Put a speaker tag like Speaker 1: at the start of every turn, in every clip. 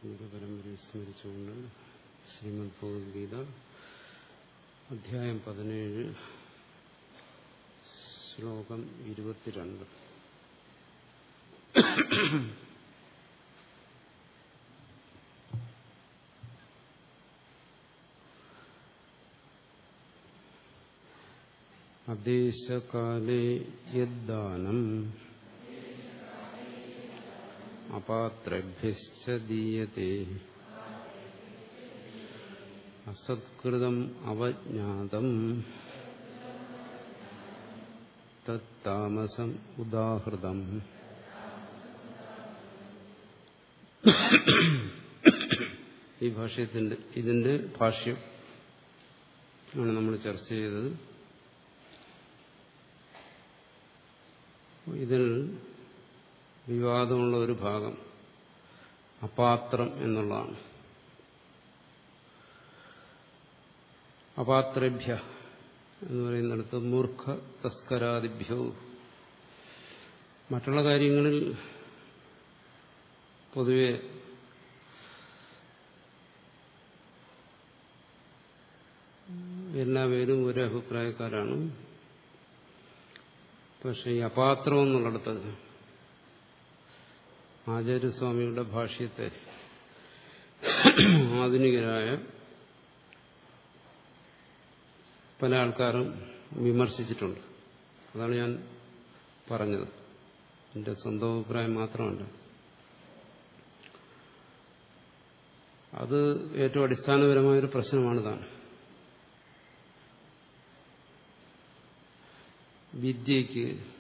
Speaker 1: ഗുരുപരമ്പരയെ സ്മരിച്ചുകൊണ്ട് ശ്രീമദ് ഭഗവത്ഗീത അധ്യായം പതിനേഴ് ശ്ലോകം ഇരുപത്തിരണ്ട് അദേശകാലേ യദ്ദാനം അപാത്രഭ്യശ്ച ദീയത്തെ അസത്കൃതം അവജ്ഞാതം തത്താമസം ഉദാഹൃതം ഈ ഭാഷ്യത്തിന്റെ ഇതിന്റെ ഭാഷ്യം ആണ് നമ്മൾ ചർച്ച ചെയ്തത് ഇതിൽ വിവാദമുള്ള ഒരു ഭാഗം അപാത്രം എന്നുള്ളതാണ് അപാത്രഭ്യ എന്ന് പറയുന്നിടത്ത് മൂർഖ തസ്കരാദിഭ്യോ മറ്റുള്ള കാര്യങ്ങളിൽ പൊതുവെ എല്ലാവരും ഒരു അഭിപ്രായക്കാരാണ് പക്ഷെ ഈ അപാത്രം എന്നുള്ളിടത്ത് ആചാര്യസ്വാമിയുടെ ഭാഷ്യത്തെ ആധുനികരായ പല ആൾക്കാരും വിമർശിച്ചിട്ടുണ്ട് അതാണ് ഞാൻ പറഞ്ഞത് എൻ്റെ സ്വന്തം അഭിപ്രായം മാത്രമല്ല അത് ഏറ്റവും അടിസ്ഥാനപരമായൊരു പ്രശ്നമാണ് താൻ വിദ്യയ്ക്ക്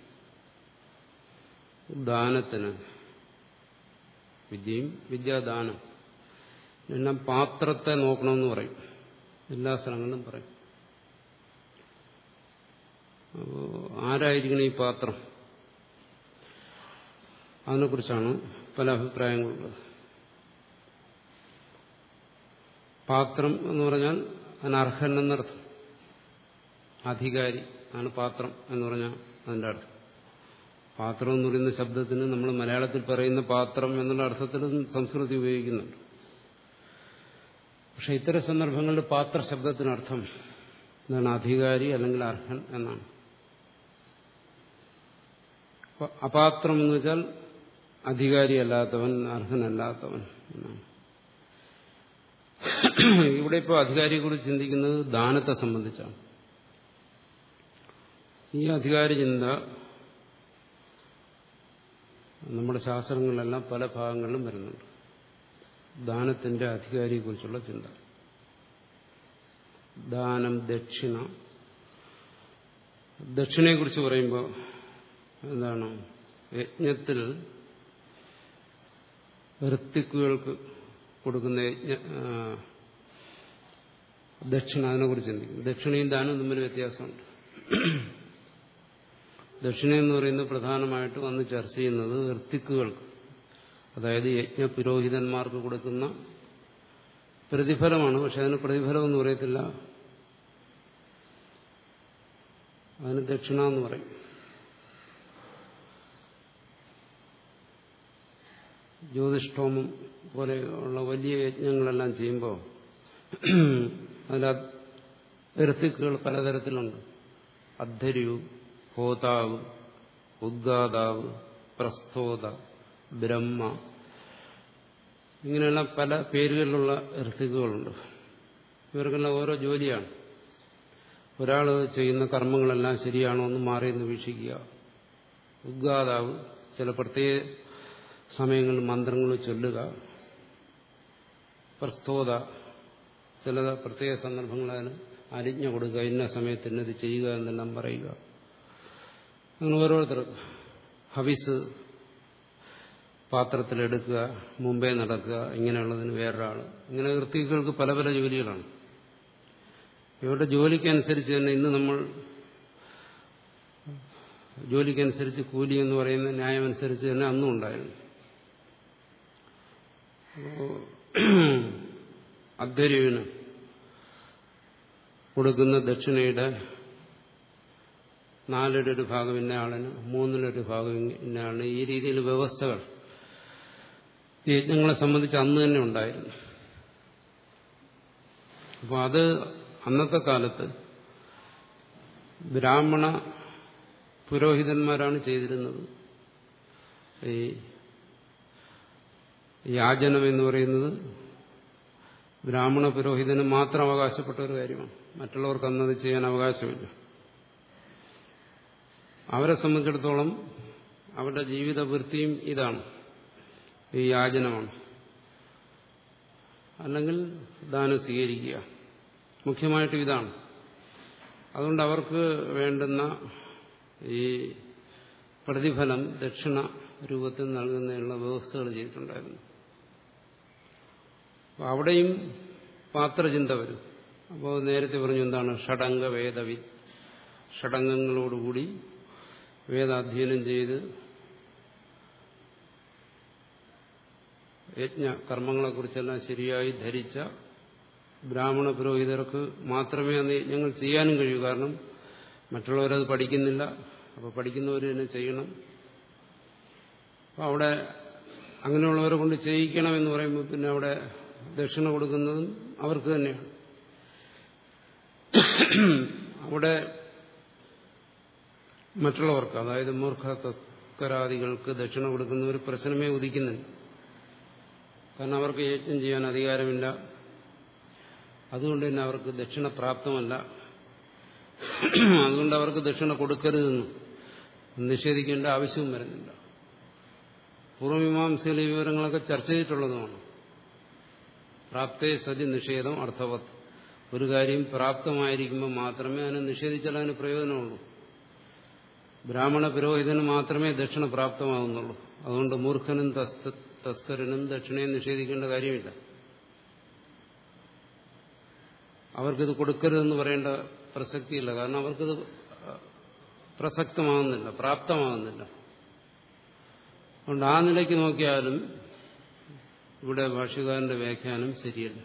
Speaker 1: ദാനത്തിന് വിദ്യയും വിദ്യാദാനം എല്ലാം പാത്രത്തെ നോക്കണമെന്ന് പറയും എല്ലാ സ്ഥലങ്ങളിലും പറയും അപ്പോ ആരായിരിക്കണം ഈ പാത്രം അതിനെക്കുറിച്ചാണ് പല അഭിപ്രായങ്ങളുള്ളത് പാത്രം എന്ന് പറഞ്ഞാൽ അതിനർഹൻ എന്നർത്ഥം അധികാരി ആണ് പാത്രം എന്ന് പറഞ്ഞാൽ അതിൻ്റെ അർത്ഥം പാത്രം എന്ന് പറയുന്ന ശബ്ദത്തിന് നമ്മൾ മലയാളത്തിൽ പറയുന്ന പാത്രം എന്നുള്ള അർത്ഥത്തിൽ സംസ്കൃതി ഉപയോഗിക്കുന്നുണ്ട് പക്ഷെ ഇത്തരം സന്ദർഭങ്ങളിൽ പാത്ര ശബ്ദത്തിനർത്ഥം എന്താണ് അധികാരി അല്ലെങ്കിൽ അർഹൻ എന്നാണ് അപാത്രം എന്ന് വെച്ചാൽ അധികാരിയല്ലാത്തവൻ അർഹനല്ലാത്തവൻ എന്നാണ് ഇവിടെ ഇപ്പോൾ അധികാരിയെക്കുറിച്ച് ചിന്തിക്കുന്നത് ദാനത്തെ സംബന്ധിച്ചാണ് ഈ അധികാര ചിന്ത നമ്മുടെ ശാസ്ത്രങ്ങളിലെല്ലാം പല ഭാഗങ്ങളിലും വരുന്നുണ്ട് ദാനത്തിന്റെ അധികാരിയെക്കുറിച്ചുള്ള ചിന്ത ദാനം ദക്ഷിണ ദക്ഷിണയെക്കുറിച്ച് പറയുമ്പോൾ എന്താണ് യജ്ഞത്തിൽ ഋത്തിക്കുകൾക്ക് കൊടുക്കുന്ന യജ്ഞ ദക്ഷിണ അതിനെക്കുറിച്ച് ചിന്തിക്കും ദക്ഷിണയും ദാനവും തമ്മിൽ വ്യത്യാസമുണ്ട് ദക്ഷിണ എന്ന് പറയുന്നത് പ്രധാനമായിട്ട് വന്ന് ചർച്ച ചെയ്യുന്നത് ഋത്തിക്കുകൾക്ക് അതായത് യജ്ഞ പുരോഹിതന്മാർക്ക് കൊടുക്കുന്ന പ്രതിഫലമാണ് പക്ഷെ അതിന് പ്രതിഫലം എന്ന് പറയത്തില്ല അതിന് ദക്ഷിണ എന്ന് പറയും ജ്യോതിഷ്ഠോമം പോലെയുള്ള വലിയ യജ്ഞങ്ങളെല്ലാം ചെയ്യുമ്പോൾ അതിൽ ഋത്തിക്കുകൾ പലതരത്തിലുണ്ട് അദ്ധര്യു ഹോതാവ് ഉദ്ഗാതാവ് പ്രസ്തോത ബ്രഹ്മ ഇങ്ങനെയുള്ള പല പേരുകളിലുള്ള ഋത്തിക്കുകളുണ്ട് ഇവർക്കെല്ലാം ഓരോ ജോലിയാണ് ഒരാൾ ചെയ്യുന്ന കർമ്മങ്ങളെല്ലാം ശരിയാണോ എന്ന് മാറി എന്ന് വീക്ഷിക്കുക ഉദ്ഗാതാവ് ചില പ്രത്യേക സമയങ്ങളിൽ മന്ത്രങ്ങൾ ചൊല്ലുക പ്രസ്തോത ചില പ്രത്യേക സന്ദർഭങ്ങളിൽ അരിഞ്ഞ കൊടുക്കുക ഇന്ന സമയത്ത് ഇന്നത് ചെയ്യുക എന്നെല്ലാം പറയുക അങ്ങനെ ഓരോരുത്തർ ഹവിസ് പാത്രത്തിലെടുക്കുക മുമ്പേ നടക്കുക ഇങ്ങനെയുള്ളതിന് വേറൊരാൾ ഇങ്ങനെ വൃത്തികൾക്ക് പല പല ജോലികളാണ് ഇവരുടെ ജോലിക്കനുസരിച്ച് തന്നെ ഇന്ന് നമ്മൾ ജോലിക്കനുസരിച്ച് കൂലി എന്ന് പറയുന്ന ന്യായമനുസരിച്ച് തന്നെ അന്നും ഉണ്ടായിരുന്നു അധ്വരുവിന് കൊടുക്കുന്ന ദക്ഷിണയുടെ നാലിലൊരു ഭാഗം ഇന്ന ആളിന് മൂന്നിലൊരു ഭാഗം ഇന്ന ആളിന് ഈ രീതിയിൽ വ്യവസ്ഥകൾ യജ്ഞങ്ങളെ സംബന്ധിച്ച് അന്ന് തന്നെ ഉണ്ടായിരുന്നു അപ്പോൾ അത് അന്നത്തെ കാലത്ത് ബ്രാഹ്മണ പുരോഹിതന്മാരാണ് ചെയ്തിരുന്നത് ഈ യാചനം എന്ന് പറയുന്നത് ബ്രാഹ്മണ പുരോഹിതന് മാത്രം അവകാശപ്പെട്ട ഒരു കാര്യമാണ് മറ്റുള്ളവർക്ക് അന്നത് ചെയ്യാൻ അവകാശമില്ല അവരെ സംബന്ധിച്ചിടത്തോളം അവരുടെ ജീവിത വൃത്തിയും ഇതാണ് ഈ യാചനമാണ് അല്ലെങ്കിൽ ദാനം സ്വീകരിക്കുക മുഖ്യമായിട്ടും ഇതാണ് അതുകൊണ്ട് അവർക്ക് വേണ്ടുന്ന ഈ പ്രതിഫലം ദക്ഷിണ രൂപത്തിൽ നൽകുന്നതിനുള്ള വ്യവസ്ഥകൾ ചെയ്തിട്ടുണ്ടായിരുന്നു അപ്പോൾ അവിടെയും പാത്രചിന്ത വരും അപ്പോൾ നേരത്തെ പറഞ്ഞു എന്താണ് ഷഡംഗ വേദവി ഷഡംഗങ്ങളോടുകൂടി വേദാധ്യയനം ചെയ്ത് യജ്ഞ കർമ്മങ്ങളെക്കുറിച്ചെല്ലാം ശരിയായി ധരിച്ച ബ്രാഹ്മണ പുരോഹിതർക്ക് മാത്രമേ അന്ന് യജ്ഞങ്ങൾ ചെയ്യാനും കഴിയൂ കാരണം മറ്റുള്ളവരത് പഠിക്കുന്നില്ല അപ്പോൾ പഠിക്കുന്നവർ തന്നെ ചെയ്യണം അപ്പോൾ അവിടെ അങ്ങനെയുള്ളവരെ കൊണ്ട് ചെയ്യിക്കണം എന്ന് പറയുമ്പോൾ പിന്നെ അവിടെ ദക്ഷിണ കൊടുക്കുന്നതും അവർക്ക് തന്നെയാണ് അവിടെ മറ്റുള്ളവർക്ക് അതായത് മൂർഖ തസ്കരാദികൾക്ക് ദക്ഷിണ കൊടുക്കുന്ന ഒരു പ്രശ്നമേ ഉദിക്കുന്നില്ല കാരണം അവർക്ക് യജ്ഞം ചെയ്യാൻ അധികാരമില്ല അതുകൊണ്ട് തന്നെ അവർക്ക് ദക്ഷിണ പ്രാപ്തമല്ല അതുകൊണ്ട് അവർക്ക് ദക്ഷിണ കൊടുക്കരുതെന്ന് നിഷേധിക്കേണ്ട ആവശ്യവും വരുന്നില്ല പൂർവമീമാംസയിലെ വിവരങ്ങളൊക്കെ ചർച്ച ചെയ്തിട്ടുള്ളതുമാണ് പ്രാപ്തേ സതി നിഷേധം അർത്ഥവത്ത് ഒരു കാര്യം പ്രാപ്തമായിരിക്കുമ്പോൾ മാത്രമേ അതിനെ നിഷേധിച്ചാൽ അതിന് പ്രയോജനമുള്ളൂ ബ്രാഹ്മണ പുരോഹിതന് മാത്രമേ ദക്ഷിണ പ്രാപ്തമാകുന്നുള്ളൂ അതുകൊണ്ട് മൂർഖനും തസ്കരനും ദക്ഷിണയും നിഷേധിക്കേണ്ട കാര്യമില്ല അവർക്കിത് കൊടുക്കരുതെന്ന് പറയേണ്ട പ്രസക്തിയില്ല കാരണം അവർക്കിത് പ്രസക്തമാകുന്നില്ല പ്രാപ്തമാകുന്നില്ല അതുകൊണ്ട് ആ നിലയ്ക്ക് നോക്കിയാലും ഇവിടെ ഭാഷ്യകാരന്റെ വ്യാഖ്യാനം ശരിയല്ല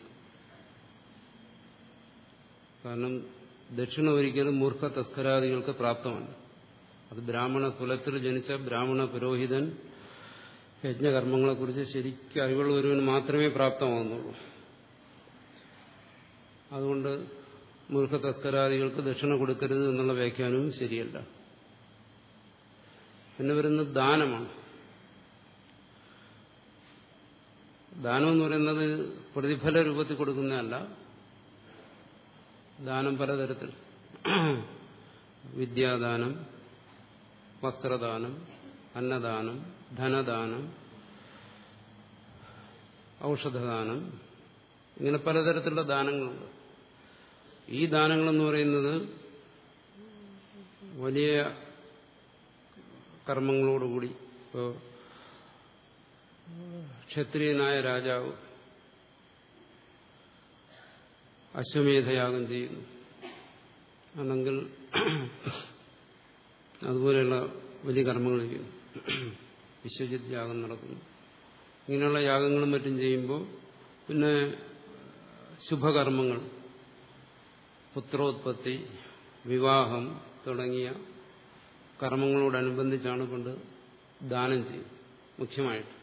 Speaker 1: കാരണം ദക്ഷിണ ഒരിക്കലും മൂർഖ തസ്കരാദികൾക്ക് പ്രാപ്തമല്ല അത് ബ്രാഹ്മണ കുലത്തിൽ ജനിച്ച ബ്രാഹ്മണ പുരോഹിതൻ യജ്ഞകർമ്മങ്ങളെക്കുറിച്ച് ശരിക്കും അറിവുള്ള ഒരുവന് മാത്രമേ പ്രാപ്തമാകുന്നുള്ളൂ അതുകൊണ്ട് മൂർഖ തസ്കരാദികൾക്ക് ദക്ഷിണ കൊടുക്കരുത് എന്നുള്ള വ്യാഖ്യാനവും ശരിയല്ല പിന്നെ വരുന്നത് ദാനമാണ് ദാനം എന്ന് പറയുന്നത് പ്രതിഫല രൂപത്തിൽ കൊടുക്കുന്നതല്ല ദാനം പലതരത്തിൽ വിദ്യാദാനം വസ്ത്രദാനം അന്നദാനം ധനദാനം ഔഷധദാനം ഇങ്ങനെ പലതരത്തിലുള്ള ദാനങ്ങളുണ്ട് ഈ ദാനങ്ങളെന്ന് പറയുന്നത് വലിയ കർമ്മങ്ങളോടുകൂടി ഇപ്പോൾ ക്ഷത്രിയനായ രാജാവ് അശ്വമേധയാഗം ചെയ്യുന്നു അല്ലെങ്കിൽ അതുപോലെയുള്ള വലിയ കർമ്മങ്ങൾ ചെയ്യുന്നു വിശ്വജിത് യാഗം നടക്കുന്നു ഇങ്ങനെയുള്ള യാഗങ്ങളും മറ്റും ചെയ്യുമ്പോൾ പിന്നെ ശുഭകർമ്മങ്ങൾ പുത്രോത്പത്തി വിവാഹം തുടങ്ങിയ കർമ്മങ്ങളോടനുബന്ധിച്ചാണ് കൊണ്ട് ദാനം ചെയ്യുന്നത് മുഖ്യമായിട്ട്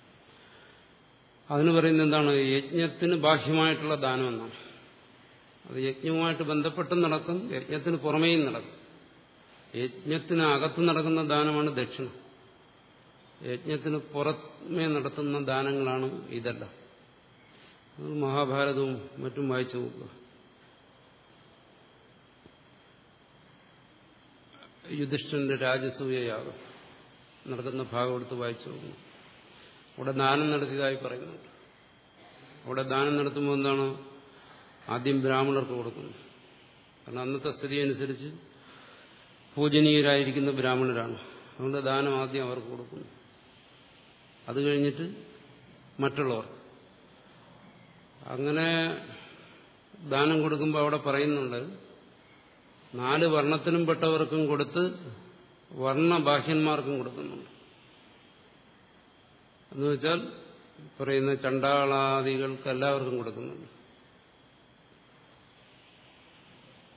Speaker 1: അതിന് പറയുന്നത് എന്താണ് യജ്ഞത്തിന് ബാഹ്യമായിട്ടുള്ള ദാനം എന്നാണ് അത് യജ്ഞവുമായിട്ട് ബന്ധപ്പെട്ടും നടക്കും യജ്ഞത്തിന് പുറമേയും നടക്കും യജ്ഞത്തിന് അകത്ത് നടക്കുന്ന ദാനമാണ് ദക്ഷിണ യജ്ഞത്തിന് പുറമേ നടത്തുന്ന ദാനങ്ങളാണ് ഇതെല്ലാം മഹാഭാരതവും മറ്റും വായിച്ചു നോക്കുക യുധിഷ്ഠന്റെ രാജസൂയയാഗം നടക്കുന്ന ഭാഗം എടുത്ത് വായിച്ചു നോക്കുന്നു അവിടെ ദാനം നടത്തിയതായി പറയുന്നുണ്ട് അവിടെ ദാനം നടത്തുമ്പോൾ എന്താണ് ആദ്യം ബ്രാഹ്മണർക്ക് കൊടുക്കുന്നു കാരണം അന്നത്തെ സ്ഥിതി അനുസരിച്ച് പൂജനീയരായിരിക്കുന്ന ബ്രാഹ്മണരാണ് അതുകൊണ്ട് ദാനം ആദ്യം അവർക്ക് കൊടുക്കുന്നു അത് കഴിഞ്ഞിട്ട് മറ്റുള്ളവർ അങ്ങനെ ദാനം കൊടുക്കുമ്പോൾ അവിടെ പറയുന്നുണ്ട് നാല് വർണ്ണത്തിനും പെട്ടവർക്കും കൊടുത്ത് വർണ്ണബാഹ്യന്മാർക്കും കൊടുക്കുന്നുണ്ട് എന്ന് വെച്ചാൽ പറയുന്ന ചണ്ടാളാദികൾക്ക് എല്ലാവർക്കും കൊടുക്കുന്നുണ്ട്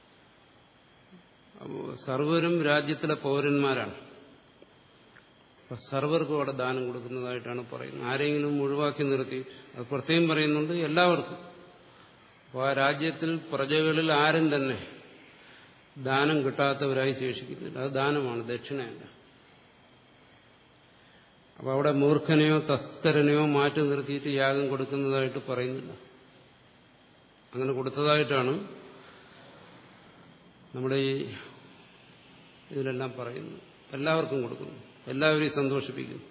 Speaker 1: അപ്പോൾ സർവരും രാജ്യത്തിലെ പൗരന്മാരാണ് അപ്പൊ സർവർക്കും അവിടെ ദാനം കൊടുക്കുന്നതായിട്ടാണ് പറയുന്നത് ആരെങ്കിലും ഒഴിവാക്കി നിർത്തി അത് പ്രത്യേകം പറയുന്നുണ്ട് എല്ലാവർക്കും അപ്പോൾ ആ രാജ്യത്തിൽ പ്രജകളിൽ ആരും തന്നെ ദാനം കിട്ടാത്തവരായി ശേഷിക്കുന്നില്ല അത് ദാനമാണ് ദക്ഷിണയല്ല അപ്പൊ അവിടെ മൂർഖനെയോ തസ്കരനെയോ മാറ്റി നിർത്തിയിട്ട് യാഗം കൊടുക്കുന്നതായിട്ട് പറയുന്നില്ല അങ്ങനെ കൊടുത്തതായിട്ടാണ് നമ്മുടെ ഈ ഇതിലെല്ലാം പറയുന്നു എല്ലാവർക്കും കൊടുക്കുന്നു എല്ലാവരെയും സന്തോഷിപ്പിക്കുന്നു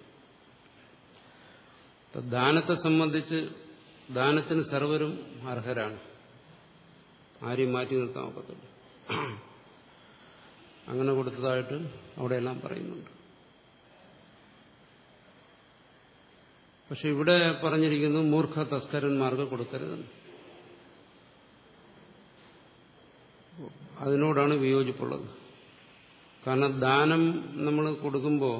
Speaker 1: ദാനത്തെ സംബന്ധിച്ച് ദാനത്തിന് സർവരും അർഹരാണ് ആരെയും മാറ്റി നിർത്താൻ ഒക്കത്തില്ല അങ്ങനെ കൊടുത്തതായിട്ട് അവിടെയെല്ലാം പറയുന്നുണ്ട് പക്ഷെ ഇവിടെ പറഞ്ഞിരിക്കുന്നു മൂർഖ തസ്കരന്മാർക്ക് കൊടുക്കരുതെന്ന് അതിനോടാണ് വിയോജിപ്പുള്ളത് കാരണം ദാനം നമ്മൾ കൊടുക്കുമ്പോൾ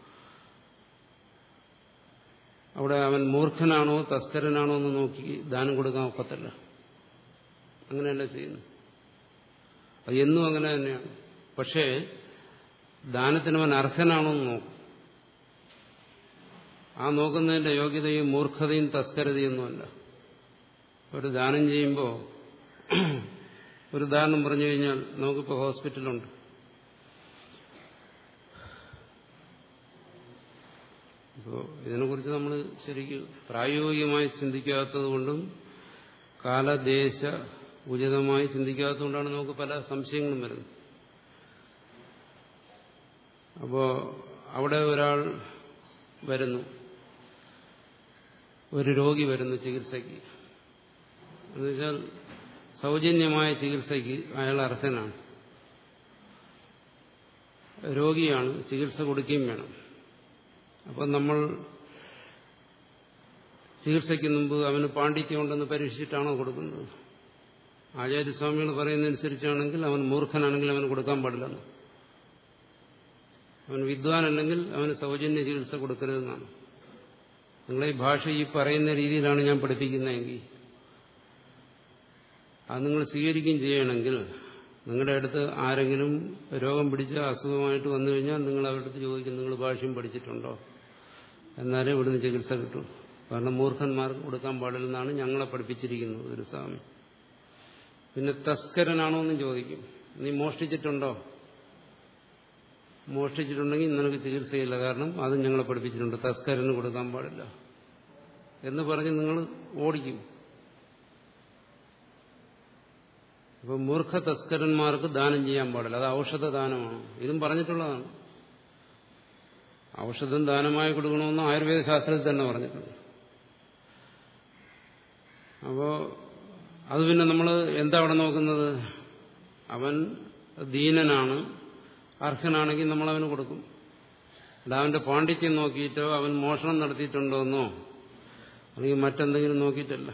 Speaker 1: അവിടെ അവൻ മൂർഖനാണോ തസ്കരനാണോ എന്ന് നോക്കി ദാനം കൊടുക്കാൻ ഒക്കത്തില്ല അങ്ങനെയല്ല ചെയ്യുന്നു അത് എന്നും അങ്ങനെ തന്നെയാണ് പക്ഷേ ദാനത്തിന് അവൻ അർഹനാണോ എന്ന് നോക്കും ആ നോക്കുന്നതിന്റെ യോഗ്യതയും മൂർഖതയും തസ്കരതയൊന്നുമല്ല ഒരു ദാനം ചെയ്യുമ്പോൾ ഒരു ഉദാഹരണം പറഞ്ഞു കഴിഞ്ഞാൽ നമുക്കിപ്പോൾ ഹോസ്പിറ്റലുണ്ട് ഇപ്പോൾ ഇതിനെക്കുറിച്ച് നമ്മൾ ശരിക്കും പ്രായോഗികമായി ചിന്തിക്കാത്തത് കൊണ്ടും കാലദേശ ഉചിതമായി ചിന്തിക്കാത്തതുകൊണ്ടാണ് നമുക്ക് പല സംശയങ്ങളും വരുന്നത് അപ്പോൾ അവിടെ ഒരാൾ വരുന്നു ഒരു രോഗി വരുന്നു ചികിത്സയ്ക്ക് എന്നുവെച്ചാൽ സൗജന്യമായ ചികിത്സയ്ക്ക് അയാൾ അർഹനാണ് രോഗിയാണ് ചികിത്സ കൊടുക്കുകയും വേണം അപ്പം നമ്മൾ ചികിത്സയ്ക്ക് മുമ്പ് അവന് പാണ്ഡിത്യമുണ്ടെന്ന് പരീക്ഷിച്ചിട്ടാണോ കൊടുക്കുന്നത് ആചാര്യസ്വാമികൾ പറയുന്നതനുസരിച്ചാണെങ്കിൽ അവൻ മൂർഖനാണെങ്കിൽ അവന് കൊടുക്കാൻ പാടില്ലെന്ന് അവൻ വിദ്വാനല്ലെങ്കിൽ അവന് സൗജന്യ ചികിത്സ കൊടുക്കരുതെന്നാണ് നിങ്ങളെ ഈ ഭാഷ ഈ പറയുന്ന രീതിയിലാണ് ഞാൻ പഠിപ്പിക്കുന്നതെങ്കിൽ അത് നിങ്ങൾ സ്വീകരിക്കുകയും ചെയ്യണമെങ്കിൽ നിങ്ങളുടെ അടുത്ത് ആരെങ്കിലും രോഗം പിടിച്ച അസുഖമായിട്ട് വന്നു കഴിഞ്ഞാൽ നിങ്ങൾ അവരുടെ അടുത്ത് ചോദിക്കും നിങ്ങൾ ഭാഷയും പഠിച്ചിട്ടുണ്ടോ എന്നാലേ ഇവിടുന്ന് ചികിത്സ കിട്ടൂ കാരണം മൂർഖന്മാർക്ക് കൊടുക്കാൻ പാടില്ലെന്നാണ് ഞങ്ങളെ പഠിപ്പിച്ചിരിക്കുന്നത് ഒരു സ്വാമി പിന്നെ തസ്കരനാണോ എന്നും ചോദിക്കും നീ മോഷ്ടിച്ചിട്ടുണ്ടോ മോഷ്ടിച്ചിട്ടുണ്ടെങ്കിൽ നിനക്ക് ചികിത്സയില്ല കാരണം അതും ഞങ്ങളെ പഠിപ്പിച്ചിട്ടുണ്ട് തസ്കരന് കൊടുക്കാൻ പാടില്ല എന്ന് പറഞ്ഞ് നിങ്ങൾ ഓടിക്കും ഇപ്പൊ മൂർഖ തസ്കരന്മാർക്ക് ദാനം ചെയ്യാൻ പാടില്ല അത് ഔഷധ ദാനമാണ് ഇതും പറഞ്ഞിട്ടുള്ളതാണ് ഔഷധം ദാനമായി കൊടുക്കണമെന്ന് ആയുർവേദ ശാസ്ത്രത്തിൽ തന്നെ പറഞ്ഞിട്ടുണ്ട് അപ്പോ അത് പിന്നെ നമ്മൾ എന്താ അവിടെ നോക്കുന്നത് അവൻ ദീനനാണ് അർഹനാണെങ്കിൽ നമ്മൾ അവന് കൊടുക്കും അല്ല അവന്റെ പാണ്ഡിത്യം നോക്കിയിട്ടോ അവൻ മോഷണം നടത്തിയിട്ടുണ്ടോ എന്നോ അല്ലെങ്കിൽ മറ്റെന്തെങ്കിലും നോക്കിയിട്ടല്ല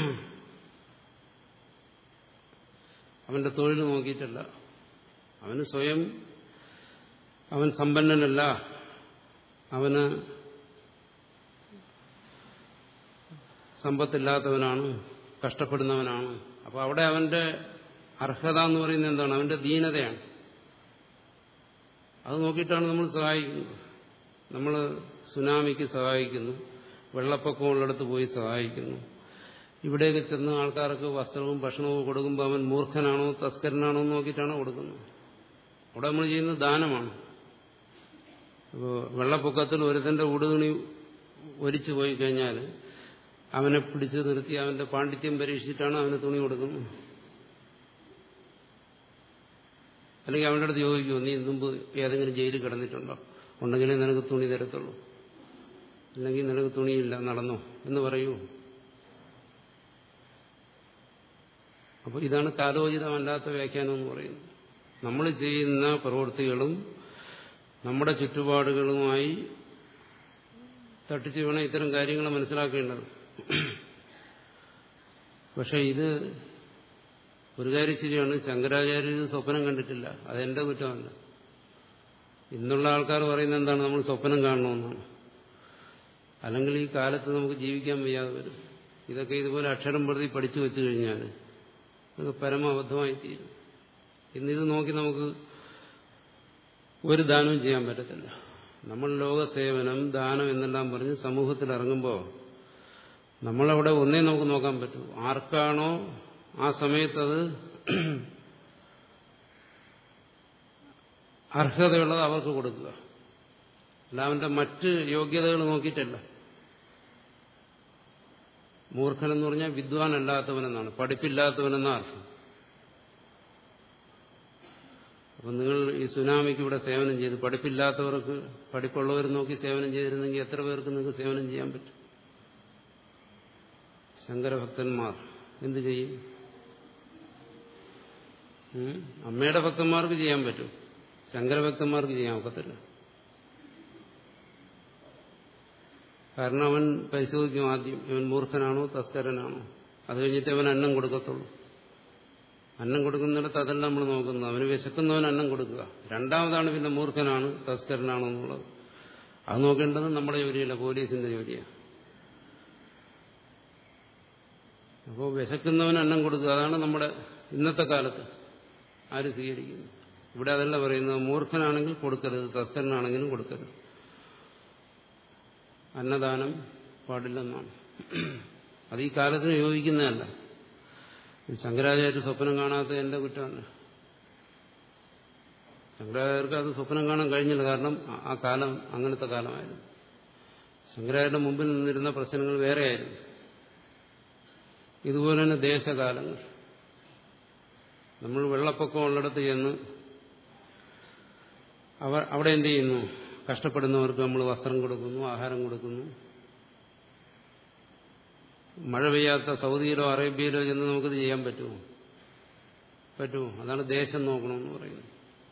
Speaker 1: അവന്റെ തൊഴിൽ നോക്കിയിട്ടല്ല അവന് സ്വയം അവൻ സമ്പന്നനല്ല അവന് സമ്പത്തില്ലാത്തവനാണ് കഷ്ടപ്പെടുന്നവനാണ് അപ്പോൾ അവിടെ അവന്റെ അർഹത എന്ന് പറയുന്നത് എന്താണ് അവന്റെ ദീനതയാണ് അത് നോക്കിയിട്ടാണ് നമ്മൾ സഹായിക്കുന്നത് നമ്മൾ സുനാമിക്ക് സഹായിക്കുന്നു വെള്ളപ്പൊക്കമുള്ളിടത്ത് പോയി സഹായിക്കുന്നു ഇവിടെയൊക്കെ ചെന്ന് ആൾക്കാർക്ക് വസ്ത്രവും ഭക്ഷണവും കൊടുക്കുമ്പോൾ അവൻ മൂർഖനാണോ തസ്കരനാണോ എന്ന് നോക്കിയിട്ടാണ് കൊടുക്കുന്നത് അവിടെ നമ്മൾ ചെയ്യുന്നത് ദാനമാണ് അപ്പോൾ വെള്ളപ്പൊക്കത്തിൽ ഒരുത്തന്റെ ഉടുതുണി ഒലിച്ചു പോയി കഴിഞ്ഞാൽ അവനെ പിടിച്ചു നിർത്തി അവന്റെ പാണ്ഡിത്യം പരീക്ഷിച്ചിട്ടാണ് അവന് തുണി കൊടുക്കുന്നത് അല്ലെങ്കിൽ അവൻ്റെ അടുത്ത് ചോദിക്കുമോ നീ മുമ്പ് ഏതെങ്കിലും ജയിലിൽ കിടന്നിട്ടുണ്ടോ ഉണ്ടെങ്കിലേ നിനക്ക് തുണി തരത്തുള്ളൂ അല്ലെങ്കിൽ നിനക്ക് തുണിയില്ല നടന്നോ എന്ന് പറയൂ അപ്പോൾ ഇതാണ് കാലോചിതമല്ലാത്ത വ്യാഖ്യാനം എന്ന് പറയുന്നത് നമ്മൾ ചെയ്യുന്ന പ്രവൃത്തികളും നമ്മുടെ ചുറ്റുപാടുകളുമായി തട്ടിച്ച് വേണം ഇത്തരം കാര്യങ്ങൾ മനസ്സിലാക്കേണ്ടത് പക്ഷെ ഇത് ഒരു കാര്യം ശരിയാണ് ശങ്കരാചാര്യ ഇത് സ്വപ്നം കണ്ടിട്ടില്ല അതെന്റെ കുറ്റമല്ല ഇന്നുള്ള ആൾക്കാർ പറയുന്നത് എന്താണ് നമ്മൾ സ്വപ്നം കാണണമെന്നാണ് അല്ലെങ്കിൽ ഈ കാലത്ത് നമുക്ക് ജീവിക്കാൻ വയ്യാതെ വരും ഇതൊക്കെ ഇതുപോലെ അക്ഷരം പ്രതി പഠിച്ചു വെച്ചു കഴിഞ്ഞാൽ അത് പരമാബദ്ധമായി തീരും ഇന്നിത് നോക്കി നമുക്ക് ഒരു ദാനവും ചെയ്യാൻ പറ്റത്തില്ല നമ്മൾ ലോകസേവനം ദാനം എന്നെല്ലാം പറഞ്ഞ് സമൂഹത്തിൽ ഇറങ്ങുമ്പോൾ നമ്മളവിടെ ഒന്നേ നമുക്ക് നോക്കാൻ പറ്റൂ ആർക്കാണോ ആ സമയത്തത് അർഹതയുള്ളത് അവർക്ക് കൊടുക്കുക അല്ല അവന്റെ മറ്റ് യോഗ്യതകൾ നോക്കിയിട്ടല്ല മൂർഖനെന്ന് പറഞ്ഞാൽ വിദ്വാനല്ലാത്തവനെന്നാണ് പഠിപ്പില്ലാത്തവനെന്നാ അർത്ഥം അപ്പം നിങ്ങൾ ഈ സുനാമിക്ക് ഇവിടെ സേവനം ചെയ്ത് പഠിപ്പില്ലാത്തവർക്ക് പഠിപ്പുള്ളവർ നോക്കി സേവനം ചെയ്തിരുന്നെങ്കിൽ എത്ര പേർക്ക് നിങ്ങൾക്ക് സേവനം ചെയ്യാൻ പറ്റും ശങ്കരഭക്തന്മാർ എന്ത് ചെയ്യും ഉം? അമ്മയുടെ ഭക്തന്മാർക്ക് ചെയ്യാൻ പറ്റും ശങ്കരഭക്തന്മാർക്ക് ചെയ്യാൻ ഒക്കത്തില്ല കാരണം അവൻ പരിശോധിക്കും ആദ്യം ഇവൻ മൂർഖനാണോ തസ്കരനാണോ അത് കഴിഞ്ഞിട്ട് അവൻ അന്നം കൊടുക്കത്തുള്ളൂ അന്നം കൊടുക്കുന്നിടത്ത് അതല്ല നമ്മൾ നോക്കുന്നത് അവന് വിശക്കുന്നവൻ അന്നം കൊടുക്കുക രണ്ടാമതാണ് പിന്നെ മൂർഖനാണ് തസ്കരനാണോ എന്നുള്ളത് അത് നോക്കേണ്ടത് നമ്മുടെ ജോലിയല്ല പോലീസിന്റെ ജോലിയാണ് അപ്പോൾ വിശക്കുന്നവൻ അന്നം കൊടുക്കുക അതാണ് നമ്മുടെ ഇന്നത്തെ കാലത്ത് ആര് സ്വീകരിക്കുന്നു ഇവിടെ അതല്ല പറയുന്നത് മൂർഖനാണെങ്കിൽ കൊടുക്കരുത് തസ്കരനാണെങ്കിലും കൊടുക്കരുത് അന്നദാനം പാടില്ലെന്നാണ് അത് ഈ കാലത്തിന് യോജിക്കുന്നതല്ല ശങ്കരാചാര്യ സ്വപ്നം കാണാത്ത എന്റെ കുറ്റമാണ് ശങ്കരാചാര്യർക്ക് അത് സ്വപ്നം കാണാൻ കഴിഞ്ഞില്ല കാരണം ആ- ആ കാലം അങ്ങനത്തെ കാലമായിരുന്നു ശങ്കരാചാര്യന്റെ മുമ്പിൽ നിന്നിരുന്ന പ്രശ്നങ്ങൾ വേറെയായിരുന്നു ഇതുപോലെ തന്നെ ദേശകാലങ്ങൾ നമ്മൾ വെള്ളപ്പൊക്കം ഉള്ളിടത്ത് ചെന്ന് അവർ അവിടെ എന്ത് ചെയ്യുന്നു കഷ്ടപ്പെടുന്നവർക്ക് നമ്മൾ വസ്ത്രം കൊടുക്കുന്നു ആഹാരം കൊടുക്കുന്നു മഴ പെയ്യാത്ത സൗദിയിലോ അറേബ്യയിലോ ചെന്ന് നമുക്കിത് ചെയ്യാൻ പറ്റുമോ പറ്റുമോ അതാണ് ദേശം നോക്കണമെന്ന് പറയുന്നത്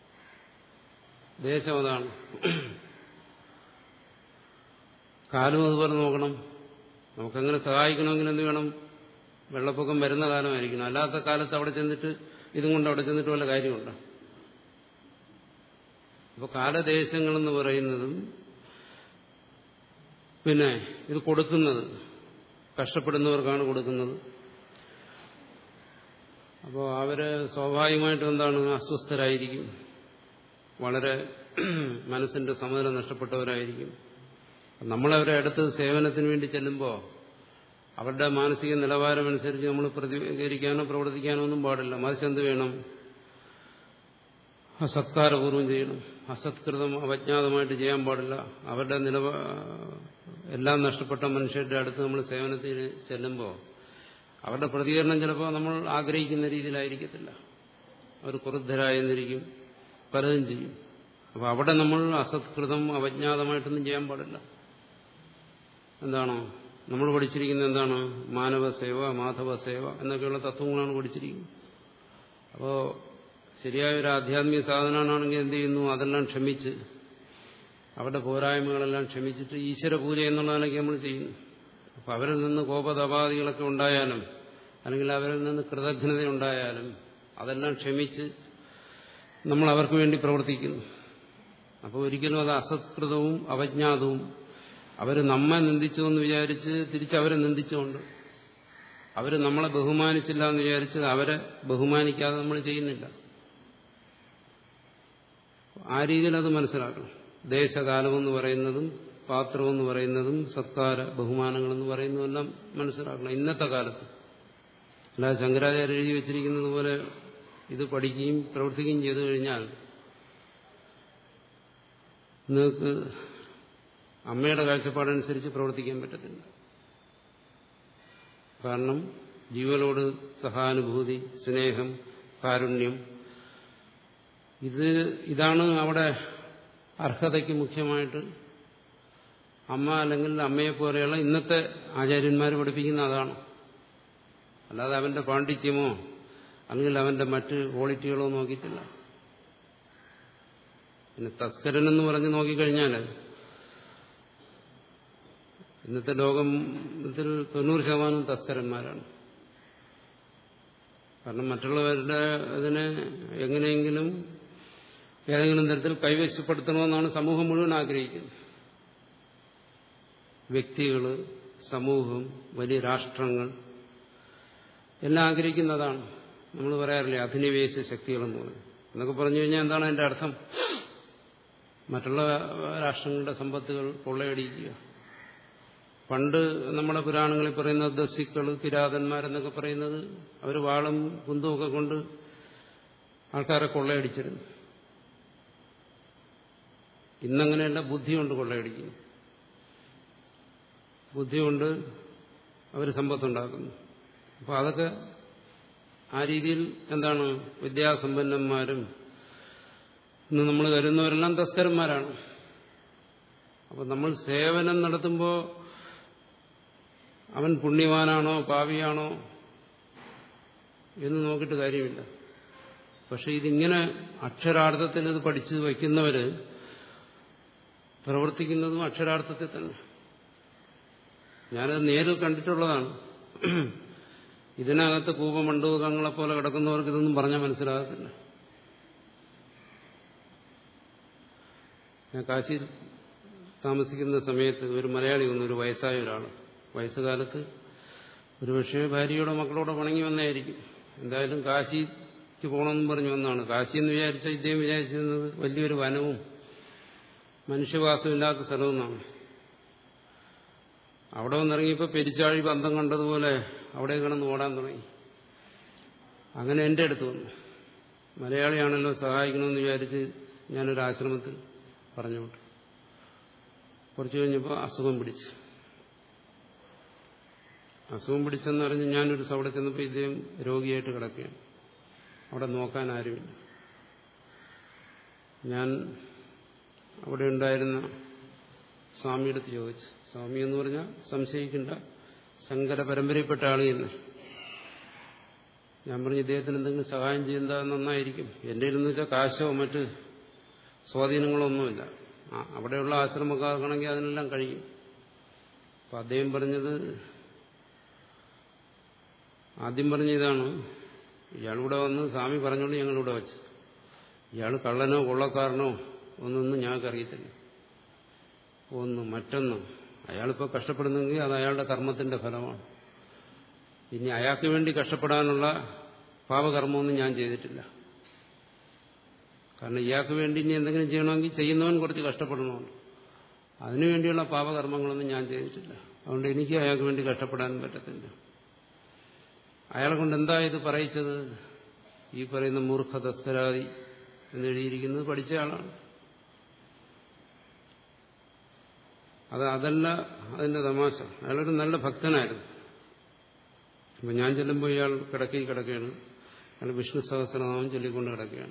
Speaker 1: ദേശം അതാണ് കാലം അതുപോലെ നോക്കണം നമുക്കങ്ങനെ സഹായിക്കണമെങ്കിൽ എന്ത് വേണം വെള്ളപ്പൊക്കം വരുന്ന കാലമായിരിക്കണം അല്ലാത്ത കാലത്ത് അവിടെ ചെന്നിട്ട് ഇതും കൊണ്ട് അവിടെ ചെന്നിട്ട് വല്ല കാര്യമുണ്ടോ അപ്പോൾ കാലദേശങ്ങളെന്ന് പറയുന്നതും പിന്നെ ഇത് കൊടുക്കുന്നത് കഷ്ടപ്പെടുന്നവർക്കാണ് കൊടുക്കുന്നത് അപ്പോൾ അവര് സ്വാഭാവികമായിട്ടും എന്താണ് അസ്വസ്ഥരായിരിക്കും വളരെ മനസ്സിന്റെ സമനില നഷ്ടപ്പെട്ടവരായിരിക്കും നമ്മളവരെ അടുത്ത് സേവനത്തിന് വേണ്ടി ചെല്ലുമ്പോൾ അവരുടെ മാനസിക നിലവാരമനുസരിച്ച് നമ്മൾ പ്രതികരിക്കാനോ പ്രവർത്തിക്കാനോ ഒന്നും പാടില്ല മറിച്ച് എന്ത് വേണം അസത്കാരപൂർവ്വം ചെയ്യണം അസത്കൃതം അവജ്ഞാതമായിട്ട് ചെയ്യാൻ പാടില്ല അവരുടെ നിലവ എല്ലാം നഷ്ടപ്പെട്ട മനുഷ്യരുടെ അടുത്ത് നമ്മൾ സേവനത്തിന് ചെല്ലുമ്പോൾ അവരുടെ പ്രതികരണം ചിലപ്പോൾ നമ്മൾ ആഗ്രഹിക്കുന്ന രീതിയിലായിരിക്കത്തില്ല അവർ ക്രുദ്ധരായെന്നിരിക്കും പലതും ചെയ്യും അപ്പോൾ അവിടെ നമ്മൾ അസത്കൃതം അവജ്ഞാതമായിട്ടൊന്നും ചെയ്യാൻ പാടില്ല എന്താണോ നമ്മൾ പഠിച്ചിരിക്കുന്നത് എന്താണ് മാനവ സേവ മാധവ സേവ എന്നൊക്കെയുള്ള തത്വങ്ങളാണ് പഠിച്ചിരിക്കുന്നത് അപ്പോൾ ശരിയായ ഒരു ആധ്യാത്മിക സാധനമാണെങ്കിൽ എന്ത് ചെയ്യുന്നു അതെല്ലാം ക്ഷമിച്ച് അവരുടെ പോരായ്മകളെല്ലാം ക്ഷമിച്ചിട്ട് ഈശ്വര പൂജ എന്നുള്ളതിനൊക്കെ നമ്മൾ ചെയ്യുന്നു അപ്പം അവരിൽ നിന്ന് കോപതപാദികളൊക്കെ ഉണ്ടായാലും അല്ലെങ്കിൽ അവരിൽ നിന്ന് കൃതജ്ഞത ഉണ്ടായാലും അതെല്ലാം ക്ഷമിച്ച് നമ്മൾ അവർക്ക് വേണ്ടി പ്രവർത്തിക്കുന്നു അപ്പോൾ ഒരിക്കലും അത് അസത്കൃതവും അവജ്ഞാതവും അവർ നമ്മെ നിന്ദിച്ചു എന്ന് വിചാരിച്ച് തിരിച്ചവരെ നിന്ദിച്ചുകൊണ്ട് അവർ നമ്മളെ ബഹുമാനിച്ചില്ല എന്ന് വിചാരിച്ച് അവരെ ബഹുമാനിക്കാതെ നമ്മൾ ചെയ്യുന്നില്ല ആ രീതിയിൽ അത് മനസ്സിലാക്കണം ദേശകാലമെന്ന് പറയുന്നതും പാത്രമെന്ന് പറയുന്നതും സത്കാര ബഹുമാനങ്ങളെന്ന് പറയുന്നതെല്ലാം മനസ്സിലാക്കണം ഇന്നത്തെ കാലത്ത് അല്ലാതെ ശങ്കരാചാര്യ എഴുതി വെച്ചിരിക്കുന്നത് പോലെ ഇത് പഠിക്കുകയും പ്രവർത്തിക്കുകയും ചെയ്തു കഴിഞ്ഞാൽ നിങ്ങൾക്ക് അമ്മയുടെ കാഴ്ചപ്പാടനുസരിച്ച് പ്രവർത്തിക്കാൻ പറ്റത്തില്ല കാരണം ജീവനോട് സഹാനുഭൂതി സ്നേഹം കാരുണ്യം ഇത് ഇതാണ് അവിടെ അർഹതയ്ക്ക് മുഖ്യമായിട്ട് അമ്മ അല്ലെങ്കിൽ അമ്മയെ പോലെയുള്ള ഇന്നത്തെ ആചാര്യന്മാർ പഠിപ്പിക്കുന്ന അതാണ് അല്ലാതെ അവന്റെ പാണ്ഡിത്യമോ അല്ലെങ്കിൽ അവന്റെ മറ്റ് ക്വാളിറ്റികളോ നോക്കിയിട്ടില്ല പിന്നെ തസ്കരൻ എന്ന് പറഞ്ഞ് നോക്കിക്കഴിഞ്ഞാൽ ഇന്നത്തെ ലോകത്തിൽ തൊണ്ണൂറ് ശതമാനം തസ്കരന്മാരാണ് കാരണം മറ്റുള്ളവരുടെ അതിനെ എങ്ങനെയെങ്കിലും ഏതെങ്കിലും തരത്തിൽ കൈവശപ്പെടുത്തണമെന്നാണ് സമൂഹം മുഴുവൻ ആഗ്രഹിക്കുന്നത് വ്യക്തികൾ സമൂഹം വലിയ രാഷ്ട്രങ്ങൾ എല്ലാം ആഗ്രഹിക്കുന്നതാണ് നമ്മൾ പറയാറില്ലേ അധിനിവേശ ശക്തികളെന്ന് പറയും എന്നൊക്കെ പറഞ്ഞു കഴിഞ്ഞാൽ എന്താണ് അതിന്റെ അർത്ഥം മറ്റുള്ള രാഷ്ട്രങ്ങളുടെ സമ്പത്തുകൾ കൊള്ളയടിക്കുക പണ്ട് നമ്മുടെ പുരാണങ്ങളിൽ പറയുന്ന ദസ്യുക്കൾ കിരാതന്മാരെന്നൊക്കെ പറയുന്നത് അവർ വാളും കുന്തവുമൊക്കെ കൊണ്ട് ആൾക്കാരെ കൊള്ളയടിച്ചിരുന്നു ഇന്നങ്ങനെയല്ല ബുദ്ധി കൊണ്ട് കൊള്ളയടിക്കുന്നു ബുദ്ധി കൊണ്ട് അവർ സമ്പത്തുണ്ടാക്കുന്നു അപ്പോൾ അതൊക്കെ ആ രീതിയിൽ എന്താണ് വിദ്യാസമ്പന്നന്മാരും ഇന്ന് നമ്മൾ കരുതുന്നവരെല്ലാം തസ്കരന്മാരാണ് അപ്പം നമ്മൾ സേവനം നടത്തുമ്പോൾ അവൻ പുണ്യവാനാണോ പാവിയാണോ എന്ന് നോക്കിയിട്ട് കാര്യമില്ല പക്ഷെ ഇതിങ്ങനെ അക്ഷരാർത്ഥത്തിൽ ഇത് പഠിച്ച് വയ്ക്കുന്നവര് പ്രവർത്തിക്കുന്നതും അക്ഷരാർത്ഥത്തിൽ തന്നെ ഞാനത് നേരിൽ കണ്ടിട്ടുള്ളതാണ് ഇതിനകത്ത് കൂപമണ്ഡൂകങ്ങളെ പോലെ കിടക്കുന്നവർക്ക് ഇതൊന്നും പറഞ്ഞാൽ മനസ്സിലാകത്തില്ല ഞാൻ കാശിയിൽ താമസിക്കുന്ന സമയത്ത് ഒരു മലയാളി വന്നു ഒരു വയസ്സായ ഒരാൾ വയസ്സുകാലത്ത് ഒരുപക്ഷെ ഭാര്യയോടെ മക്കളോടെ വണങ്ങി വന്നായിരിക്കും എന്തായാലും കാശിക്ക് പോകണമെന്ന് പറഞ്ഞു വന്നതാണ് കാശി എന്ന് വിചാരിച്ച ഇദ്ദേഹം വിചാരിച്ചിരുന്നത് വലിയൊരു വനവും മനുഷ്യവാസമില്ലാത്ത സ്ഥലമെന്നാണ് അവിടെ വന്നിറങ്ങിയപ്പോൾ പെരിച്ചാഴി ബന്ധം കണ്ടതുപോലെ അവിടെ കിടന്ന് ഓടാൻ തുടങ്ങി അങ്ങനെ എൻ്റെ അടുത്ത് വന്നു മലയാളിയാണല്ലോ സഹായിക്കണമെന്ന് വിചാരിച്ച് ഞാനൊരു ആശ്രമത്തിൽ പറഞ്ഞു വിട്ടു കുറച്ചു കഴിഞ്ഞപ്പോൾ അസുഖം പിടിച്ചു അസുഖം പിടിച്ചെന്ന് അറിഞ്ഞ് ഞാനൊരു അവിടെ ചെന്നപ്പോൾ ഇദ്ദേഹം രോഗിയായിട്ട് കിടക്കുകയാണ് അവിടെ നോക്കാൻ ആരുമില്ല ഞാൻ അവിടെ ഉണ്ടായിരുന്ന സ്വാമിയെടുത്ത് ചോദിച്ചു സ്വാമി എന്ന് പറഞ്ഞാൽ സംശയിക്കേണ്ട ശങ്കര പരമ്പരയിൽപ്പെട്ട ആൾ തന്നെ ഞാൻ പറഞ്ഞു ഇദ്ദേഹത്തിന് എന്തെങ്കിലും സഹായം ചെയ്യുന്നത് നന്നായിരിക്കും എൻ്റെ ഇരുന്ന് വെച്ചാൽ കാശോ മറ്റ് സ്വാധീനങ്ങളോ ഒന്നുമില്ല ആ അവിടെയുള്ള ആശ്രമക്കാർക്കാണെങ്കിൽ അതിനെല്ലാം കഴിയും അപ്പം അദ്ദേഹം പറഞ്ഞത് ആദ്യം പറഞ്ഞ ഇതാണ് ഇയാളിവിടെ വന്ന് സ്വാമി പറഞ്ഞുകൊണ്ട് ഞങ്ങളിവിടെ വെച്ച് ഇയാൾ കള്ളനോ കൊള്ളക്കാരനോ ഒന്നൊന്നും ഞങ്ങൾക്കറിയത്തില്ല ഒന്ന് മറ്റൊന്നും അയാളിപ്പോൾ കഷ്ടപ്പെടുന്നെങ്കിൽ അത് അയാളുടെ കർമ്മത്തിന്റെ ഫലമാണ് ഇനി അയാൾക്ക് വേണ്ടി കഷ്ടപ്പെടാനുള്ള പാപകർമ്മമൊന്നും ഞാൻ ചെയ്തിട്ടില്ല കാരണം ഇയാൾക്ക് വേണ്ടി ഇനി എന്തെങ്കിലും ചെയ്യണമെങ്കിൽ ചെയ്യുന്നവൻ കുറച്ച് കഷ്ടപ്പെടണമല്ലോ അതിനുവേണ്ടിയുള്ള പാപകർമ്മങ്ങളൊന്നും ഞാൻ ചെയ്തിട്ടില്ല അതുകൊണ്ട് എനിക്ക് അയാൾക്ക് വേണ്ടി കഷ്ടപ്പെടാനും പറ്റത്തില്ല അയാളെ കൊണ്ട് എന്താ ഇത് പറയിച്ചത് ഈ പറയുന്ന മൂർഖ തസ്കരാതി എന്നെഴുതിയിരിക്കുന്നത് പഠിച്ച ആളാണ് അത് അതല്ല അതിന്റെ തമാശ അയാളൊരു നല്ല ഭക്തനായിരുന്നു അപ്പൊ ഞാൻ ചെല്ലുമ്പോൾ ഇയാൾ കിടക്കി കിടക്കുകയാണ് അയാൾ വിഷ്ണു സഹസ്രനാമം ചൊല്ലിക്കൊണ്ട് കിടക്കുകയാണ്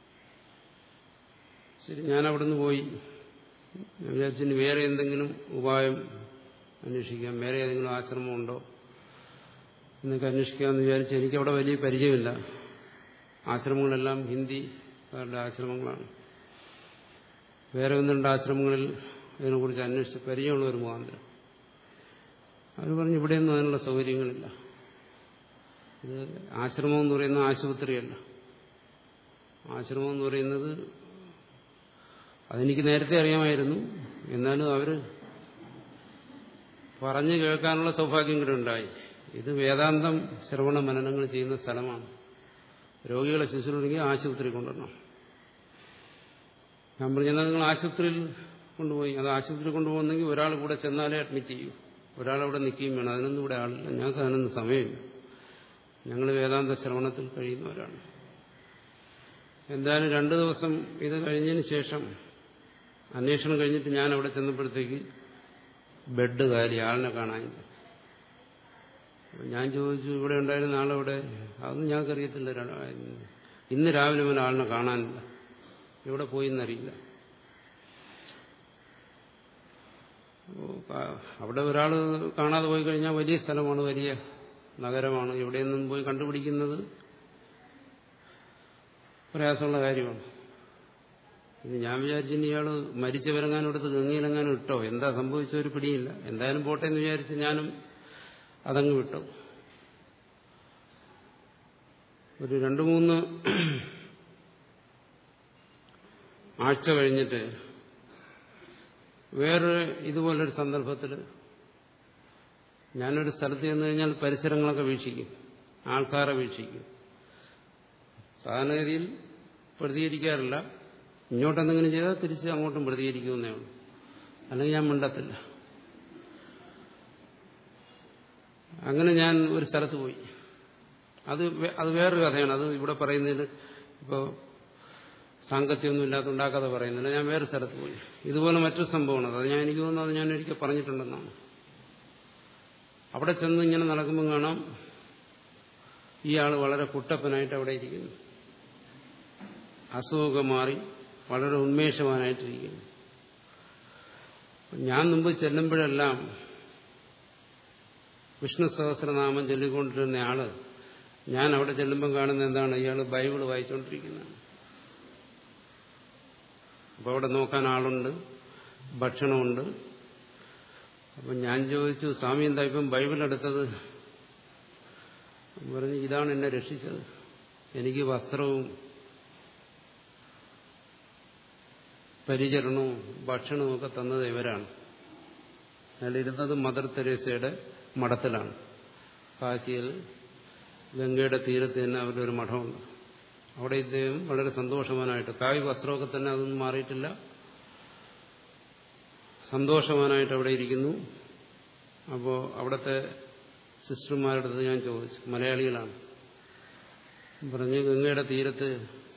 Speaker 1: ശരി ഞാൻ അവിടുന്ന് പോയി ഞാൻ വിചാരിച്ചിന് വേറെ എന്തെങ്കിലും ഉപായം അന്വേഷിക്കാം വേറെ ഏതെങ്കിലും ആശ്രമമുണ്ടോ എന്നൊക്കെ അന്വേഷിക്കാമെന്ന് വിചാരിച്ച് എനിക്കവിടെ വലിയ പരിചയമില്ല ആശ്രമങ്ങളെല്ലാം ഹിന്ദിക്കാരുടെ ആശ്രമങ്ങളാണ് വേറെ ഒന്ന് രണ്ട് ആശ്രമങ്ങളിൽ ഇതിനെക്കുറിച്ച് അന്വേഷിച്ച് പരിചയമുള്ള ഒരു മുഖാന്തരം അവർ പറഞ്ഞു ഇവിടെയൊന്നും അതിനുള്ള സൗകര്യങ്ങളില്ല ഇത് ആശ്രമം എന്ന് പറയുന്ന ആശുപത്രിയല്ല ആശ്രമം എന്ന് പറയുന്നത് അതെനിക്ക് നേരത്തെ അറിയാമായിരുന്നു എന്നാലും അവർ പറഞ്ഞു കേൾക്കാനുള്ള സൗഭാഗ്യം കൂടെ ഉണ്ടായി ഇത് വേദാന്തം ശ്രവണ മനനങ്ങൾ ചെയ്യുന്ന സ്ഥലമാണ് രോഗികളെ ശുശ്രൂഷിക്കുക ആശുപത്രി കൊണ്ടുവരണം ഞാൻ പറഞ്ഞാൽ നിങ്ങൾ ആശുപത്രിയിൽ കൊണ്ടുപോയി അത് ആശുപത്രി കൊണ്ടുപോകുന്നെങ്കിൽ ഒരാൾ കൂടെ ചെന്നാലേ അഡ്മിറ്റ് ചെയ്യൂ ഒരാളവിടെ നിൽക്കുകയും വേണം അതിനൊന്നും ഇവിടെ ആളില്ല ഞങ്ങൾക്ക് അതിനൊന്നും സമയമില്ല ഞങ്ങൾ വേദാന്ത ശ്രവണത്തിൽ കഴിയുന്നവരാണ് എന്തായാലും രണ്ടു ദിവസം ഇത് കഴിഞ്ഞതിന് ശേഷം അന്വേഷണം കഴിഞ്ഞിട്ട് ഞാൻ അവിടെ ചെന്നപ്പോഴത്തേക്ക് ബെഡ് കാലി ആളിനെ കാണാനില്ല ഞാൻ ചോദിച്ചു ഇവിടെ ഉണ്ടായിരുന്ന ആളെവിടെ അതൊന്നും ഞങ്ങൾക്കറിയത്തില്ല ഇന്ന് രാവിലെ മുതൽ ആളിനെ കാണാനില്ല എവിടെ പോയി എന്നറിയില്ല അവിടെ ഒരാൾ കാണാതെ പോയി കഴിഞ്ഞാൽ വലിയ സ്ഥലമാണ് വലിയ നഗരമാണ് എവിടെയൊന്നും പോയി കണ്ടുപിടിക്കുന്നത് പ്രയാസമുള്ള കാര്യമാണ് ഇത് ഞാൻ വിചാരിച്ചിന് ഇയാൾ മരിച്ചവരെങ്ങാനും എടുത്ത് ഗംഗയിലെങ്ങാനും ഇട്ടോ എന്താ സംഭവിച്ച ഒരു പിടിയില്ല എന്തായാലും പോട്ടെ എന്ന് വിചാരിച്ച് ഞാനും അതങ്ങ് വിട്ടു ഒരു രണ്ടു മൂന്ന് ആഴ്ച കഴിഞ്ഞിട്ട് വേറൊരു ഇതുപോലൊരു സന്ദർഭത്തിൽ ഞാനൊരു സ്ഥലത്ത് ചെന്ന് കഴിഞ്ഞാൽ പരിസരങ്ങളൊക്കെ വീക്ഷിക്കും ആൾക്കാരെ വീക്ഷിക്കും സാധാരണഗതിയിൽ പ്രതികരിക്കാറില്ല ഇങ്ങോട്ടെന്തെങ്കിലും ചെയ്താൽ തിരിച്ച് അങ്ങോട്ടും പ്രതികരിക്കുമെന്നേ ഉള്ളൂ അല്ലെങ്കിൽ ഞാൻ മിണ്ടത്തില്ല അങ്ങനെ ഞാൻ ഒരു സ്ഥലത്ത് പോയി അത് അത് വേറൊരു കഥയാണ് അത് ഇവിടെ പറയുന്നതിൽ ഇപ്പോൾ സാങ്കത്യമൊന്നും ഇല്ലാത്ത ഉണ്ടാക്കാതെ പറയുന്നില്ല ഞാൻ വേറെ സ്ഥലത്ത് പോയി ഇതുപോലെ മറ്റൊരു സംഭവമാണ് അത് ഞാൻ എനിക്ക് തോന്നുന്നത് ഞാൻ ഒരിക്കൽ പറഞ്ഞിട്ടുണ്ടെന്നാണ് അവിടെ ചെന്ന് ഇങ്ങനെ നടക്കുമ്പോൾ കാണാം ഇയാൾ വളരെ കുട്ടപ്പനായിട്ട് അവിടെ ഇരിക്കുന്നു അസുഖമൊക്കെ മാറി വളരെ ഉന്മേഷവാനായിട്ടിരിക്കുന്നു ഞാൻ മുമ്പ് ചെല്ലുമ്പോഴെല്ലാം വിഷ്ണു സഹസ്രനാമം ചൊല്ലിക്കൊണ്ടിരുന്ന ആള് ഞാൻ അവിടെ ചെല്ലുമ്പോൾ കാണുന്ന എന്താണ് ഇയാൾ ബൈബിൾ വായിച്ചുകൊണ്ടിരിക്കുന്നതാണ് അപ്പോൾ അവിടെ നോക്കാൻ ആളുണ്ട് ഭക്ഷണമുണ്ട് അപ്പം ഞാൻ ചോദിച്ചു സ്വാമി എന്താ ഇപ്പം ബൈബിൾ എടുത്തത് പറഞ്ഞു ഇതാണ് എന്നെ രക്ഷിച്ചത് എനിക്ക് വസ്ത്രവും പരിചരണവും ഭക്ഷണവും ഒക്കെ തന്നത് ഇവരാണ് അതിലിരുന്നത് മദർ തെരേസയുടെ മഠത്തിലാണ് കാശിയിൽ ഗംഗയുടെ തീരത്ത് തന്നെ അവരുടെ ഒരു മഠമുണ്ട് അവിടെ ഇദ്ദേഹം വളരെ സന്തോഷവാനായിട്ട് കായ് വസ്ത്രമൊക്കെ തന്നെ അതൊന്നും മാറിയിട്ടില്ല സന്തോഷവാനായിട്ട് അവിടെ ഇരിക്കുന്നു അപ്പോൾ അവിടുത്തെ സിസ്റ്റർമാരുടെ അടുത്ത് ഞാൻ ചോദിച്ചു മലയാളികളാണ് പറഞ്ഞ് ഗംഗയുടെ തീരത്ത്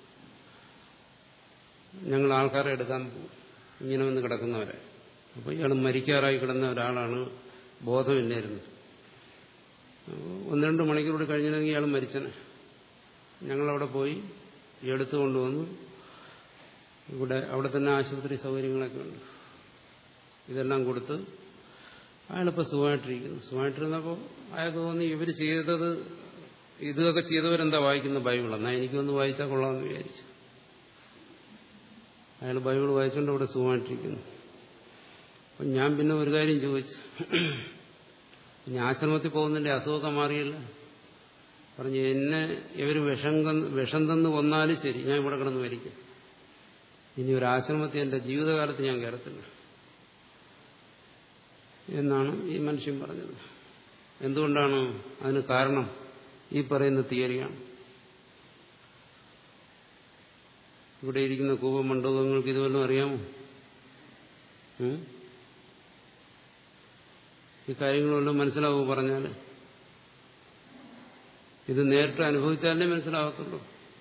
Speaker 1: ഞങ്ങൾ ആൾക്കാരെ എടുക്കാൻ പോകും ഇങ്ങനെ വന്ന് കിടക്കുന്നവരെ അപ്പോൾ ഇയാൾ മരിക്കാറായി കിടന്ന ഒരാളാണ് ബോധമില്ലായിരുന്നു ഒന്ന് രണ്ട് മണിക്കൂർ കഴിഞ്ഞില്ലെങ്കിൽ ഇയാൾ മരിച്ചനെ ഞങ്ങളവിടെ പോയി എടുത്തു കൊണ്ടുവന്നു ഇവിടെ അവിടെ തന്നെ ആശുപത്രി സൗകര്യങ്ങളൊക്കെ ഉണ്ട് ഇതെല്ലാം കൊടുത്ത് അയാളിപ്പോൾ സുഖമായിട്ടിരിക്കുന്നു സുഖമായിട്ടിരുന്നപ്പോൾ അയാൾക്ക് തോന്നി ഇവർ ചെയ്തത് ഇതൊക്കെ ചെയ്തവരെന്താ വായിക്കുന്ന ബൈബിൾ എന്നാൽ എനിക്കൊന്ന് വായിച്ചാൽ കൊള്ളാമെന്ന് വിചാരിച്ചു അയാൾ ബൈബിൾ വായിച്ചുകൊണ്ട് അവിടെ സുഖമായിട്ടിരിക്കുന്നു അപ്പം ഞാൻ പിന്നെ ഒരു കാര്യം ചോദിച്ചു ഇനി ആശ്രമത്തിൽ പോകുന്നതിന്റെ അസുഖമൊക്കെ മാറിയില്ല പറഞ്ഞു എന്നെ ഇവർ വിഷം വിഷം തന്ന് വന്നാലും ശരി ഞാൻ ഇവിടെ കിടന്ന് മരിക്കും ഇനി ഒരു ആശ്രമത്തിൽ എന്റെ ജീവിതകാലത്ത് ഞാൻ കയറത്തില്ല എന്നാണ് ഈ മനുഷ്യൻ പറഞ്ഞത് എന്തുകൊണ്ടാണ് അതിന് കാരണം ഈ പറയുന്ന തിയറിയാണ് ഇവിടെ ഇരിക്കുന്ന കൂപമണ്ഡപങ്ങൾക്ക് ഇതുവല്ലതും അറിയാമോ ഈ കാര്യങ്ങളെല്ലാം മനസ്സിലാവുമോ പറഞ്ഞാൽ ഇത് നേരിട്ട് അനുഭവിച്ചാലേ മനസ്സിലാകത്തുള്ളൂ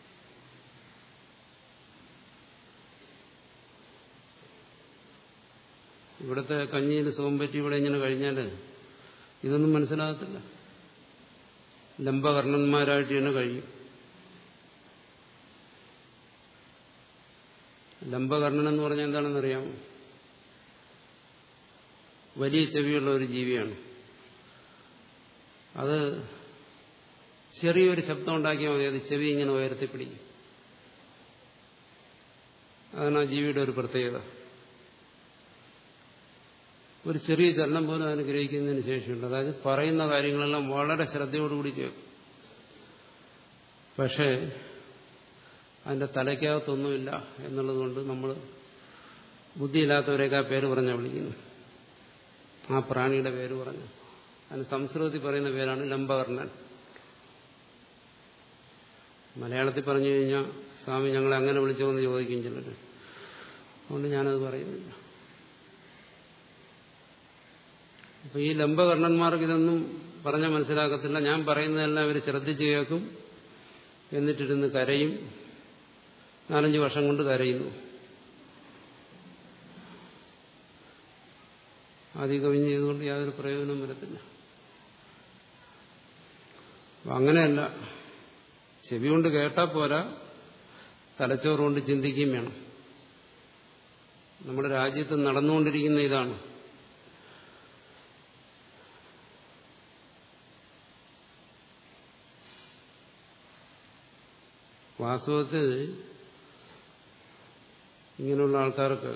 Speaker 1: ഇവിടുത്തെ കഞ്ഞിയിൽ സുഖം പറ്റി ഇവിടെ ഇങ്ങനെ കഴിഞ്ഞാൽ ഇതൊന്നും മനസ്സിലാകത്തില്ല ലംബകർണന്മാരായിട്ട് തന്നെ കഴിയും ലംബകർണൻ എന്ന് പറഞ്ഞാൽ എന്താണെന്ന് അറിയാമോ വലിയ ചെവിയുള്ള ഒരു ജീവിയാണ് അത് ചെറിയൊരു ശബ്ദം ഉണ്ടാക്കിയാൽ മതി അത് ചെവി ഇങ്ങനെ ഉയർത്തിപ്പിടിക്കും അതാണ് ആ ജീവിയുടെ ഒരു പ്രത്യേകത ഒരു ചെറിയ ചലനം പോലും അതിന് ഗ്രഹിക്കുന്നതിന് ശേഷിയുണ്ട് അതായത് പറയുന്ന കാര്യങ്ങളെല്ലാം വളരെ ശ്രദ്ധയോടുകൂടി കേൾക്കും പക്ഷേ അതിന്റെ തലയ്ക്കകത്തൊന്നുമില്ല എന്നുള്ളതുകൊണ്ട് നമ്മൾ ബുദ്ധിയില്ലാത്തവരെയൊക്കെ ആ പേര് പറഞ്ഞാൽ വിളിക്കുന്നു ആ പ്രാണിയുടെ പേര് പറഞ്ഞു അതിന് സംസ്കൃതത്തിൽ പറയുന്ന പേരാണ് ലംബകർണൻ മലയാളത്തിൽ പറഞ്ഞു കഴിഞ്ഞാൽ സ്വാമി ഞങ്ങളെ അങ്ങനെ വിളിച്ചോന്ന് ചോദിക്കും ചിലർ അതുകൊണ്ട് ഞാനത് പറയുന്നില്ല അപ്പൊ ഈ ലംബകർണന്മാർക്ക് ഇതൊന്നും പറഞ്ഞാൽ മനസ്സിലാക്കത്തില്ല ഞാൻ പറയുന്നതെല്ലാം ഇവർ ശ്രദ്ധിച്ചു കേൾക്കും എന്നിട്ടിരുന്ന് കരയും നാലഞ്ച് വർഷം കൊണ്ട് കരയുന്നു ആദ്യ കവിഞ്ഞ് ചെയ്തുകൊണ്ട് യാതൊരു പ്രയോജനവും വരത്തില്ല അപ്പൊ അങ്ങനെയല്ല ചെവി കൊണ്ട് കേട്ടാൽ പോരാ തലച്ചോറ് കൊണ്ട് ചിന്തിക്കുകയും വേണം നമ്മുടെ രാജ്യത്ത് നടന്നുകൊണ്ടിരിക്കുന്ന ഇതാണ് വാസ്തവത്തിൽ ഇങ്ങനെയുള്ള ആൾക്കാർക്ക്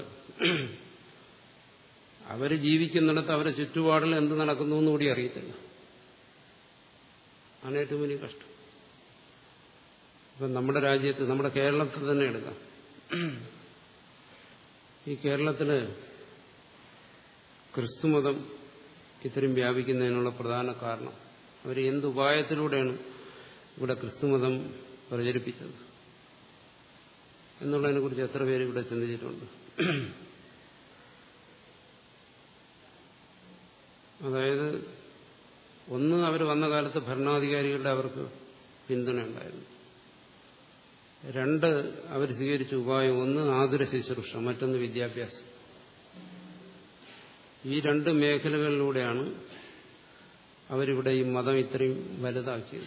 Speaker 1: അവർ ജീവിക്കുന്നിടത്ത് അവരെ ചുറ്റുപാടിൽ എന്ത് നടക്കുന്നു എന്ന് കൂടി അറിയത്തില്ല ആണ് ഏറ്റവും വലിയ കഷ്ടം ഇപ്പം നമ്മുടെ രാജ്യത്ത് നമ്മുടെ കേരളത്തിൽ തന്നെ എടുക്കാം ഈ കേരളത്തില് ക്രിസ്തുമതം ഇത്രയും വ്യാപിക്കുന്നതിനുള്ള പ്രധാന കാരണം അവർ എന്ത് ഉപായത്തിലൂടെയാണ് ഇവിടെ ക്രിസ്തുമതം പ്രചരിപ്പിച്ചത് എന്നുള്ളതിനെ കുറിച്ച് എത്ര പേര് ഇവിടെ ചിന്തിച്ചിട്ടുണ്ട് അതായത് ഒന്ന് അവർ വന്ന കാലത്ത് ഭരണാധികാരികളുടെ അവർക്ക് പിന്തുണ ഉണ്ടായിരുന്നു രണ്ട് അവർ സ്വീകരിച്ച ഉപായം ഒന്ന് ആതുര ശുശ്രൂഷ മറ്റൊന്ന് വിദ്യാഭ്യാസം ഈ രണ്ട് മേഖലകളിലൂടെയാണ് അവരിവിടെ ഈ മതം ഇത്രയും വലുതാക്കിയത്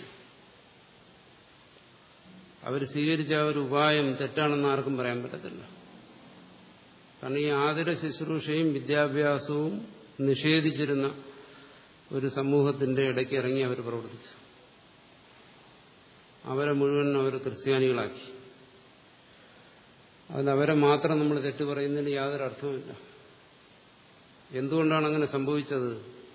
Speaker 1: അവർ സ്വീകരിച്ച ആ ഒരു ഉപായം തെറ്റാണെന്ന് ആർക്കും പറയാൻ പറ്റത്തില്ല കാരണം ഈ ആതിര ശുശ്രൂഷയും വിദ്യാഭ്യാസവും നിഷേധിച്ചിരുന്ന ഒരു സമൂഹത്തിന്റെ ഇടയ്ക്ക് ഇറങ്ങി അവർ പ്രവർത്തിച്ചു അവരെ മുഴുവൻ അവർ ക്രിസ്ത്യാനികളാക്കി അതിൽ അവരെ മാത്രം നമ്മൾ തെറ്റു പറയുന്നതിന് യാതൊരു അർത്ഥവുമില്ല എന്തുകൊണ്ടാണ് അങ്ങനെ സംഭവിച്ചത്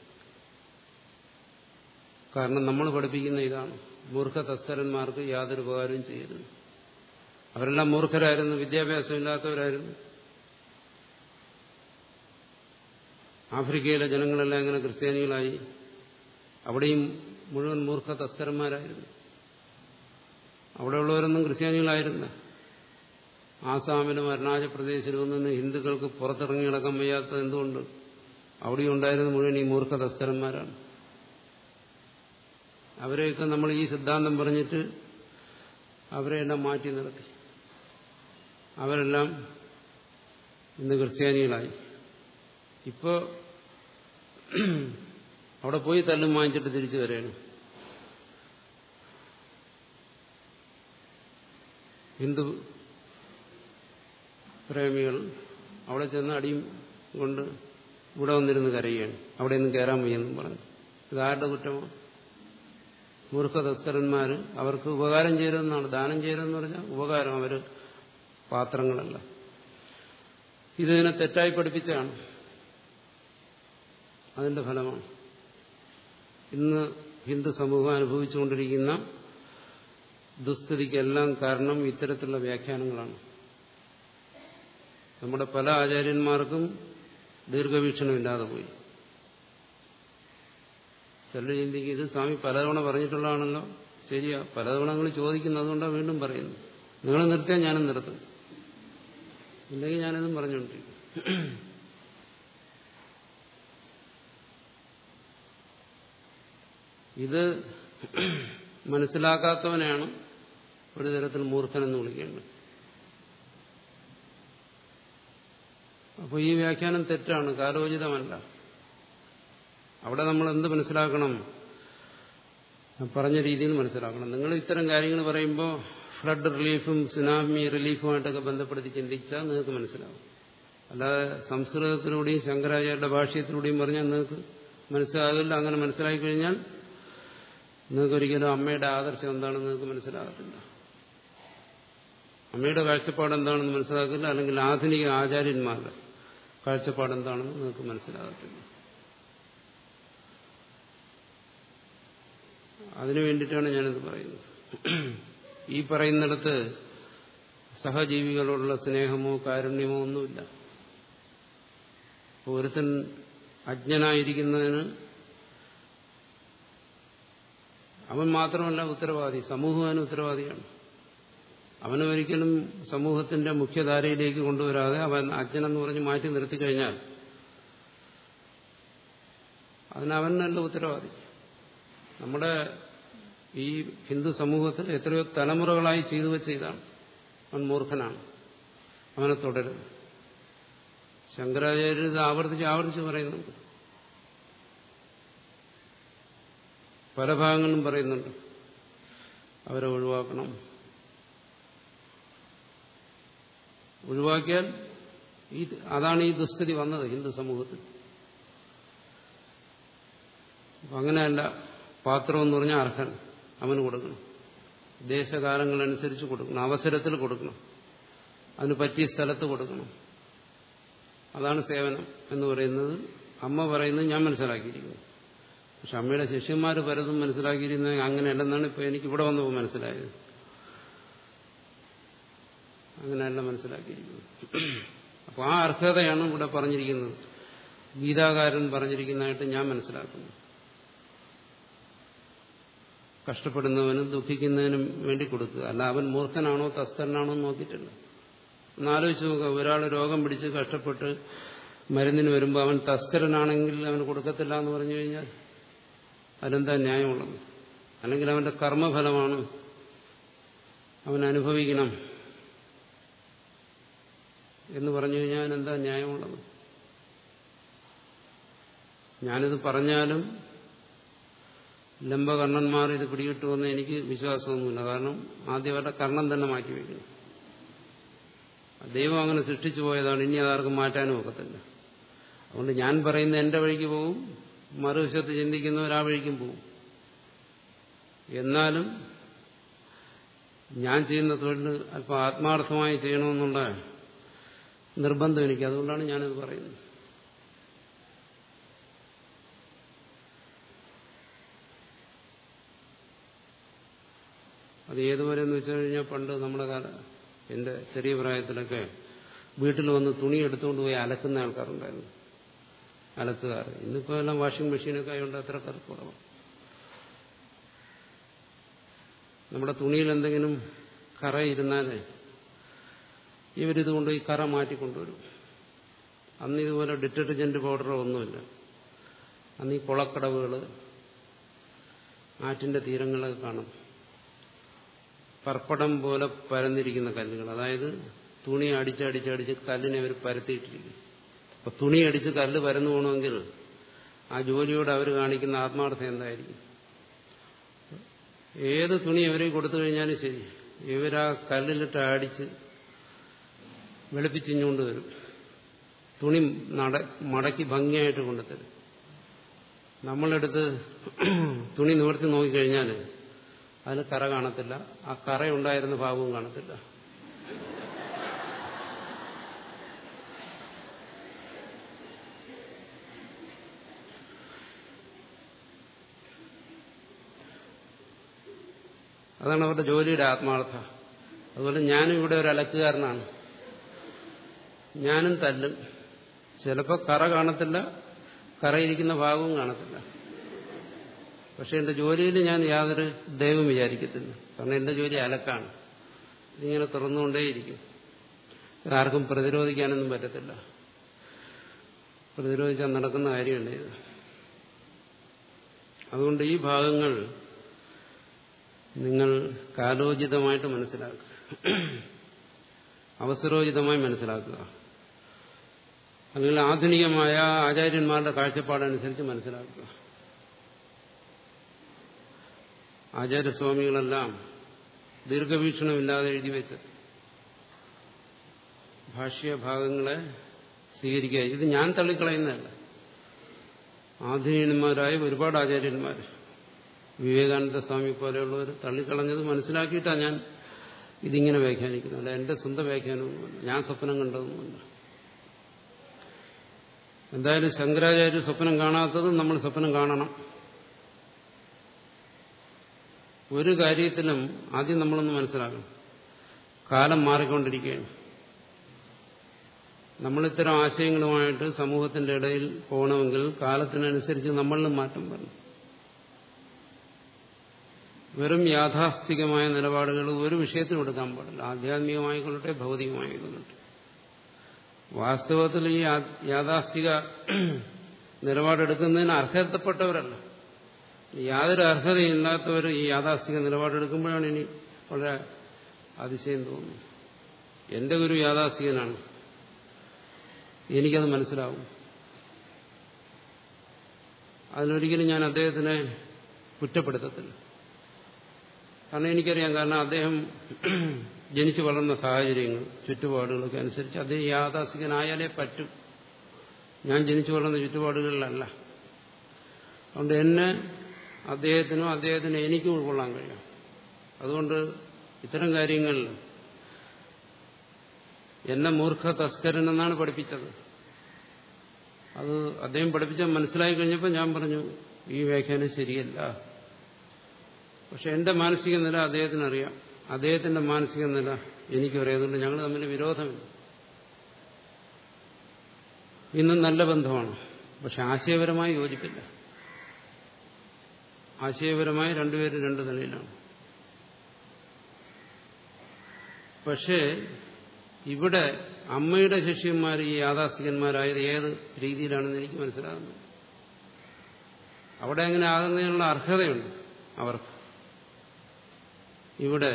Speaker 1: കാരണം നമ്മൾ പഠിപ്പിക്കുന്ന ഇതാണ് മൂർഖ തസ്കരന്മാർക്ക് യാതൊരു ഉപകാരവും ചെയ്യരുത് അവരെല്ലാം മൂർഖരായിരുന്നു വിദ്യാഭ്യാസം ഇല്ലാത്തവരായിരുന്നു ആഫ്രിക്കയിലെ ജനങ്ങളെല്ലാം എങ്ങനെ ക്രിസ്ത്യാനികളായി അവിടെയും മുഴുവൻ മൂർഖ തസ്കരന്മാരായിരുന്നു അവിടെയുള്ളവരൊന്നും ക്രിസ്ത്യാനികളായിരുന്നു ആസാമിലും അരുണാചൽ പ്രദേശിലും നിന്ന് ഹിന്ദുക്കൾക്ക് പുറത്തിറങ്ങി നടക്കാൻ വയ്യാത്തത് എന്തുകൊണ്ട് അവിടെയും ഉണ്ടായിരുന്ന മുഴുവൻ ഈ മൂർഖ തസ്കരന്മാരാണ് അവരെയൊക്കെ നമ്മൾ ഈ സിദ്ധാന്തം പറഞ്ഞിട്ട് അവരെയെല്ലാം മാറ്റി നിർത്തി അവരെല്ലാം ഇന്ന് ക്രിസ്ത്യാനികളായി ഇപ്പോ അവിടെ പോയി തല്ലും വാങ്ങിച്ചിട്ട് തിരിച്ചു വരികയാണ് ഹിന്ദു പ്രേമികൾ അവിടെ ചെന്ന് അടിയും കൊണ്ട് ഇവിടെ വന്നിരുന്ന് കരയുകയാണ് അവിടെ ഒന്നും കയറാൻ വയ്യെന്നും പറഞ്ഞു ഇതാരുടെ കുറ്റമാണ് മൂർഖ തസ്കരന്മാർ അവർക്ക് ഉപകാരം ചെയ്തെന്നാണ് ദാനം ചെയ്തെന്ന് പറഞ്ഞാൽ ഉപകാരം അവർ പാത്രങ്ങളല്ല ഇതിനെ തെറ്റായി പഠിപ്പിച്ചാണ് അതിന്റെ ഫലമാണ് ഇന്ന് ഹിന്ദു സമൂഹം അനുഭവിച്ചുകൊണ്ടിരിക്കുന്ന ദുസ്ഥിതിക്കെല്ലാം കാരണം ഇത്തരത്തിലുള്ള വ്യാഖ്യാനങ്ങളാണ് നമ്മുടെ പല ആചാര്യന്മാർക്കും ദീർഘവീക്ഷണമില്ലാതെ പോയി ചിലർ ചിന്തിക്കും ഇത് സ്വാമി പലതവണ പറഞ്ഞിട്ടുള്ളതാണല്ലോ ശരിയാ പലതവണ നിങ്ങൾ ചോദിക്കുന്നത് അതുകൊണ്ടാണ് വീണ്ടും പറയുന്നത് നിങ്ങൾ നിർത്തിയാൽ ഞാനും നിർത്തും ഇല്ലെങ്കിൽ ഞാനിതും പറഞ്ഞുകൊണ്ടിരിക്കും ഇത് മനസ്സിലാക്കാത്തവനെയാണ് ഒരു തരത്തിൽ മൂർഖനെന്ന് വിളിക്കേണ്ടത് അപ്പോൾ ഈ വ്യാഖ്യാനം തെറ്റാണ് കാലോചിതമല്ല അവിടെ നമ്മൾ എന്ത് മനസ്സിലാക്കണം പറഞ്ഞ രീതിയിൽ മനസ്സിലാക്കണം നിങ്ങൾ ഇത്തരം കാര്യങ്ങൾ പറയുമ്പോൾ ഫ്ലഡ് റിലീഫും സുനാമി റിലീഫുമായിട്ടൊക്കെ ബന്ധപ്പെടുത്തി ചിന്തിച്ചാൽ നിങ്ങൾക്ക് മനസ്സിലാവും അല്ലാതെ സംസ്കൃതത്തിലൂടെയും ശങ്കരാചാര്യരുടെ ഭാഷ്യത്തിലൂടെയും പറഞ്ഞാൽ നിങ്ങൾക്ക് മനസ്സിലാകില്ല അങ്ങനെ മനസ്സിലാക്കി കഴിഞ്ഞാൽ നിങ്ങൾക്ക് ഒരിക്കലും അമ്മയുടെ ആദർശം എന്താണെന്ന് നിങ്ങൾക്ക് മനസ്സിലാകത്തില്ല അമ്മയുടെ കാഴ്ചപ്പാട് എന്താണെന്ന് മനസ്സിലാക്കില്ല അല്ലെങ്കിൽ ആധുനിക ആചാര്യന്മാരുടെ കാഴ്ചപ്പാട് എന്താണെന്ന് നിങ്ങൾക്ക് മനസ്സിലാകത്തില്ല അതിനു വേണ്ടിയിട്ടാണ് ഞാനിത് പറയുന്നത് ഈ പറയുന്നിടത്ത് സഹജീവികളോടുള്ള സ്നേഹമോ കാരുണ്യമോ ഒന്നുമില്ല ഒരുത്തൻ അജ്ഞനായിരിക്കുന്നതിന് അവൻ മാത്രമല്ല ഉത്തരവാദി സമൂഹം അവന് ഉത്തരവാദിയാണ് അവനെ ഒരിക്കലും സമൂഹത്തിന്റെ മുഖ്യധാരയിലേക്ക് കൊണ്ടുവരാതെ അവൻ അജ്ഞനെന്ന് പറഞ്ഞ് മാറ്റി നിർത്തിക്കഴിഞ്ഞാൽ അതിനവനല്ല ഉത്തരവാദി നമ്മുടെ ഈ ഹിന്ദു സമൂഹത്തിൽ എത്രയോ തലമുറകളായി ചെയ്തു വെച്ച ഇതാണ് അവൻ മൂർഖനാണ് അവനെ തുടരുത് ശങ്കരാചാര്യർ ഇത് ആവർത്തിച്ച് ആവർത്തിച്ച് പറയുന്നുണ്ട് പല ഭാഗങ്ങളും പറയുന്നുണ്ട് അവരെ ഒഴിവാക്കണം ഒഴിവാക്കിയാൽ ഈ അതാണ് ഈ ദുസ്ഥിതി വന്നത് ഹിന്ദു സമൂഹത്തിൽ അങ്ങനെയല്ല പാത്രം എന്ന് പറഞ്ഞാൽ അർഹൻ അവന് കൊടുക്കണം ദേശകാലങ്ങളനുസരിച്ച് കൊടുക്കണം അവസരത്തിൽ കൊടുക്കണം അതിന് പറ്റിയ സ്ഥലത്ത് കൊടുക്കണം അതാണ് സേവനം എന്ന് പറയുന്നത് അമ്മ പറയുന്നത് ഞാൻ മനസ്സിലാക്കിയിരിക്കുന്നു പക്ഷെ അമ്മയുടെ ശിഷ്യന്മാർ പലതും മനസ്സിലാക്കിയിരുന്നത് അങ്ങനെയല്ലെന്നാണ് ഇപ്പോൾ എനിക്ക് ഇവിടെ വന്നപ്പോൾ മനസ്സിലായത് അങ്ങനെയല്ല മനസ്സിലാക്കിയിരിക്കുന്നത് അപ്പോൾ ആ അർഹതയാണ് ഇവിടെ പറഞ്ഞിരിക്കുന്നത് ഗീതാകാരൻ പറഞ്ഞിരിക്കുന്നതായിട്ട് ഞാൻ മനസ്സിലാക്കുന്നു കഷ്ടപ്പെടുന്നവനും ദുഃഖിക്കുന്നതിനും വേണ്ടി കൊടുക്കുക അല്ല അവൻ മൂർഖനാണോ തസ്കരനാണോ എന്ന് നോക്കിയിട്ടില്ല എന്നാലോചിച്ച് നോക്കുക ഒരാൾ രോഗം പിടിച്ച് കഷ്ടപ്പെട്ട് മരുന്നിന് വരുമ്പോൾ അവൻ തസ്കരനാണെങ്കിൽ അവന് കൊടുക്കത്തില്ല എന്ന് പറഞ്ഞു കഴിഞ്ഞാൽ അതിലെന്താ ന്യായമുള്ളത് അല്ലെങ്കിൽ അവന്റെ കർമ്മഫലമാണ് അവൻ അനുഭവിക്കണം എന്ന് പറഞ്ഞു കഴിഞ്ഞാൽ എന്താ ന്യായമുള്ളത് ഞാനിത് പറഞ്ഞാലും ലംബകർണന്മാർ ഇത് പിടികിട്ടുമെന്ന് എനിക്ക് വിശ്വാസമൊന്നുമില്ല കാരണം ആദ്യം അവരുടെ കർണം തന്നെ മാറ്റി വയ്ക്കണം ദൈവം അങ്ങനെ സൃഷ്ടിച്ചു പോയതാണ് ഇനി അതാർക്കും മാറ്റാനും ഒക്കത്തില്ല അതുകൊണ്ട് ഞാൻ പറയുന്ന എന്റെ വഴിക്ക് പോകും മറുവശത്ത് ചിന്തിക്കുന്നവർ ആ വഴിക്കും പോകും എന്നാലും ഞാൻ ചെയ്യുന്ന തൊഴിൽ അല്പം ആത്മാർത്ഥമായി ചെയ്യണമെന്നുള്ള നിർബന്ധം എനിക്ക് അതുകൊണ്ടാണ് ഞാനിത് പറയുന്നത് അത് ഏതുവരെ എന്ന് വെച്ചു കഴിഞ്ഞാൽ പണ്ട് നമ്മുടെ കാല എന്റെ ചെറിയ പ്രായത്തിലൊക്കെ വീട്ടിൽ വന്ന് തുണി എടുത്തുകൊണ്ട് പോയി അലക്കുന്ന ആൾക്കാരുണ്ടായിരുന്നു അലക്കുകാർ ഇന്നിപ്പോ എല്ലാം വാഷിംഗ് മെഷീനൊക്കെ ആയതുകൊണ്ട് അത്ര കുറവ് നമ്മുടെ തുണിയിൽ എന്തെങ്കിലും കറ ഇരുന്നാലേ ഇവരിത് കൊണ്ട് ഈ കറ മാറ്റിക്കൊണ്ടുവരും അന്ന് ഇതുപോലെ ഡിറ്റർജന്റ് പൗഡറോ ഒന്നുമില്ല അന്ന് ഈ കുളക്കടവുകൾ ആറ്റിന്റെ തീരങ്ങളൊക്കെ കാണും പർപ്പടം പോലെ പരന്നിരിക്കുന്ന കല്ലുകൾ അതായത് തുണി അടിച്ചടിച്ചടിച്ച് കല്ലിനെ അവർ പരത്തിയിട്ടിരിക്കും അപ്പൊ തുണി അടിച്ച് കല്ല് പരന്നു പോകണമെങ്കിൽ ആ ജോലിയോട് അവർ കാണിക്കുന്ന ആത്മാർത്ഥം എന്തായിരിക്കും ഏത് തുണി അവരെ കൊടുത്തു കഴിഞ്ഞാലും ശരി ഇവരാ കല്ലിലിട്ട് അടിച്ച് വെളുപ്പിച്ചിഞ്ഞുകൊണ്ട് വരും തുണി നട മടക്കി ഭംഗിയായിട്ട് കൊണ്ടുതരും നമ്മളെടുത്ത് തുണി നിവർത്തി നോക്കിക്കഴിഞ്ഞാൽ അതിന് കറ കാണത്തില്ല ആ കറയുണ്ടായിരുന്ന ഭാഗവും കാണത്തില്ല അതാണ് അവരുടെ ജോലിയുടെ ആത്മാർത്ഥ അതുപോലെ ഞാനും ഇവിടെ ഒരു അലക്കുകാരനാണ് ഞാനും തല്ലും ചിലപ്പോൾ കറ കാണത്തില്ല കറയിരിക്കുന്ന ഭാഗവും കാണത്തില്ല പക്ഷെ എന്റെ ജോലിയിൽ ഞാൻ യാതൊരു ദൈവം വിചാരിക്കത്തില്ല കാരണം എന്റെ ജോലി അലക്കാണ് ഇതിങ്ങനെ തുറന്നുകൊണ്ടേയിരിക്കും ആർക്കും പ്രതിരോധിക്കാനൊന്നും പറ്റത്തില്ല പ്രതിരോധിച്ചാൽ നടക്കുന്ന കാര്യമല്ല ഇത് അതുകൊണ്ട് ഈ ഭാഗങ്ങൾ നിങ്ങൾ കാലോചിതമായിട്ട് മനസ്സിലാക്കുക അവസരോചിതമായി മനസ്സിലാക്കുക അല്ലെങ്കിൽ ആധുനികമായ ആചാര്യന്മാരുടെ കാഴ്ചപ്പാടനുസരിച്ച് മനസ്സിലാക്കുക ആചാര്യസ്വാമികളെല്ലാം ദീർഘവീക്ഷണമില്ലാതെ എഴുതി വെച്ച് ഭാഷ്യഭാഗങ്ങളെ സ്വീകരിക്കുക ഇത് ഞാൻ തള്ളിക്കളയുന്നതല്ല ആധുനികന്മാരായ ഒരുപാട് ആചാര്യന്മാർ വിവേകാനന്ദ സ്വാമി പോലെയുള്ളവർ തള്ളിക്കളഞ്ഞത് മനസ്സിലാക്കിയിട്ടാണ് ഞാൻ ഇതിങ്ങനെ വ്യാഖ്യാനിക്കുന്നത് അല്ല എന്റെ സ്വന്തം വ്യാഖ്യാനമൊന്നുമല്ല ഞാൻ സ്വപ്നം കണ്ടതൊന്നുമല്ല എന്തായാലും ശങ്കരാചാര്യ സ്വപ്നം കാണാത്തത് നമ്മൾ സ്വപ്നം കാണണം ഒരു കാര്യത്തിലും ആദ്യം നമ്മളൊന്ന് മനസ്സിലാക്കണം കാലം മാറിക്കൊണ്ടിരിക്കുകയാണ് നമ്മളിത്തരം ആശയങ്ങളുമായിട്ട് സമൂഹത്തിന്റെ ഇടയിൽ പോകണമെങ്കിൽ കാലത്തിനനുസരിച്ച് നമ്മളിലും മാറ്റം വരണം വെറും യാഥാസ്ഥികമായ നിലപാടുകൾ ഒരു വിഷയത്തിനും എടുക്കാൻ പാടില്ല ആധ്യാത്മികമായിക്കൊള്ളട്ടെ ഭൗതികമായിക്കൊള്ളട്ടെ വാസ്തവത്തിൽ ഈ യാഥാസ്ഥിക നിലപാടെടുക്കുന്നതിന് അർഹതപ്പെട്ടവരല്ല യാതൊരു അർഹതയില്ലാത്തവർ ഈ യാഥാസ്ഥിക നിലപാടെടുക്കുമ്പോഴാണ് ഇനി വളരെ അതിശയം തോന്നുന്നത് എന്റെ ഗുരു യാഥാസ്ഥികനാണ് എനിക്കത് മനസ്സിലാവും അതിനൊരിക്കലും ഞാൻ അദ്ദേഹത്തിനെ കുറ്റപ്പെടുത്തത്തില്ല കാരണം എനിക്കറിയാം കാരണം അദ്ദേഹം ജനിച്ചു വളർന്ന സാഹചര്യങ്ങൾ ചുറ്റുപാടുകളൊക്കെ അനുസരിച്ച് അദ്ദേഹം യാഥാസ്ഥികനായാലേ പറ്റും ഞാൻ ജനിച്ചു വളർന്ന ചുറ്റുപാടുകളിലല്ല അതുകൊണ്ട് എന്നെ അദ്ദേഹത്തിനും അദ്ദേഹത്തിന് എനിക്കും ഉൾക്കൊള്ളാൻ കഴിയും അതുകൊണ്ട് ഇത്തരം കാര്യങ്ങളിൽ എന്നെ മൂർഖ തസ്കരൻ എന്നാണ് പഠിപ്പിച്ചത് അത് അദ്ദേഹം പഠിപ്പിച്ച മനസ്സിലായി കഴിഞ്ഞപ്പോൾ ഞാൻ പറഞ്ഞു ഈ വ്യാഖ്യാനം ശരിയല്ല പക്ഷെ എന്റെ മാനസിക നില അദ്ദേഹത്തിന് അറിയാം അദ്ദേഹത്തിന്റെ മാനസിക നില എനിക്കറിയാം അതുകൊണ്ട് ഞങ്ങൾ തമ്മിൽ വിരോധമില്ല ഇന്നും നല്ല ബന്ധമാണ് പക്ഷെ ആശയപരമായി യോജിപ്പില്ല ആശയപരമായി രണ്ടുപേരും രണ്ടു നിലയിലാണ് പക്ഷേ ഇവിടെ അമ്മയുടെ ശിഷ്യന്മാർ ഈ യാഥാസ്ഥികന്മാരായത് ഏത് രീതിയിലാണെന്ന് എനിക്ക് മനസ്സിലാകുന്നത് അവിടെ അങ്ങനെ ആകുന്നതിനുള്ള അർഹതയുണ്ട് അവർക്ക് ഇവിടെ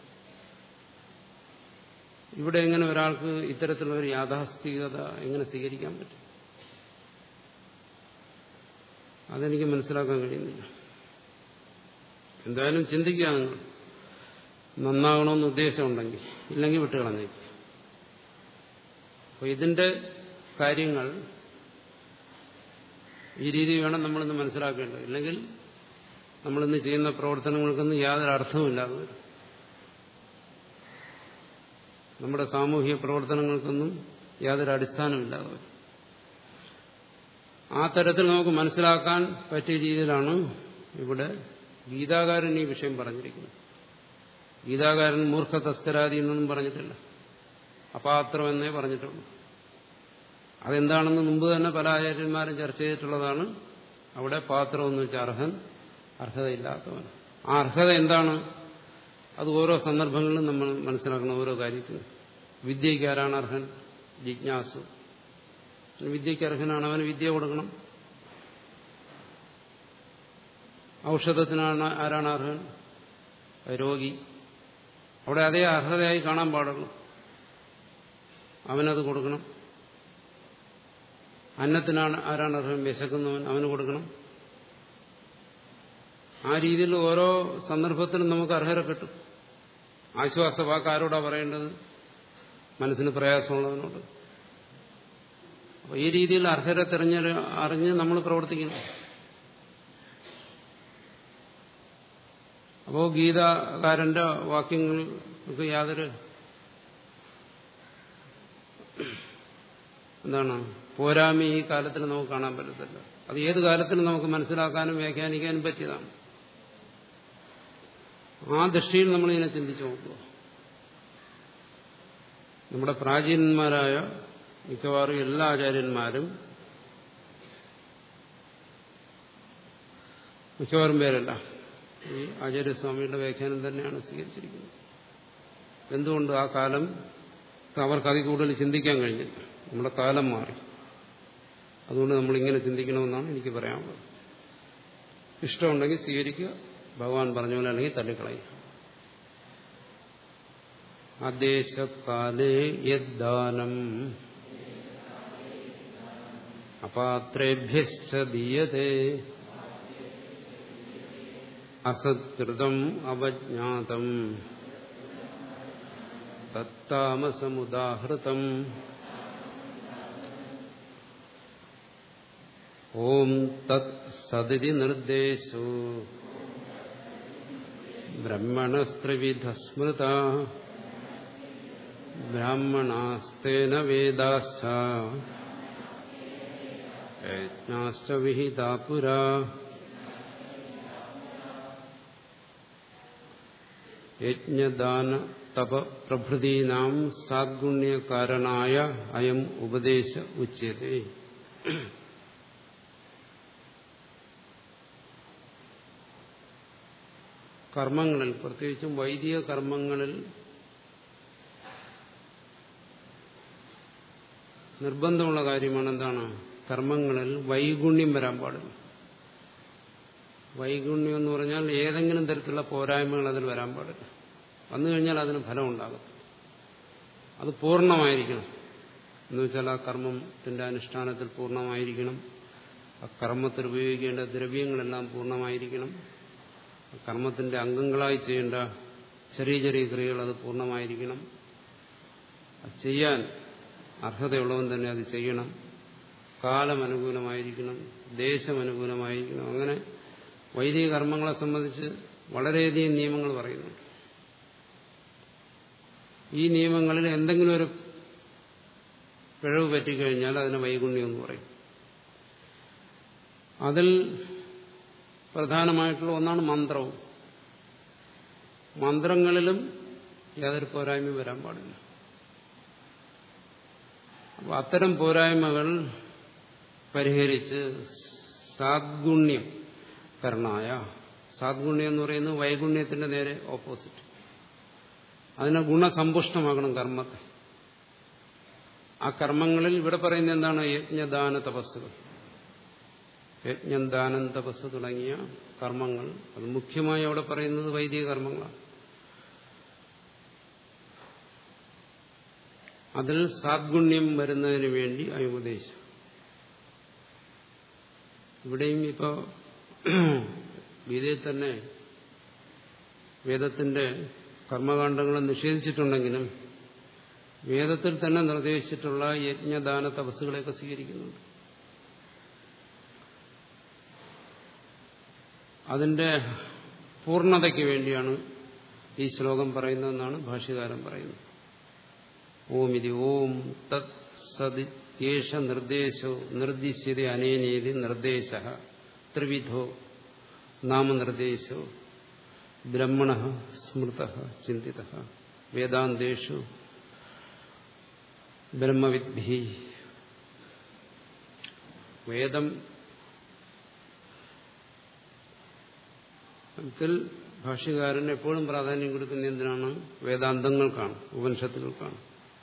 Speaker 1: ഇവിടെ എങ്ങനെ ഒരാൾക്ക് ഇത്തരത്തിലുള്ള ഒരു യാഥാസ്ഥികത എങ്ങനെ സ്വീകരിക്കാൻ പറ്റും അതെനിക്ക് മനസ്സിലാക്കാൻ കഴിയുന്നില്ല എന്തായാലും ചിന്തിക്കുക നിങ്ങൾ നന്നാകണമെന്ന് ഉദ്ദേശമുണ്ടെങ്കിൽ ഇല്ലെങ്കിൽ വിട്ടുകളഞ്ഞേക്കും അപ്പോൾ ഇതിന്റെ കാര്യങ്ങൾ ഈ രീതി വേണം നമ്മളിന്ന് മനസ്സിലാക്കേണ്ടത് ഇല്ലെങ്കിൽ നമ്മളിന്ന് ചെയ്യുന്ന പ്രവർത്തനങ്ങൾക്കൊന്നും യാതൊരു അർത്ഥവുമില്ലാതെ വരും നമ്മുടെ സാമൂഹിക പ്രവർത്തനങ്ങൾക്കൊന്നും യാതൊരു അടിസ്ഥാനമില്ലാതെ വരും ആ തരത്തിൽ നമുക്ക് മനസ്സിലാക്കാൻ പറ്റിയ രീതിയിലാണ് ഇവിടെ ഗീതാകാരൻ ഈ വിഷയം പറഞ്ഞിരിക്കുന്നത് ഗീതാകാരൻ മൂർഖ തസ്കരാതി എന്നൊന്നും പറഞ്ഞിട്ടില്ല അപാത്രം എന്നേ പറഞ്ഞിട്ടുള്ളൂ അതെന്താണെന്ന് മുമ്പ് തന്നെ പല ആചാര്യന്മാരും ചർച്ച ചെയ്തിട്ടുള്ളതാണ് അവിടെ പാത്രം എന്ന് വെച്ചാൽ അർഹൻ അർഹതയില്ലാത്തവൻ ആ അർഹത എന്താണ് അത് ഓരോ സന്ദർഭങ്ങളിലും നമ്മൾ മനസ്സിലാക്കണം ഓരോ കാര്യത്തിനും വിദ്യയ്ക്ക് ആരാണ് അർഹൻ ജിജ്ഞാസു വിദ്യയ്ക്ക് അർഹനാണ് അവന് വിദ്യ കൊടുക്കണം ഔഷധത്തിനാണ് ആരാണ് അർഹൻ രോഗി അവിടെ അതേ അർഹതയായി കാണാൻ പാടുള്ളൂ അവനത് കൊടുക്കണം അന്നത്തിനാണ് ആരാണ് അർഹൻ വിശക്കുന്നവൻ അവന് കൊടുക്കണം ആ രീതിയിൽ ഓരോ സന്ദർഭത്തിലും നമുക്ക് അർഹത കിട്ടും ആശ്വാസ വാക്ക് ആരോടാ പറയേണ്ടത് മനസ്സിന് പ്രയാസമുള്ളവനോട് അപ്പോൾ ഈ രീതിയിൽ അർഹരെ തെരഞ്ഞ അറിഞ്ഞ് നമ്മൾ പ്രവർത്തിക്കണം അപ്പോൾ ഗീതാകാരന്റെ വാക്യങ്ങൾക്ക് യാതൊരു എന്താണ് പോരായ്മ ഈ കാലത്തിൽ നമുക്ക് കാണാൻ പറ്റത്തില്ല അത് ഏത് കാലത്തിലും നമുക്ക് മനസ്സിലാക്കാനും വ്യാഖ്യാനിക്കാനും പറ്റിയതാണ് ആ ദൃഷ്ടിയിൽ നമ്മളിങ്ങനെ ചിന്തിച്ചു നോക്കുക നമ്മുടെ പ്രാചീനന്മാരായ മിക്കവാറും എല്ലാ ആചാര്യന്മാരും മിക്കവാറും പേരല്ല ഈ ആചാര്യസ്വാമിയുടെ വ്യാഖ്യാനം തന്നെയാണ് സ്വീകരിച്ചിരിക്കുന്നത് എന്തുകൊണ്ട് ആ കാലം അവർക്ക് അതിൽ കൂടുതൽ ചിന്തിക്കാൻ കഴിഞ്ഞില്ല നമ്മുടെ കാലം മാറി അതുകൊണ്ട് നമ്മളിങ്ങനെ ചിന്തിക്കണമെന്നാണ് എനിക്ക് പറയാനുള്ളത് ഇഷ്ടമുണ്ടെങ്കിൽ സ്വീകരിക്കുക ഭഗവാൻ പറഞ്ഞ പോലെ അല്ലെങ്കിൽ തള്ളിക്കളയുക അദേശകാലേ യദ്ദാനം അപാത്രേഭ്യശ്ച ദീയത്തെ അസത്കൃതം അവജ്ഞാതം തത്താമസമുദാഹൃതം ഓം തത് സതിരി നിർദ്ദേശോ ബ്രഹ്മണസ്ത്രിവിധ സ്മൃത ബ്രാഹ്മണാസ്തേന വേദാശ്ച യജ്ഞാശ്ച വിഹിതാ പുരാ യജ്ഞദാന തപ പ്രഭൃതീനാം സാദ്ഗുണ്യകാരണായ അയം ഉപദേശ ഉച്യത്തെ കർമ്മങ്ങളിൽ പ്രത്യേകിച്ചും വൈദിക കർമ്മങ്ങളിൽ നിർബന്ധമുള്ള കാര്യമാണ് എന്താണ് കർമ്മങ്ങളിൽ വൈഗുണ്യം വരാൻ പാടില്ല വൈഗുണ്യം എന്ന് പറഞ്ഞാൽ ഏതെങ്കിലും തരത്തിലുള്ള പോരായ്മകൾ അതിൽ വരാൻ പാടില്ല വന്നു കഴിഞ്ഞാൽ അതിന് ഫലം ഉണ്ടാകും അത് പൂർണ്ണമായിരിക്കണം എന്ന് വെച്ചാൽ ആ കർമ്മത്തിന്റെ അനുഷ്ഠാനത്തിൽ പൂർണ്ണമായിരിക്കണം ആ കർമ്മത്തിൽ ഉപയോഗിക്കേണ്ട ദ്രവ്യങ്ങളെല്ലാം പൂർണ്ണമായിരിക്കണം കർമ്മത്തിന്റെ അംഗങ്ങളായി ചെയ്യേണ്ട ചെറിയ ചെറിയ ക്രിയകൾ അത് പൂർണ്ണമായിരിക്കണം അത് ചെയ്യാൻ അർഹതയുള്ളവൻ തന്നെ അത് ചെയ്യണം കാലം അനുകൂലമായിരിക്കണം ദേശം അനുകൂലമായിരിക്കണം അങ്ങനെ വൈദിക കർമ്മങ്ങളെ സംബന്ധിച്ച് വളരെയധികം നിയമങ്ങൾ പറയുന്നുണ്ട് ഈ നിയമങ്ങളിൽ എന്തെങ്കിലും ഒരു പിഴവ് പറ്റിക്കഴിഞ്ഞാൽ അതിനെ വൈഗുണ്യം എന്ന് പറയും അതിൽ പ്രധാനമായിട്ടുള്ള ഒന്നാണ് മന്ത്രവും മന്ത്രങ്ങളിലും യാതൊരു പോരായ്മ വരാൻ പാടില്ല അപ്പോൾ അത്തരം പോരായ്മകൾ പരിഹരിച്ച് സാദ്ഗുണ്യം കരണായ സാദ്ഗുണ്യം എന്ന് പറയുന്നത് വൈഗുണ്യത്തിന്റെ നേരെ ഓപ്പോസിറ്റ് അതിനെ ഗുണസമ്പുഷ്ടമാകണം കർമ്മത്തെ ആ കർമ്മങ്ങളിൽ ഇവിടെ പറയുന്ന എന്താണ് യജ്ഞദാന തപസ്സുകൾ യജ്ഞം ദാനം തപസ് തുടങ്ങിയ കർമ്മങ്ങൾ അത് മുഖ്യമായി അവിടെ പറയുന്നത് വൈദിക കർമ്മങ്ങളാണ് അതിൽ സാദ്ഗുണ്യം വരുന്നതിന് വേണ്ടി അയോപദേശം ഇവിടെയും ഇപ്പോൾ ഗീതയിൽ തന്നെ വേദത്തിന്റെ കർമ്മകാണ്ഡങ്ങളെ നിഷേധിച്ചിട്ടുണ്ടെങ്കിലും വേദത്തിൽ തന്നെ നിർദ്ദേശിച്ചിട്ടുള്ള യജ്ഞദാന തപസ്സുകളെയൊക്കെ സ്വീകരിക്കുന്നുണ്ട് അതിന്റെ പൂർണ്ണതയ്ക്ക് വേണ്ടിയാണ് ഈ ശ്ലോകം പറയുന്നതെന്നാണ് ഭാഷ്യകാരൻ പറയുന്നത് ഓം ഇതി ഓം തത് സതിത്യേഷ നിർദ്ദേശോ നിർദ്ദിശ്യത അനേനേതി നിർദ്ദേശ ത്രിവിധോ നാമനിർദ്ദേശോ ബ്രഹ്മണ സ്മൃത ചിന്തിത വേദാന്തേഷു ബ്രഹ്മവിദ്ഭി വേദം ത്തിൽ ഭാഷ്യകാരൻ എപ്പോഴും പ്രാധാന്യം കൊടുക്കുന്ന എന്തിനാണ് വേദാന്തങ്ങൾക്കാണ് ഉപനിഷത്തുകൾക്കാണ്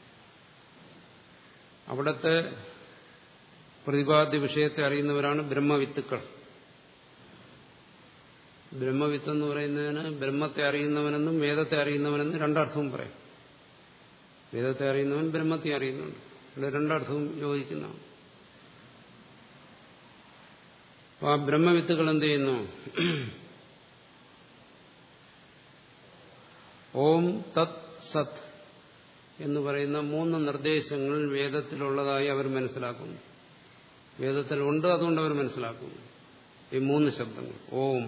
Speaker 1: അവിടത്തെ പ്രതിപാദ്യ വിഷയത്തെ അറിയുന്നവരാണ് ബ്രഹ്മവിത്തുക്കൾ ബ്രഹ്മവിത്ത് എന്ന് പറയുന്നതിന് ബ്രഹ്മത്തെ അറിയുന്നവനെന്നും വേദത്തെ അറിയുന്നവനെന്നും രണ്ടർത്ഥവും പറയും വേദത്തെ അറിയുന്നവൻ ബ്രഹ്മത്തെ അറിയുന്നുണ്ട് ഇവിടെ രണ്ടർത്ഥവും യോജിക്കുന്നതാണ് അപ്പോൾ ആ ബ്രഹ്മവിത്തുകൾ എന്ത് ചെയ്യുന്നു ഓം തത് സത് എന്ന് പറയുന്ന മൂന്ന് നിർദ്ദേശങ്ങൾ വേദത്തിലുള്ളതായി അവർ മനസ്സിലാക്കുന്നു വേദത്തിൽ ഉണ്ട് അതുകൊണ്ട് അവർ മനസ്സിലാക്കുന്നു ഈ മൂന്ന് ശബ്ദങ്ങൾ ഓം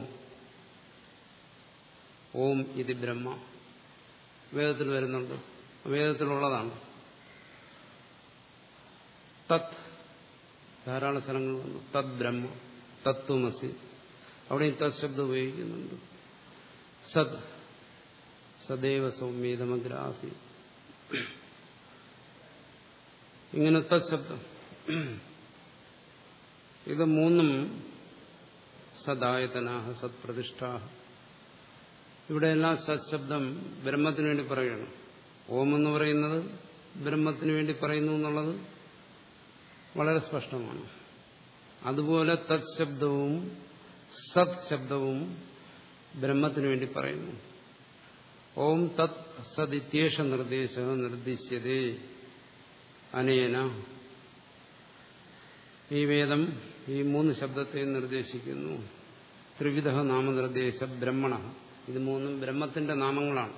Speaker 1: ഓം ഇത് ബ്രഹ്മ വേദത്തിൽ വരുന്നുണ്ട് വേദത്തിലുള്ളതാണ് തത് ധാരാളം സ്ഥലങ്ങൾ വന്നു തത് ബ്രഹ്മ തത്വമസി അവിടെയും തത് ശബ്ദം ഉപയോഗിക്കുന്നുണ്ട് സത് സദൈവ സൗമ്യതമഗ്രാസി ഇങ്ങനത്തെ ശബ്ദം ഇത് മൂന്നും സദായതനാഹ സത്പ്രതിഷ്ഠാഹ ഇവിടെയെല്ലാം സത്ശബ്ദം ബ്രഹ്മത്തിന് വേണ്ടി പറയണം ഓം എന്ന് പറയുന്നത് ബ്രഹ്മത്തിന് വേണ്ടി പറയുന്നു എന്നുള്ളത് വളരെ സ്പഷ്ടമാണ് അതുപോലെ തത് ശബ്ദവും സത് ശബ്ദവും ബ്രഹ്മത്തിന് വേണ്ടി പറയുന്നു ഓം തത് സദിത്യേഷ നിർദ്ദേശ നിർദ്ദിശ്യതേ അനേന ഈ വേദം ഈ മൂന്ന് ശബ്ദത്തെ നിർദ്ദേശിക്കുന്നു ത്രിവിധ നാമനിർദ്ദേശ ബ്രഹ്മണ ഇത് മൂന്നും ബ്രഹ്മത്തിന്റെ നാമങ്ങളാണ്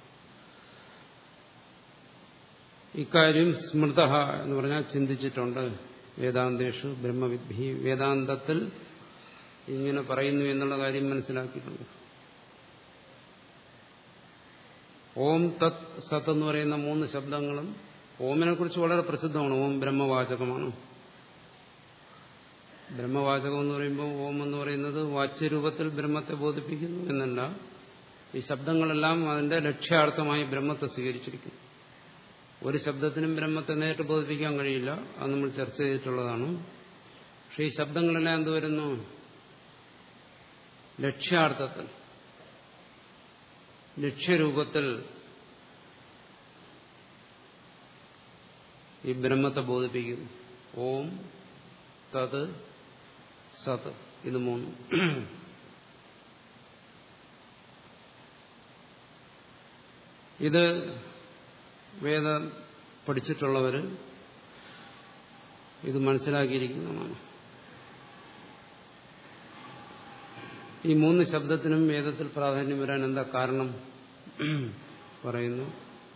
Speaker 1: ഇക്കാര്യം സ്മൃത എന്ന് പറഞ്ഞാൽ ചിന്തിച്ചിട്ടുണ്ട് വേദാന്തേഷു ബ്രഹ്മവിദ്ഭി വേദാന്തത്തിൽ ഇങ്ങനെ പറയുന്നു എന്നുള്ള കാര്യം മനസ്സിലാക്കിയിട്ടുണ്ട് ഓം തത് സത്ത് എന്ന് പറയുന്ന മൂന്ന് ശബ്ദങ്ങളും ഓമിനെ കുറിച്ച് വളരെ പ്രസിദ്ധമാണ് ഓം ബ്രഹ്മവാചകമാണ് ബ്രഹ്മവാചകം എന്ന് പറയുമ്പോൾ ഓം എന്ന് പറയുന്നത് വാച്യരൂപത്തിൽ ബ്രഹ്മത്തെ ബോധിപ്പിക്കുന്നു എന്നല്ല ഈ ശബ്ദങ്ങളെല്ലാം അതിന്റെ ലക്ഷ്യാർത്ഥമായി ബ്രഹ്മത്തെ സ്വീകരിച്ചിരിക്കുന്നു ഒരു ശബ്ദത്തിനും ബ്രഹ്മത്തെ നേരിട്ട് ബോധിപ്പിക്കാൻ കഴിയില്ല അത് നമ്മൾ ചർച്ച ചെയ്തിട്ടുള്ളതാണ് പക്ഷെ ഈ ശബ്ദങ്ങളെല്ലാം എന്ത് വരുന്നു ലക്ഷ്യാർത്ഥത്തിൽ ലക്ഷ്യരൂപത്തിൽ ഈ ബ്രഹ്മത്തെ ബോധിപ്പിക്കുന്നു ഓം തത് സത് ഇത് മൂന്നും ഇത് വേദം പഠിച്ചിട്ടുള്ളവർ ഇത് മനസ്സിലാക്കിയിരിക്കുന്നതാണ് ഈ മൂന്ന് ശബ്ദത്തിനും വേദത്തിൽ പ്രാധാന്യം വരാൻ എന്താ കാരണം പറയുന്നു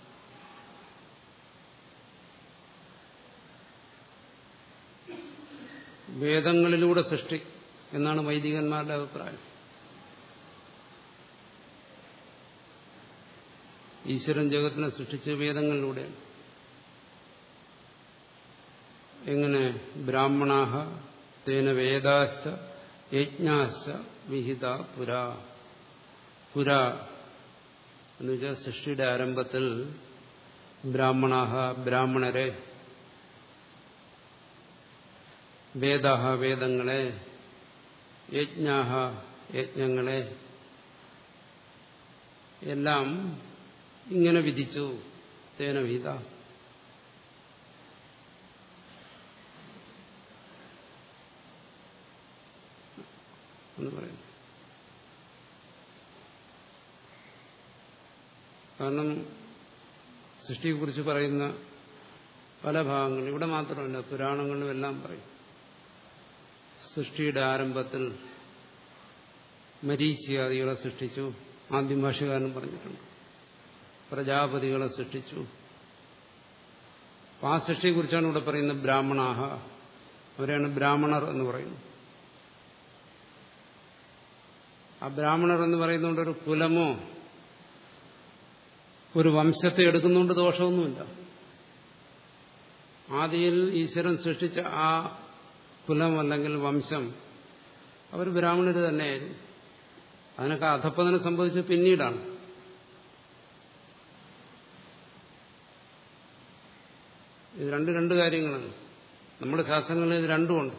Speaker 1: വേദങ്ങളിലൂടെ സൃഷ്ടി എന്നാണ് വൈദികന്മാരുടെ അഭിപ്രായം ഈശ്വരൻ ജഗത്തിനെ സൃഷ്ടിച്ച് വേദങ്ങളിലൂടെയാണ് എങ്ങനെ ബ്രാഹ്മണാഹ തേന വേദാശ്ച യജ്ഞാശ്ച വിഹിത പുര പുര എന്ന് വെച്ചാൽ സൃഷ്ടിയുടെ ആരംഭത്തിൽ ബ്രാഹ്മണാഹ ബ്രാഹ്മണരെ വേദാഹ വേദങ്ങളെ യജ്ഞാഹ യജ്ഞങ്ങളെ എല്ലാം ഇങ്ങനെ വിധിച്ചു തേന വിഹിത എന്ന് പറയുന്നു കാരണം സൃഷ്ടിയെക്കുറിച്ച് പറയുന്ന പല ഭാഗങ്ങളും ഇവിടെ മാത്രമല്ല പുരാണങ്ങളിലും എല്ലാം പറയും സൃഷ്ടിയുടെ ആരംഭത്തിൽ മരീച്ചിയാദികളെ സൃഷ്ടിച്ചു ആദ്യം ഭാഷകാരനും പറഞ്ഞിട്ടുണ്ട് പ്രജാപതികളെ സൃഷ്ടിച്ചു ആ സൃഷ്ടിയെക്കുറിച്ചാണ് ഇവിടെ പറയുന്നത് ബ്രാഹ്മണാഹ അവരെയാണ് ബ്രാഹ്മണർ എന്ന് പറയുന്നത് ആ ബ്രാഹ്മണർ എന്ന് പറയുന്നതുകൊണ്ട് ഒരു കുലമോ ഒരു വംശത്തെ എടുക്കുന്നുകൊണ്ട് ദോഷമൊന്നുമില്ല ആദിയിൽ ഈശ്വരൻ സൃഷ്ടിച്ച ആ കുലം അല്ലെങ്കിൽ വംശം അവർ ബ്രാഹ്മണർ തന്നെയായിരുന്നു അതിനൊക്കെ അധപ്പതനം സംഭവിച്ചത് പിന്നീടാണ് ഇത് രണ്ട് രണ്ട് കാര്യങ്ങളാണ് നമ്മുടെ ശാസ്ത്രങ്ങളിൽ ഇത് രണ്ടുമുണ്ട്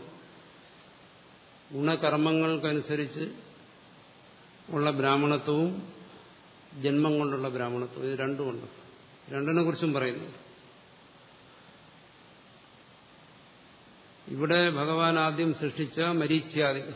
Speaker 1: ഗുണകർമ്മങ്ങൾക്കനുസരിച്ച് ഉള്ള ബ്രാഹ്മണത്വവും ജന്മം കൊണ്ടുള്ള ബ്രാഹ്മണത്വം ഇത് രണ്ടുമുണ്ട് രണ്ടിനെ കുറിച്ചും പറയുന്നു ഇവിടെ ഭഗവാൻ ആദ്യം സൃഷ്ടിച്ച മരീച്യാദികൾ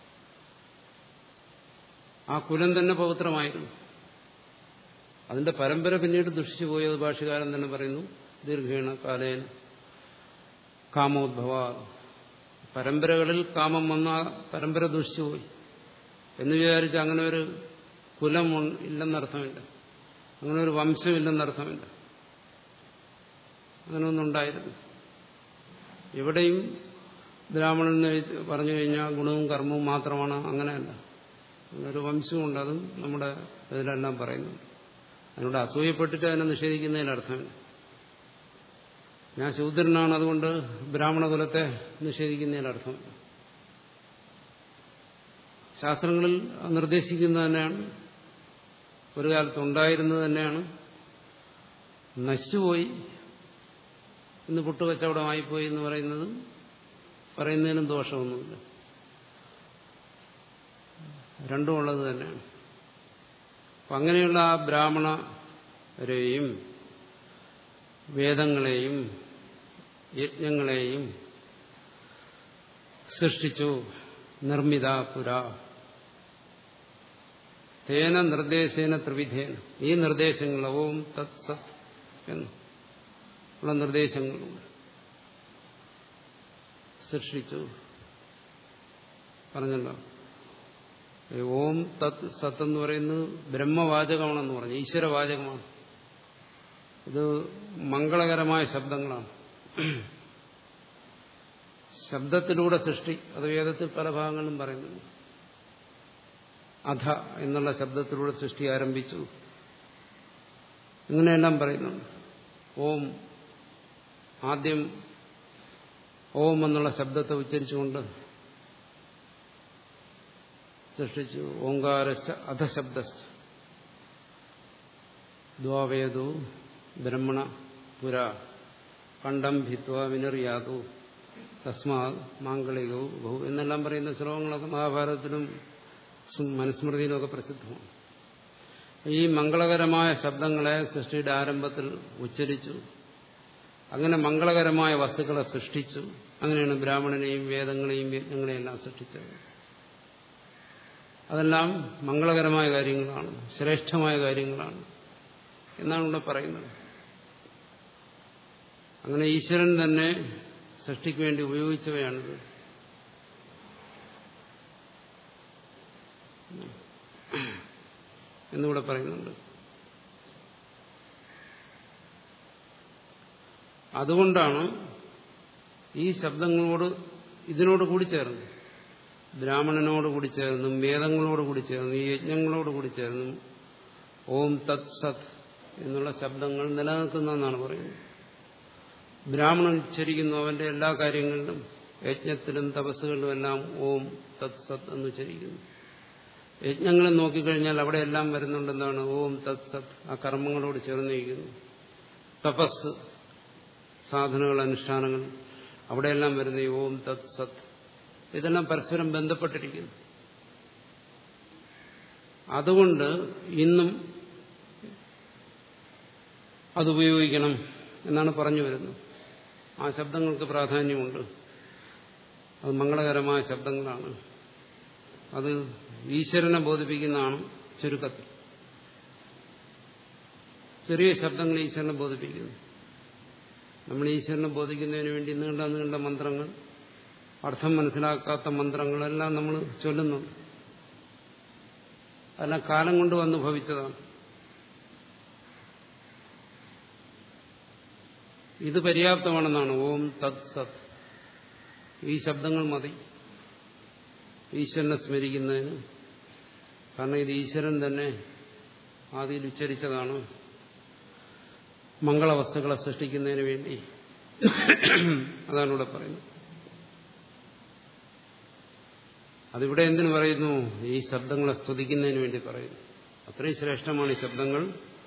Speaker 1: ആ കുലം തന്നെ പവിത്രമായിരുന്നു അതിന്റെ പരമ്പര പിന്നീട് ദുഷിച്ചു പോയത് ഭാഷകാരൻ തന്നെ പറയുന്നു ദീർഘേണ കാലേന കാമോദ്ഭവ പരമ്പരകളിൽ കാമം വന്ന പരമ്പര ദുഷിച്ചു പോയി എന്ന് വിചാരിച്ച് അങ്ങനെ ഒരു കുലം ഇല്ലെന്നർത്ഥമില്ല അങ്ങനെ ഒരു വംശമില്ലെന്നർത്ഥമില്ല അങ്ങനെയൊന്നും ഉണ്ടായിരുന്നു എവിടെയും ബ്രാഹ്മണൻ എന്ന് പറഞ്ഞു കഴിഞ്ഞാൽ ഗുണവും കർമ്മവും മാത്രമാണ് അങ്ങനെയല്ല ഒരു വംശമുണ്ട് അതും നമ്മുടെ ഇതിലെല്ലാം പറയുന്നുണ്ട് അതിനോട് അസൂയപ്പെട്ടിട്ട് അതിനെ നിഷേധിക്കുന്നതിൽ അർത്ഥമില്ല ഞാൻ ശൂദ്രനാണ് അതുകൊണ്ട് ബ്രാഹ്മണ കുലത്തെ നിഷേധിക്കുന്നതിൽ അർത്ഥമില്ല ശാസ്ത്രങ്ങളിൽ നിർദ്ദേശിക്കുന്നത് തന്നെയാണ് ഒരു കാലത്ത് ഉണ്ടായിരുന്നത് തന്നെയാണ് നശിച്ചുപോയി ഇന്ന് പുട്ടുകച്ചവടമായിപ്പോയി എന്ന് പറയുന്നത് പറയുന്നതിനും ദോഷമൊന്നുമില്ല രണ്ടും ഉള്ളത് തന്നെയാണ് അപ്പം അങ്ങനെയുള്ള ആ ബ്രാഹ്മണരെയും വേദങ്ങളെയും യജ്ഞങ്ങളെയും സൃഷ്ടിച്ചു നിർമ്മിത പുര തേന നിർദ്ദേശേന ത്രിവിധേന ഈ നിർദ്ദേശങ്ങൾ ഓം തത് സത് എന്ന് ഉള്ള നിർദ്ദേശങ്ങളുണ്ട് സൃഷ്ടിച്ചു പറഞ്ഞല്ലോ ഓം തത് സത്ത് എന്ന് പറയുന്നത് ബ്രഹ്മവാചകമാണെന്ന് പറഞ്ഞു ഈശ്വരവാചകമാണ് ഇത് മംഗളകരമായ ശബ്ദങ്ങളാണ് ശബ്ദത്തിലൂടെ സൃഷ്ടി അത് വേദത്തിൽ പല ഭാഗങ്ങളിലും പറയുന്നുണ്ട് അധ എന്നുള്ള ശബ്ദത്തിലൂടെ സൃഷ്ടി ആരംഭിച്ചു ഇങ്ങനെയെല്ലാം പറയുന്നുണ്ട് ഓം ആദ്യം ഓം എന്നുള്ള ശബ്ദത്തെ ഉച്ചരിച്ചുകൊണ്ട് സൃഷ്ടിച്ചു ഓങ്കാരശ്ച അധശബ്ദശ്ച ദ്വാവേദു ബ്രഹ്മണ പുര കണ്ഠം ഭിത്വ വിനറിയാതു തസ്മാ മാംഗളികവും ബഹു എന്നെല്ലാം പറയുന്ന ശ്ലോകങ്ങളൊക്കെ മഹാഭാരതത്തിലും മനുസ്മൃതിയിലുമൊക്കെ പ്രസിദ്ധമാണ് ഈ മംഗളകരമായ ശബ്ദങ്ങളെ സൃഷ്ടിയുടെ ആരംഭത്തിൽ ഉച്ചരിച്ചു അങ്ങനെ മംഗളകരമായ വസ്തുക്കളെ സൃഷ്ടിച്ചു അങ്ങനെയാണ് ബ്രാഹ്മണനെയും വേദങ്ങളെയും യജ്ഞങ്ങളെയും എല്ലാം സൃഷ്ടിച്ചത് അതെല്ലാം മംഗളകരമായ കാര്യങ്ങളാണ് ശ്രേഷ്ഠമായ കാര്യങ്ങളാണ് എന്നാണ് ഇവിടെ പറയുന്നത് അങ്ങനെ ഈശ്വരൻ തന്നെ സൃഷ്ടിക്ക് വേണ്ടി ഉപയോഗിച്ചവയാണിത് എന്നിവിടെ പറയുന്നുണ്ട് അതുകൊണ്ടാണ് ഈ ശബ്ദങ്ങളോട് ഇതിനോട് കൂടി ചേർന്ന് ബ്രാഹ്മണനോട് കൂടി ചേർന്നും വേദങ്ങളോട് കൂടി ചേർന്നും ഈ യജ്ഞങ്ങളോട് കൂടി ചേർന്നും ഓം തത് സത് എന്നുള്ള ശബ്ദങ്ങൾ നിലനിൽക്കുന്നതെന്നാണ് പറയുന്നത് ബ്രാഹ്മണൻ ഉച്ചരിക്കുന്നു അവന്റെ എല്ലാ കാര്യങ്ങളിലും യജ്ഞത്തിലും തപസ്സുകളിലും എല്ലാം ഓം തത് സത് എന്ന് ഉച്ചരിക്കുന്നു യജ്ഞങ്ങളെ നോക്കിക്കഴിഞ്ഞാൽ അവിടെയെല്ലാം വരുന്നുണ്ടെന്നാണ് ഓം തത് സത് ആ കർമ്മങ്ങളോട് ചേർന്നിരിക്കുന്നു തപസ് സാധനങ്ങൾ അനുഷ്ഠാനങ്ങൾ അവിടെയെല്ലാം വരുന്ന ഈ ഓം തത് സത് ഇതെല്ലാം പരസ്പരം ബന്ധപ്പെട്ടിരിക്കുന്നു അതുകൊണ്ട് ഇന്നും അതുപയോഗിക്കണം എന്നാണ് പറഞ്ഞു വരുന്നത് ആ ശബ്ദങ്ങൾക്ക് പ്രാധാന്യമുണ്ട് അത് മംഗളകരമായ ശബ്ദങ്ങളാണ് അത് ഈശ്വരനെ ബോധിപ്പിക്കുന്നതാണ് ചുരുക്കത്തിൽ ചെറിയ ശബ്ദങ്ങൾ ഈശ്വരനെ ബോധിപ്പിക്കുന്നു നമ്മൾ ഈശ്വരനെ ബോധിക്കുന്നതിന് വേണ്ടി നീണ്ട നീണ്ട മന്ത്രങ്ങൾ അർത്ഥം മനസ്സിലാക്കാത്ത മന്ത്രങ്ങളെല്ലാം നമ്മൾ ചൊല്ലുന്നു അതെല്ലാം കാലം കൊണ്ട് വന്ന് ഭവിച്ചതാണ് ഇത് പര്യാപ്തമാണെന്നാണ് ഓം തത് സത് ഈ ശബ്ദങ്ങൾ മതി ഈശ്വരനെ സ്മരിക്കുന്നതിന് കാരണം ഇത് ഈശ്വരൻ തന്നെ ആദ്യം ഉച്ചരിച്ചതാണ് മംഗളവസ്തുക്കളെ സൃഷ്ടിക്കുന്നതിന് വേണ്ടി അതാണ് ഇവിടെ പറയുന്നത് അതിവിടെ എന്തിനു പറയുന്നു ഈ ശബ്ദങ്ങളെ സ്തുതിക്കുന്നതിന് വേണ്ടി പറയുന്നു അത്രയും ശ്രേഷ്ഠമാണ് ഈ ശബ്ദങ്ങൾ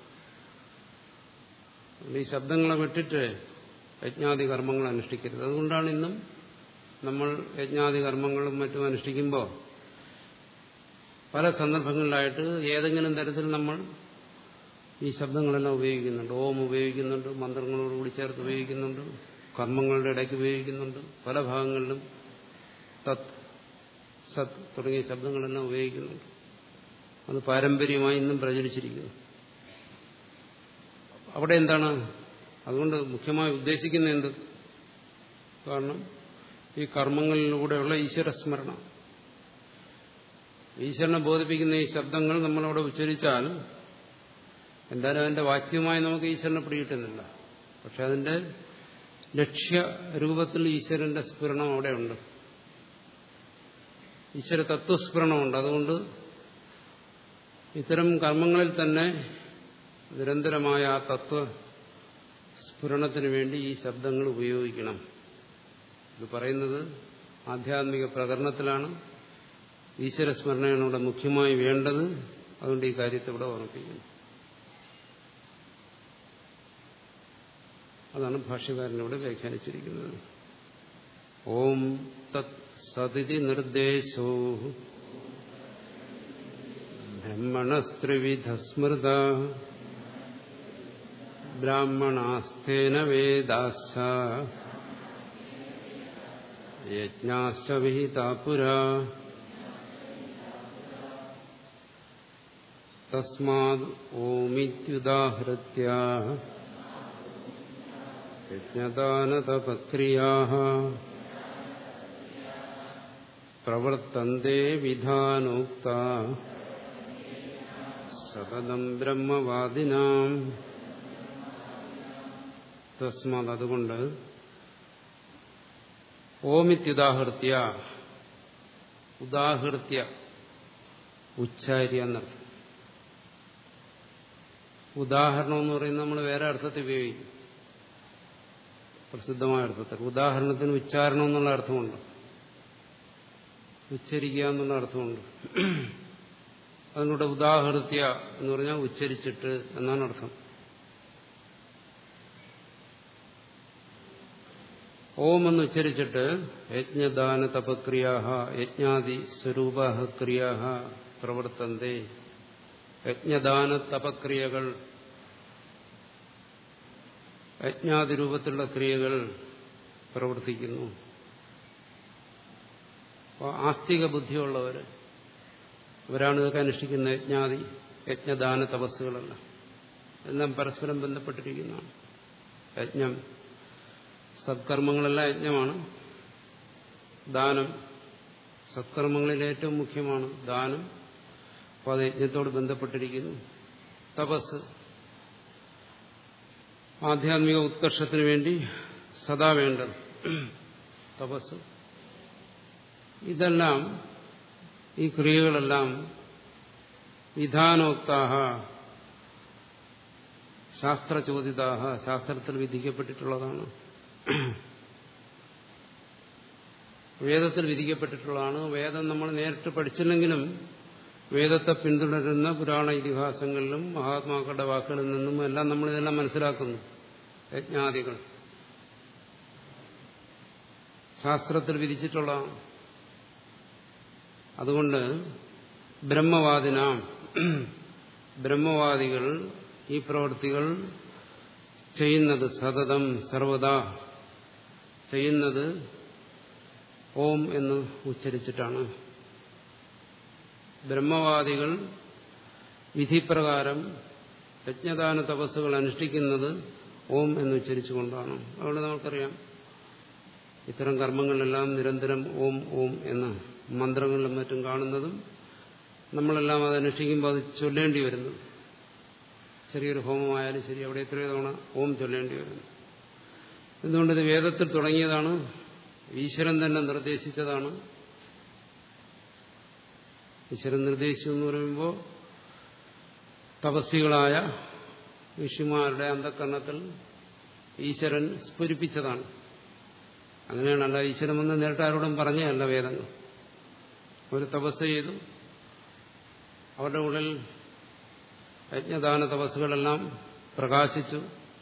Speaker 1: ഈ ശബ്ദങ്ങളെ വിട്ടിട്ട് യജ്ഞാതി കർമ്മങ്ങൾ അനുഷ്ഠിക്കരുത് അതുകൊണ്ടാണ് ഇന്നും നമ്മൾ യജ്ഞാതി കർമ്മങ്ങളും മറ്റും അനുഷ്ഠിക്കുമ്പോൾ പല സന്ദർഭങ്ങളിലായിട്ട് ഏതെങ്കിലും തരത്തിൽ നമ്മൾ ഈ ശബ്ദങ്ങളെല്ലാം ഉപയോഗിക്കുന്നുണ്ട് ഓം ഉപയോഗിക്കുന്നുണ്ട് മന്ത്രങ്ങളോടുകൂടി ചേർത്ത് ഉപയോഗിക്കുന്നുണ്ട് കർമ്മങ്ങളുടെ ഇടയ്ക്ക് ഉപയോഗിക്കുന്നുണ്ട് പല ഭാഗങ്ങളിലും തത് സത് തുടങ്ങിയ ശബ്ദങ്ങളെല്ലാം ഉപയോഗിക്കുന്നുണ്ട് അത് പാരമ്പര്യമായി ഇന്നും പ്രചരിച്ചിരിക്കുന്നു അവിടെ എന്താണ് അതുകൊണ്ട് മുഖ്യമായി ഉദ്ദേശിക്കുന്ന എന്ത് കാരണം ഈ കർമ്മങ്ങളിലൂടെയുള്ള ഈശ്വരസ്മരണ ഈശ്വരനെ ബോധിപ്പിക്കുന്ന ഈ ശബ്ദങ്ങൾ നമ്മളവിടെ ഉച്ചരിച്ചാൽ എന്തായാലും അതിന്റെ വാച്യമായി നമുക്ക് ഈശ്വരനെ പിടികിട്ടുന്നില്ല പക്ഷെ അതിന്റെ ലക്ഷ്യ രൂപത്തിൽ ഈശ്വരന്റെ സ്ഫുരണം അവിടെയുണ്ട് ഈശ്വര തത്വസ്ഫുരണമുണ്ട് അതുകൊണ്ട് ഇത്തരം കർമ്മങ്ങളിൽ തന്നെ നിരന്തരമായ ആ തത്വ സ്ഫുരണത്തിന് വേണ്ടി ഈ ശബ്ദങ്ങൾ ഉപയോഗിക്കണം ഇത് പറയുന്നത് ആധ്യാത്മിക പ്രകരണത്തിലാണ് ഈശ്വരസ്മരണയാണ് ഇവിടെ മുഖ്യമായി വേണ്ടത് അതുകൊണ്ട് ഈ കാര്യത്തെ ഇവിടെ ഓർമ്മിപ്പിക്കുന്നു അതാണ് ഭാഷ്യകാരനോട് വ്യാഖ്യാനിച്ചിരിക്കുന്നത് ഓം തത് സതിഥി നിർദ്ദേശോ ബ്രഹ്മണസ്ത്രിവിധ സ്മൃത ബ്രാഹ്മണാസ്തേന വേദാശ്ച യജ്ഞാശ്ച വിഹിതാ പുരാ തസ്മാത് ഓമിത്യുദാഹൃത്യ യജ്ഞദാനതപക്രിയാ പ്രവർത്തന്തേ വിധാനോക്ത സതതം ബ്രഹ്മവാദിനാം തസ്മാത് അതുകൊണ്ട് ഓമിത്യുദാഹൃത്യ ഉദാഹൃത്യ ഉച്ചാര്യ എന്നർത്ഥം ഉദാഹരണം എന്ന് പറയുന്നത് നമ്മൾ വേറെ അർത്ഥത്തിൽ ഉപയോഗിക്കും പ്രസിദ്ധമായ അർത്ഥത്തിൽ ഉദാഹരണത്തിന് ഉച്ചാരണം എന്നുള്ള അർത്ഥമുണ്ട് ഉച്ചരിക്കുക എന്നുള്ള അർത്ഥമുണ്ട് അതിനൂടെ ഉദാഹൃത്യ എന്ന് പറഞ്ഞാൽ ഉച്ചരിച്ചിട്ട് എന്നാണ് അർത്ഥം ഓം എന്ന് ഉച്ചരിച്ചിട്ട് യജ്ഞദാന തപക്രിയാ യജ്ഞാദി സ്വരൂപ ക്രിയാ പ്രവർത്തന്തേ യജ്ഞദാന തപക്രിയകൾ യജ്ഞാതി രൂപത്തിലുള്ള ക്രിയകൾ പ്രവർത്തിക്കുന്നു അപ്പോൾ ആസ്തിക ബുദ്ധിയുള്ളവർ ഇവരാണ് ഇതൊക്കെ അനുഷ്ഠിക്കുന്ന യജ്ഞാതി യജ്ഞദാന തപസ്സുകളെല്ലാം എല്ലാം പരസ്പരം ബന്ധപ്പെട്ടിരിക്കുന്നതാണ് യജ്ഞം സത്കർമ്മങ്ങളെല്ലാം യജ്ഞമാണ് ദാനം സത്കർമ്മങ്ങളിൽ ഏറ്റവും മുഖ്യമാണ് ദാനം അപ്പോൾ അത് യജ്ഞത്തോട് ബന്ധപ്പെട്ടിരിക്കുന്നു തപസ് ആധ്യാത്മിക ഉത്കർഷത്തിന് വേണ്ടി സദാ വേണ്ടത് തപസ് ഇതെല്ലാം ഈ ക്രിയകളെല്ലാം വിധാനോക്താഹ ശാസ്ത്രചോദിതാഹ ശാസ്ത്രത്തിൽ വിധിക്കപ്പെട്ടിട്ടുള്ളതാണ് വേദത്തിൽ വിധിക്കപ്പെട്ടിട്ടുള്ളതാണ് വേദം നമ്മൾ നേരിട്ട് പഠിച്ചില്ലെങ്കിലും വേദത്തെ പിന്തുടരുന്ന പുരാണ ഇതിഹാസങ്ങളിലും മഹാത്മാക്കളുടെ വാക്കുകളിൽ നിന്നും എല്ലാം നമ്മൾ ഇതെല്ലാം മനസ്സിലാക്കുന്നു യജ്ഞാദികൾ ശാസ്ത്രത്തിൽ വിധിച്ചിട്ടുള്ളതാണ് അതുകൊണ്ട് ബ്രഹ്മവാദിനാം ബ്രഹ്മവാദികൾ ഈ പ്രവൃത്തികൾ ചെയ്യുന്നത് സതതം സർവദാ ചെയ്യുന്നത് ഓം എന്ന് ഉച്ചരിച്ചിട്ടാണ് ബ്രഹ്മവാദികൾ വിധിപ്രകാരം യജ്ഞദാന തപസ്സുകൾ അനുഷ്ഠിക്കുന്നത് ഓം എന്ന് ഉച്ചരിച്ചുകൊണ്ടാണ് അതുകൊണ്ട് നമുക്കറിയാം ഇത്തരം കർമ്മങ്ങളിലെല്ലാം നിരന്തരം ഓം ഓം എന്ന മന്ത്രങ്ങളിലും മറ്റും കാണുന്നതും നമ്മളെല്ലാം അത് അനുഷ്ഠിക്കുമ്പോൾ അത് ചൊല്ലേണ്ടി വരുന്നു ചെറിയൊരു ഹോമമായാലും ശരി അവിടെ എത്രയോ തവണ ഓം ചൊല്ലേണ്ടി വരുന്നു എന്തുകൊണ്ട് ഇത് വേദത്തിൽ തുടങ്ങിയതാണ് ഈശ്വരൻ തന്നെ നിർദ്ദേശിച്ചതാണ് ഈശ്വരൻ നിർദ്ദേശിച്ചു എന്ന് പറയുമ്പോൾ തപസ്സികളായ ഋഷിമാരുടെ അന്ധക്കരണത്തിൽ ഈശ്വരൻ സ്ഫുരിപ്പിച്ചതാണ് അങ്ങനെയാണല്ല ഈശ്വരൻ വന്ന് നേരിട്ട് ആരോടും പറഞ്ഞതല്ല വേദങ്ങൾ ഒരു തപസ് ചെയ്തു അവരുടെ ഉള്ളിൽ യജ്ഞദാന തപസ്സുകളെല്ലാം പ്രകാശിച്ചു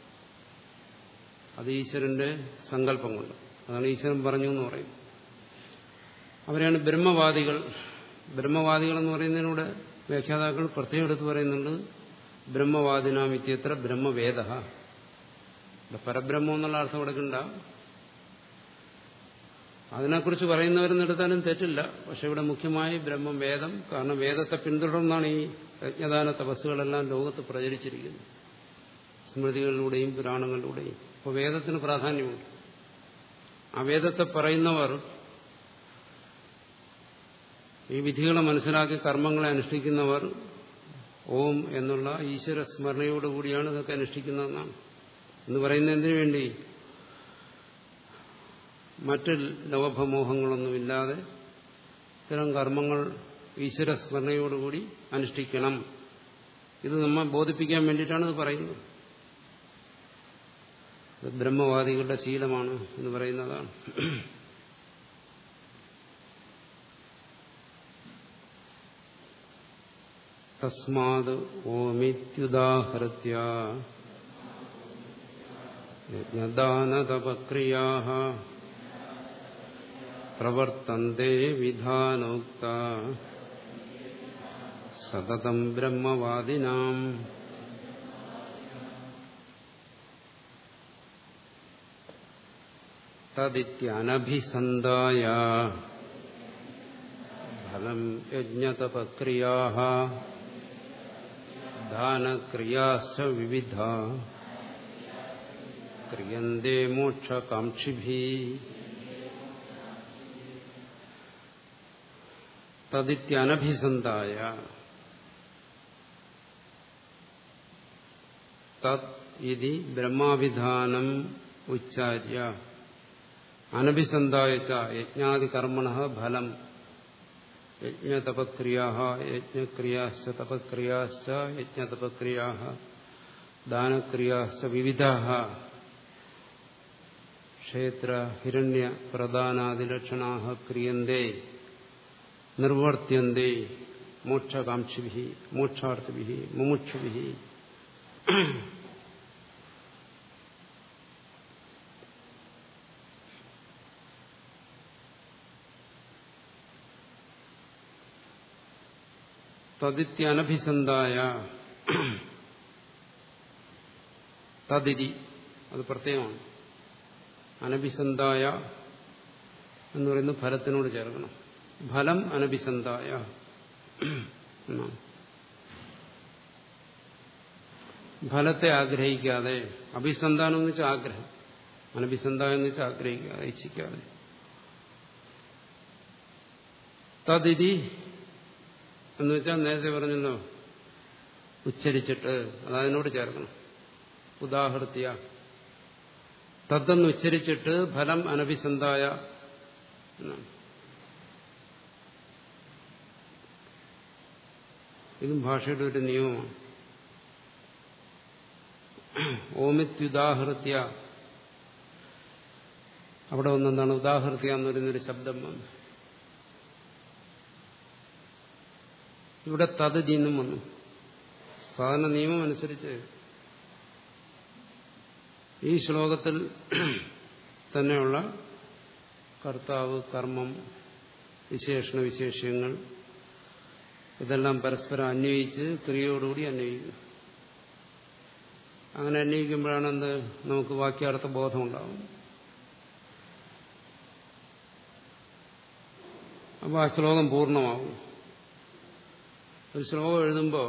Speaker 1: അത് ഈശ്വരന്റെ സങ്കല്പം കൊണ്ട് അതാണ് ഈശ്വരൻ പറഞ്ഞു എന്ന് പറയും അവരെയാണ് ബ്രഹ്മവാദികൾ ബ്രഹ്മവാദികൾ എന്ന് പറയുന്നതിനൂടെ വ്യാഖ്യാതാക്കൾ പ്രത്യേകം എടുത്ത് പറയുന്നുണ്ട് ബ്രഹ്മവാദിനാം ഇത്യത്ര ബ്രഹ്മവേദ പരബ്രഹ്മം എന്നുള്ള അർത്ഥം കൊടുക്കണ്ട അതിനെക്കുറിച്ച് പറയുന്നവരെന്നെടുത്താലും തെറ്റില്ല പക്ഷെ ഇവിടെ മുഖ്യമായി ബ്രഹ്മം വേദം കാരണം വേദത്തെ പിന്തുടർന്നാണ് ഈ യജ്ഞദാന തപസ്സുകളെല്ലാം ലോകത്ത് പ്രചരിച്ചിരിക്കുന്നത് സ്മൃതികളിലൂടെയും പുരാണങ്ങളിലൂടെയും അപ്പോൾ വേദത്തിന് പ്രാധാന്യമുണ്ട് ആ വേദത്തെ പറയുന്നവർ ഈ വിധികളെ മനസ്സിലാക്കി കർമ്മങ്ങളെ അനുഷ്ഠിക്കുന്നവർ ഓം എന്നുള്ള ഈശ്വര സ്മരണയോടുകൂടിയാണ് ഇതൊക്കെ അനുഷ്ഠിക്കുന്നതെന്നാണ് എന്ന് പറയുന്നത് എന്തിനു വേണ്ടി മറ്റ് ലോഭമോഹങ്ങളൊന്നുമില്ലാതെ ഇത്തരം കർമ്മങ്ങൾ ഈശ്വര സ്മരണയോടുകൂടി അനുഷ്ഠിക്കണം ഇത് നമ്മെ ബോധിപ്പിക്കാൻ വേണ്ടിയിട്ടാണ് ഇത് പറയുന്നത് ഇത് ബ്രഹ്മവാദികളുടെ ശീലമാണ് എന്ന് പറയുന്നതാണ് തസ്മാത് ഓമിത്യുദാഹൃത്യ യജ്ഞദാനതപക്രിയാ പ്രവർത്തന്തെ വിധാനോക്ത സതതം ബ്രഹ്മവാദിനാം തദിത്യനഭിസന്ധായ ഫലം യജ്ഞതപക്രിയാ ദാനക്രിയാശ്ച വിവിധ ക്രിയന്തേ മോക്ഷകാംക്ഷിഭി തദിത്യനഭിസന്ധായ തത് ഇതി ബ്രഹ്മാവിധാനം ഉച്ചാര്യ അനഭിസന്ധായ ച യജ്ഞാദികർമ്മണ ഫലം യജ്ഞതപക്രിയാ യജ്ഞക്രിയാശ്ച തപക്രിയാശ്ച യജ്ഞതപക്രിയാ ദാനക്രിയാശ്ച വിവിധ ക്ഷേത്ര ഹിരണ്യ പ്രധാനാദിലക്ഷണാ ക്രിയന്തേ നിർവർത്തിയന്തേ മോക്ഷകാംക്ഷിഭി മോക്ഷാർത്ഥിഭി മുമുക്ഷുഭി തദിത്യനഭിസന്ധായ തതിരി അത് പ്രത്യേകമാണ് അനഭിസന്ധായ എന്ന് പറയുന്നത് ഫലത്തിനോട് ചേർക്കണം ഫലം അനഭിസന്ധായ എന്നാണ് ഫലത്തെ ആഗ്രഹിക്കാതെ അഭിസന്ധാനം എന്ന് വെച്ചാൽ ആഗ്രഹം അനഭിസന്ധാനം എന്ന് വെച്ചാൽ ആഗ്രഹിക്കാതെ ഇച്ഛിക്കാതെ തതിരി എന്ന് വെച്ചാൽ നേരത്തെ പറഞ്ഞല്ലോ ഉച്ചരിച്ചിട്ട് അത് അതിനോട് ചേർക്കണം ഉദാഹൃത്യ തദ്ദെന്ന് ഉച്ചരിച്ചിട്ട് ഫലം അനഭിസന്ധായ എന്നാണ് ഇതും ഭാഷയുടെ ഒരു നിയമമാണ് ഓമിത്യുദാഹൃത്യ അവിടെ ഒന്നെന്താണ് ഉദാഹൃത്യ എന്ന് പറയുന്നൊരു ശബ്ദം വന്നു ഇവിടെ തത് ദീന്നും വന്നു സാധാരണ നിയമം അനുസരിച്ച് ഈ ശ്ലോകത്തിൽ തന്നെയുള്ള കർത്താവ് കർമ്മം വിശേഷണ വിശേഷ്യങ്ങൾ ഇതെല്ലാം പരസ്പരം അന്വയിച്ച് ക്രിയയോടുകൂടി അന്വയിക്കും അങ്ങനെ അന്വയിക്കുമ്പോഴാണ് എന്ത് നമുക്ക് വാക്യാർത്ഥ ബോധമുണ്ടാവും അപ്പോൾ ആ ശ്ലോകം പൂർണ്ണമാവും ഒരു ശ്ലോകം എഴുതുമ്പോൾ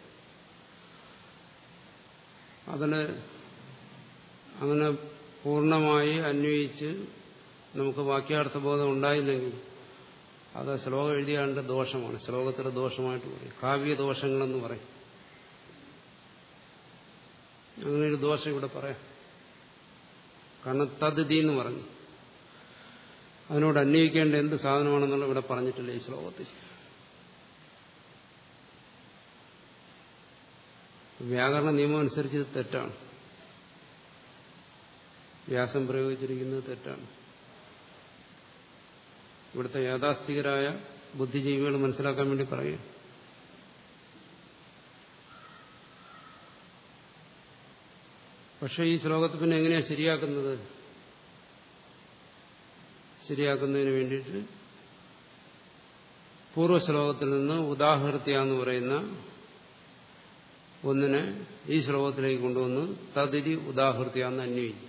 Speaker 1: അതിന് അങ്ങനെ പൂർണ്ണമായി അന്വയിച്ച് നമുക്ക് വാക്യാർത്ഥബോധം ഉണ്ടായില്ലെങ്കിൽ അത് ശ്ലോകം എഴുതിയാണ്ട് ദോഷമാണ് ശ്ലോകത്തിലെ ദോഷമായിട്ട് പറയും കാവ്യദോഷങ്ങളെന്ന് പറയും അങ്ങനെ ഒരു ദോഷം ഇവിടെ പറയാം കാരണം തദ്തി എന്ന് പറഞ്ഞു അതിനോട് അന്വയിക്കേണ്ട എന്ത് സാധനമാണെന്നുള്ള ഇവിടെ പറഞ്ഞിട്ടില്ല ഈ ശ്ലോകത്തിൽ വ്യാകരണ നിയമം അനുസരിച്ച് ഇത് തെറ്റാണ് വ്യാസം പ്രയോഗിച്ചിരിക്കുന്നത് തെറ്റാണ് ഇവിടുത്തെ യാഥാസ്ഥികരായ ബുദ്ധിജീവികൾ മനസ്സിലാക്കാൻ വേണ്ടി പറയുക പക്ഷെ ഈ ശ്ലോകത്തിൽ പിന്നെ എങ്ങനെയാ ശരിയാക്കുന്നത് ശരിയാക്കുന്നതിന് വേണ്ടിയിട്ട് പൂർവ്വശ്ലോകത്തിൽ നിന്ന് ഉദാഹൃത്യ എന്ന് പറയുന്ന ഒന്നിനെ ഈ ശ്ലോകത്തിലേക്ക് കൊണ്ടുവന്ന് തതിരി ഉദാഹൃത്യ എന്ന് അന്വയിക്കും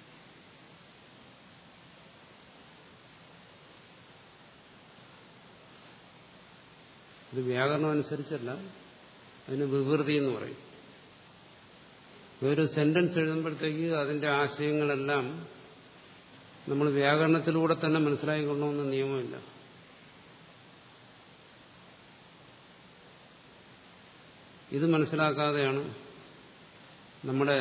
Speaker 1: ഇത് വ്യാകരണം അനുസരിച്ചല്ല അതിന് വിവൃതി എന്ന് പറയും ഒരു സെന്റൻസ് എഴുതുമ്പോഴത്തേക്ക് അതിന്റെ ആശയങ്ങളെല്ലാം നമ്മൾ വ്യാകരണത്തിലൂടെ തന്നെ മനസ്സിലാക്കിക്കൊള്ളണമെന്ന് നിയമമില്ല ഇത് മനസ്സിലാക്കാതെയാണ് നമ്മുടെ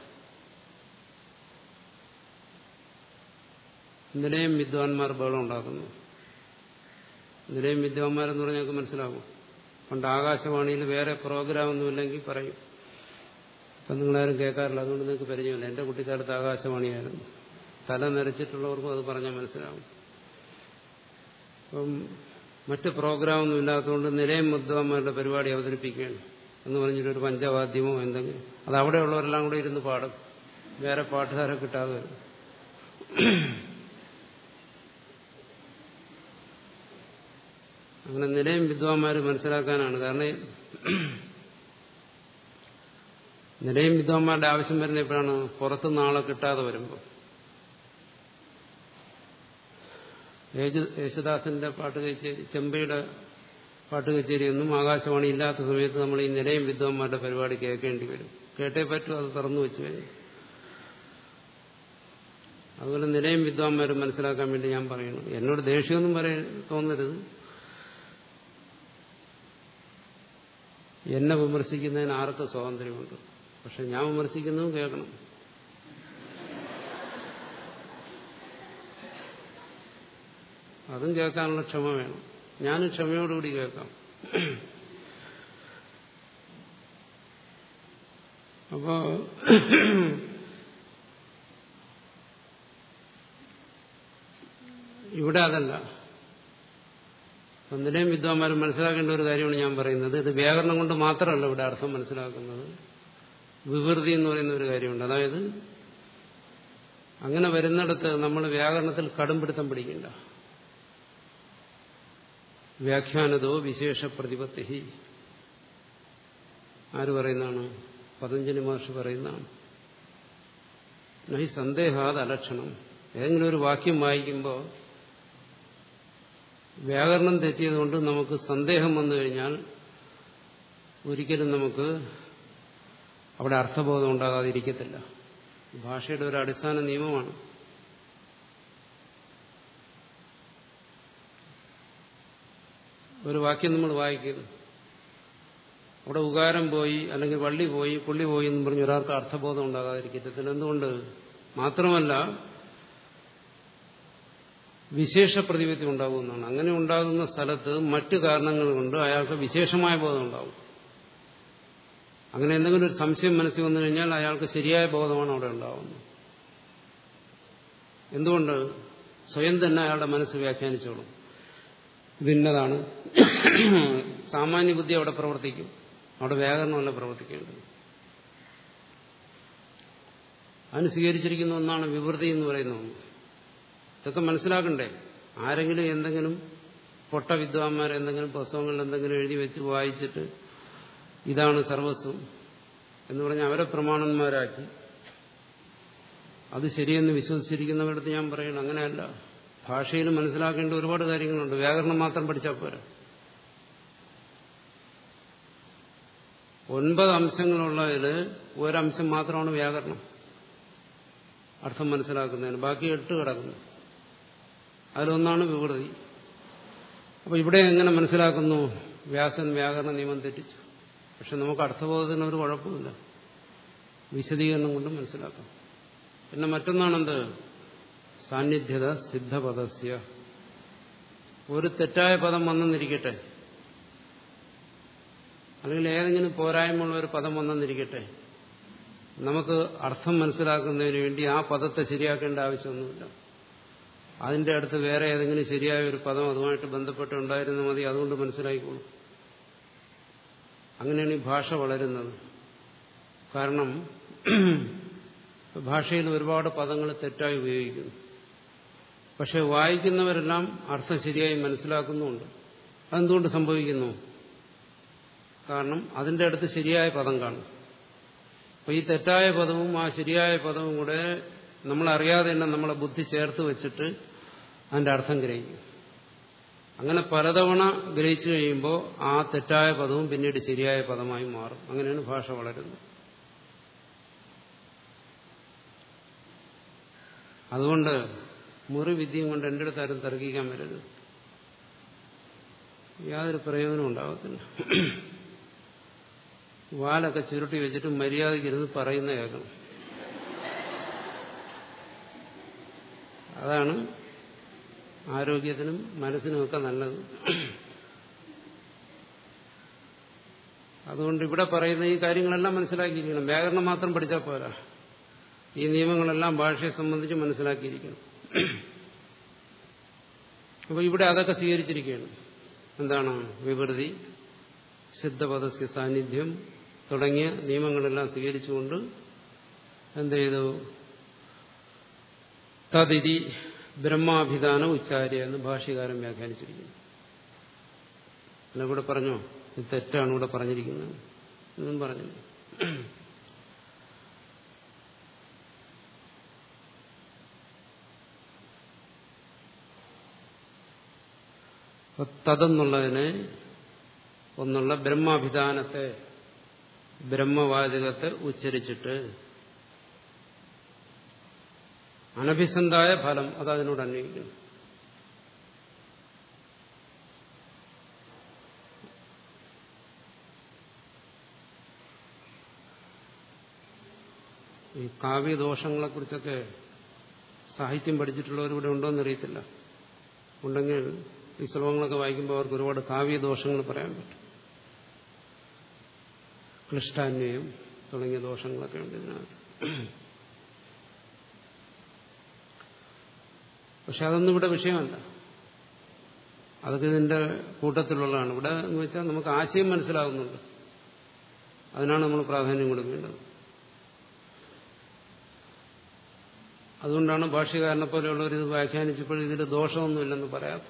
Speaker 1: നിലയം വിദ്വാൻമാർ ബഹളം ഉണ്ടാക്കുന്നു നിലയം വിദ്വാൻമാരെന്ന് പറഞ്ഞാൽ ഞങ്ങൾക്ക് മനസ്സിലാകും പണ്ട് ആകാശവാണിയിൽ വേറെ പ്രോഗ്രാം ഒന്നുമില്ലെങ്കിൽ പറയും ഇപ്പം നിങ്ങളാരും കേൾക്കാറില്ല അതുകൊണ്ട് നിങ്ങൾക്ക് പരിചയമില്ല എൻ്റെ കുട്ടിക്കാലത്ത് ആകാശവാണിയായിരുന്നു തല നരച്ചിട്ടുള്ളവർക്കും അത് പറഞ്ഞാൽ മനസ്സിലാവും അപ്പം മറ്റ് പ്രോഗ്രാമൊന്നും ഇല്ലാത്തതുകൊണ്ട് നിലയം മുദ്ദമാരുടെ പരിപാടി അവതരിപ്പിക്കുകയാണ് എന്ന് പറഞ്ഞിട്ടൊരു പഞ്ചവാദ്യമോ എന്തെങ്കിലും അത് അവിടെയുള്ളവരെല്ലാം കൂടെ ഇരുന്ന് പാടും വേറെ പാട്ടുകാരെ കിട്ടാതെ വരും അങ്ങനെ നിലയം വിദ്വാന്മാർ മനസ്സിലാക്കാനാണ് കാരണം നിലയും വിദ്വാന്മാരുടെ ആവശ്യം വരുന്ന എപ്പോഴാണ് പുറത്തുനിന്ന് ആളെ കിട്ടാതെ വരുമ്പോൾ യേശുദാസന്റെ പാട്ട് കച്ചേരി ചെമ്പയുടെ പാട്ട് കച്ചേരിയൊന്നും ആകാശവാണി ഇല്ലാത്ത സമയത്ത് നമ്മൾ ഈ നിലയും വിദ്വാന്മാരുടെ പരിപാടി കേൾക്കേണ്ടി വരും കേട്ടേ പറ്റൂ അത് തുറന്നു വെച്ച് കഴിഞ്ഞു അതുപോലെ നിലയും വിദ്വാന്മാരും മനസ്സിലാക്കാൻ വേണ്ടി ഞാൻ പറയുന്നു എന്നോട് ദേഷ്യമൊന്നും പറയ തോന്നരുത് എന്നെ വിമർശിക്കുന്നതിന് ആർക്ക് സ്വാതന്ത്ര്യമുണ്ട് പക്ഷെ ഞാൻ വിമർശിക്കുന്നതും കേൾക്കണം അതും കേൾക്കാനുള്ള ക്ഷമ വേണം ഞാനും ക്ഷമയോടുകൂടി കേൾക്കാം അപ്പോ ഇവിടെ അതല്ല ഒന്നിനെയും വിദ്വാന്മാരും മനസ്സിലാക്കേണ്ട ഒരു കാര്യമാണ് ഞാൻ പറയുന്നത് ഇത് വ്യാകരണം കൊണ്ട് മാത്രമല്ല ഇവിടെ അർത്ഥം മനസ്സിലാക്കുന്നത് വിവൃതി എന്ന് പറയുന്ന ഒരു കാര്യമുണ്ട് അതായത് അങ്ങനെ വരുന്നിടത്ത് നമ്മൾ വ്യാകരണത്തിൽ കടുംപിടുത്തം പിടിക്കണ്ട വ്യാഖ്യാനതോ വിശേഷ പ്രതിപത്തി ആര് പറയുന്നതാണ് പതഞ്ജലി മഹർഷി പറയുന്നതാണ് ഈ സന്ദേഹാത് അലക്ഷണം ഏതെങ്കിലും ഒരു വാക്യം വായിക്കുമ്പോൾ വ്യാകരണം തെറ്റിയതുകൊണ്ട് നമുക്ക് സന്ദേഹം വന്നു കഴിഞ്ഞാൽ ഒരിക്കലും നമുക്ക് അവിടെ അർത്ഥബോധം ഉണ്ടാകാതിരിക്കത്തില്ല ഭാഷയുടെ ഒരു അടിസ്ഥാന നിയമമാണ് ഒരു വാക്യം നമ്മൾ വായിക്കുന്നു അവിടെ ഉകാരം പോയി അല്ലെങ്കിൽ വള്ളി പോയി പുള്ളി പോയി എന്ന് പറഞ്ഞ് ഒരാൾക്ക് അർത്ഥബോധം ഉണ്ടാകാതിരിക്കത്തില്ല എന്തുകൊണ്ട് മാത്രമല്ല വിശേഷ പ്രതിപത്തി ഉണ്ടാകുമെന്നാണ് അങ്ങനെ ഉണ്ടാകുന്ന സ്ഥലത്ത് മറ്റു കാരണങ്ങൾ കൊണ്ട് അയാൾക്ക് വിശേഷമായ ബോധം ഉണ്ടാകും അങ്ങനെ എന്തെങ്കിലും ഒരു സംശയം മനസ്സിൽ വന്നു കഴിഞ്ഞാൽ അയാൾക്ക് ശരിയായ ബോധമാണ് അവിടെ ഉണ്ടാകുന്നത് എന്തുകൊണ്ട് സ്വയം തന്നെ അയാളുടെ മനസ്സ് വ്യാഖ്യാനിച്ചോളും ഇതിന്നതാണ് സാമാന്യ ബുദ്ധി അവിടെ പ്രവർത്തിക്കും അവിടെ വ്യാകരണമല്ല പ്രവർത്തിക്കേണ്ടത് അതിന് സ്വീകരിച്ചിരിക്കുന്ന ഒന്നാണ് വിവൃതി എന്ന് പറയുന്ന ഒന്ന് ഇതൊക്കെ മനസ്സിലാക്കണ്ടേ ആരെങ്കിലും എന്തെങ്കിലും പൊട്ട വിദ്വാന്മാർ എന്തെങ്കിലും പുസ്തകങ്ങളിൽ എന്തെങ്കിലും എഴുതി വെച്ച് വായിച്ചിട്ട് ഇതാണ് സർവസ്വം എന്ന് പറഞ്ഞ് അവരെ പ്രമാണന്മാരാക്കി അത് ശരിയെന്ന് വിശ്വസിച്ചിരിക്കുന്നവരടുത്ത് ഞാൻ പറയണം അങ്ങനെയല്ല ഭാഷയിൽ മനസ്സിലാക്കേണ്ട ഒരുപാട് കാര്യങ്ങളുണ്ട് വ്യാകരണം മാത്രം പഠിച്ചാൽ പോരാ ഒൻപത് അംശങ്ങളുള്ളതിൽ ഒരംശം മാത്രമാണ് വ്യാകരണം അർത്ഥം മനസ്സിലാക്കുന്നതിന് ബാക്കി എട്ട് കിടക്കുന്നു അതിലൊന്നാണ് വിവൃതി അപ്പൊ ഇവിടെ എങ്ങനെ മനസ്സിലാക്കുന്നു വ്യാസൻ വ്യാകരണ നിയമം തെറ്റിച്ചു പക്ഷെ നമുക്ക് അർത്ഥബോധത്തിന് ഒരു കുഴപ്പമില്ല വിശദീകരണം കൊണ്ട് മനസ്സിലാക്കാം പിന്നെ മറ്റൊന്നാണെന്ത് സാന്നിധ്യത സിദ്ധപദസ്യ ഒരു തെറ്റായ പദം വന്നെന്നിരിക്കട്ടെ അല്ലെങ്കിൽ ഏതെങ്കിലും പോരായ്മയുള്ള ഒരു പദം വന്നെന്നിരിക്കട്ടെ നമുക്ക് അർത്ഥം മനസ്സിലാക്കുന്നതിന് വേണ്ടി ആ പദത്തെ ശരിയാക്കേണ്ട ആവശ്യമൊന്നുമില്ല അതിന്റെ അടുത്ത് വേറെ ഏതെങ്കിലും ശരിയായ ഒരു പദം അതുമായിട്ട് ബന്ധപ്പെട്ട് ഉണ്ടായിരുന്നാൽ മതി അതുകൊണ്ട് മനസ്സിലാക്കിക്കോളൂ അങ്ങനെയാണ് ഈ ഭാഷ വളരുന്നത് കാരണം ഭാഷയിൽ ഒരുപാട് പദങ്ങൾ തെറ്റായി ഉപയോഗിക്കുന്നു പക്ഷെ വായിക്കുന്നവരെല്ലാം അർത്ഥം ശരിയായി മനസ്സിലാക്കുന്നുമുണ്ട് അതെന്തുകൊണ്ട് സംഭവിക്കുന്നു കാരണം അതിന്റെ അടുത്ത് ശരിയായ പദം കാണും അപ്പോൾ ഈ തെറ്റായ പദവും ആ ശരിയായ പദവും കൂടെ നമ്മളറിയാതെ തന്നെ നമ്മളെ ബുദ്ധി ചേർത്ത് വെച്ചിട്ട് അതിന്റെ അർത്ഥം ഗ്രഹിക്കും അങ്ങനെ പലതവണ ഗ്രഹിച്ചു കഴിയുമ്പോൾ ആ തെറ്റായ പദവും പിന്നീട് ശരിയായ പദമായി മാറും അങ്ങനെയാണ് ഭാഷ വളരുന്നത് അതുകൊണ്ട് മുറി വിദ്യയും കൊണ്ട് എൻ്റെ അടുത്ത് ആരും തർക്കിക്കാൻ വരരുത് യാതൊരു പ്രയോജനം ഉണ്ടാകത്തില്ല വാലൊക്കെ ചുരുട്ടി വെച്ചിട്ട് മര്യാദയ്ക്കിരുന്ന് പറയുന്ന കേൾക്കണം അതാണ് ആരോഗ്യത്തിനും മനസ്സിനുമൊക്കെ നല്ലത് അതുകൊണ്ട് ഇവിടെ പറയുന്ന ഈ കാര്യങ്ങളെല്ലാം മനസ്സിലാക്കിയിരിക്കണം വ്യാകരണം മാത്രം പഠിച്ചാൽ പോരാ ഈ നിയമങ്ങളെല്ലാം ഭാഷയെ സംബന്ധിച്ച് മനസ്സിലാക്കിയിരിക്കണം അപ്പോൾ ഇവിടെ അതൊക്കെ സ്വീകരിച്ചിരിക്കുകയാണ് എന്താണ് വിവൃതി സിദ്ധപദസ്യ സാന്നിധ്യം തുടങ്ങിയ നിയമങ്ങളെല്ലാം സ്വീകരിച്ചുകൊണ്ട് എന്ത് ചെയ്തു തതിരി ബ്രഹ്മാഭിധാനം ഉച്ചാര്യ എന്ന് ഭാഷ്യകാരൻ വ്യാഖ്യാനിച്ചിരിക്കുന്നു അല്ല ഇവിടെ പറഞ്ഞോ ഇത് തെറ്റാണ് ഇവിടെ പറഞ്ഞിരിക്കുന്നത് എന്നും പറഞ്ഞില്ല തതെന്നുള്ളതിനെ ഒന്നുള്ള ബ്രഹ്മാഭിധാനത്തെ ബ്രഹ്മവാചകത്തെ ഉച്ചരിച്ചിട്ട് അനഭിസന്ധായ ഫലം അത് അതിനോട് അന്വയിക്കുന്നു ഈ കാവ്യദോഷങ്ങളെക്കുറിച്ചൊക്കെ സാഹിത്യം പഠിച്ചിട്ടുള്ളവരിവിടെ ഉണ്ടോയെന്നറിയത്തില്ല ഉണ്ടെങ്കിൽ ഈ ശ്ലോകങ്ങളൊക്കെ വായിക്കുമ്പോൾ അവർക്ക് ഒരുപാട് കാവ്യദോഷങ്ങൾ പറയാൻ പറ്റും ക്ലിഷ്ടാന്വയം തുടങ്ങിയ ദോഷങ്ങളൊക്കെ ഉണ്ട് ഇതിനകത്ത് പക്ഷെ അതൊന്നും ഇവിടെ വിഷയമല്ല അതൊക്കെ ഇതിന്റെ കൂട്ടത്തിലുള്ളതാണ് ഇവിടെ എന്ന് വെച്ചാൽ നമുക്ക് ആശയം മനസ്സിലാകുന്നുണ്ട് അതിനാണ് നമ്മൾ പ്രാധാന്യം കൊടുക്കേണ്ടത് അതുകൊണ്ടാണ് ഭാഷ്യകാരനെ പോലെയുള്ളവർ ഇത് വ്യാഖ്യാനിച്ചപ്പോൾ ഇതിൽ ദോഷമൊന്നുമില്ലെന്ന് പറയാത്ത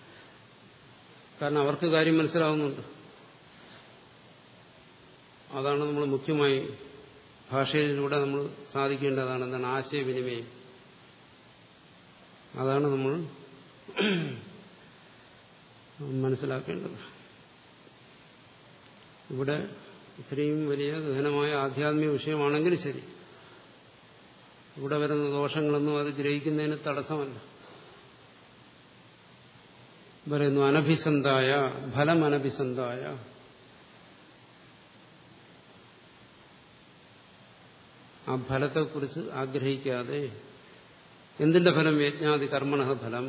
Speaker 1: കാരണം അവർക്ക് കാര്യം മനസ്സിലാവുന്നുണ്ട് അതാണ് നമ്മൾ മുഖ്യമായി ഭാഷയിലൂടെ നമ്മൾ സാധിക്കേണ്ടതാണ് എന്താണ് ആശയവിനിമയം അതാണ് നമ്മൾ മനസ്സിലാക്കേണ്ടത് ഇവിടെ ഇത്രയും വലിയ ഗഹനമായ ആധ്യാത്മിക വിഷയമാണെങ്കിൽ ശരി ഇവിടെ വരുന്ന ദോഷങ്ങളൊന്നും അത് ഗ്രഹിക്കുന്നതിന് തടസ്സമല്ല പറയുന്നു അനഭിസന്ധായ ഫലം അനഭിസന്ധായ ആ ഫലത്തെക്കുറിച്ച് ആഗ്രഹിക്കാതെ എന്തിന്റെ ഫലം യജ്ഞാതി കർമ്മണ ഫലം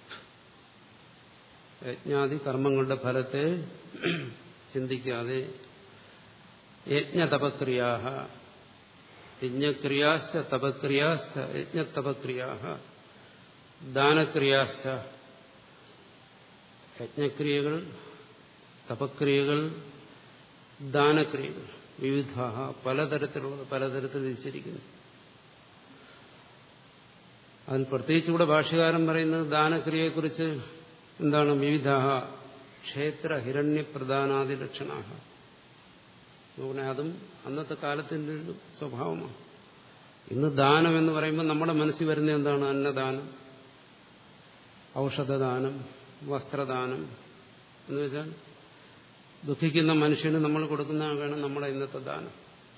Speaker 1: യജ്ഞാതി കർമ്മങ്ങളുടെ ഫലത്തെ ചിന്തിക്കാതെ യജ്ഞതപക്രിയാ യജ്ഞക്രിയാശ്ച തപക്രിയാശ്ച യജ്ഞതപക്രിയാ ദാനക്രിയാശ്ച യജ്ഞക്രിയകൾ തപക്രിയകൾ ദാനക്രിയകൾ വിവിധ പലതരത്തിലുള്ള പലതരത്തിൽ വിധിച്ചിരിക്കുന്നു അതിൽ പ്രത്യേകിച്ച് ഇവിടെ ഭാഷ്യകാരൻ പറയുന്നത് ദാനക്രിയയെക്കുറിച്ച് എന്താണ് വിവിധ ക്ഷേത്ര ഹിരണ്യപ്രധാനാദി ലക്ഷണാഹ നോക്കണേ അതും അന്നത്തെ കാലത്തിന്റെ ഒരു സ്വഭാവമാണ് ഇന്ന് ദാനം എന്ന് പറയുമ്പോൾ നമ്മുടെ മനസ്സിൽ വരുന്ന എന്താണ് അന്നദാനം ഔഷധദാനം വസ്ത്രദാനം എന്ന് വെച്ചാൽ ദുഃഖിക്കുന്ന മനുഷ്യന് നമ്മൾ കൊടുക്കുന്നതാണ് നമ്മുടെ ഇന്നത്തെ ദാനം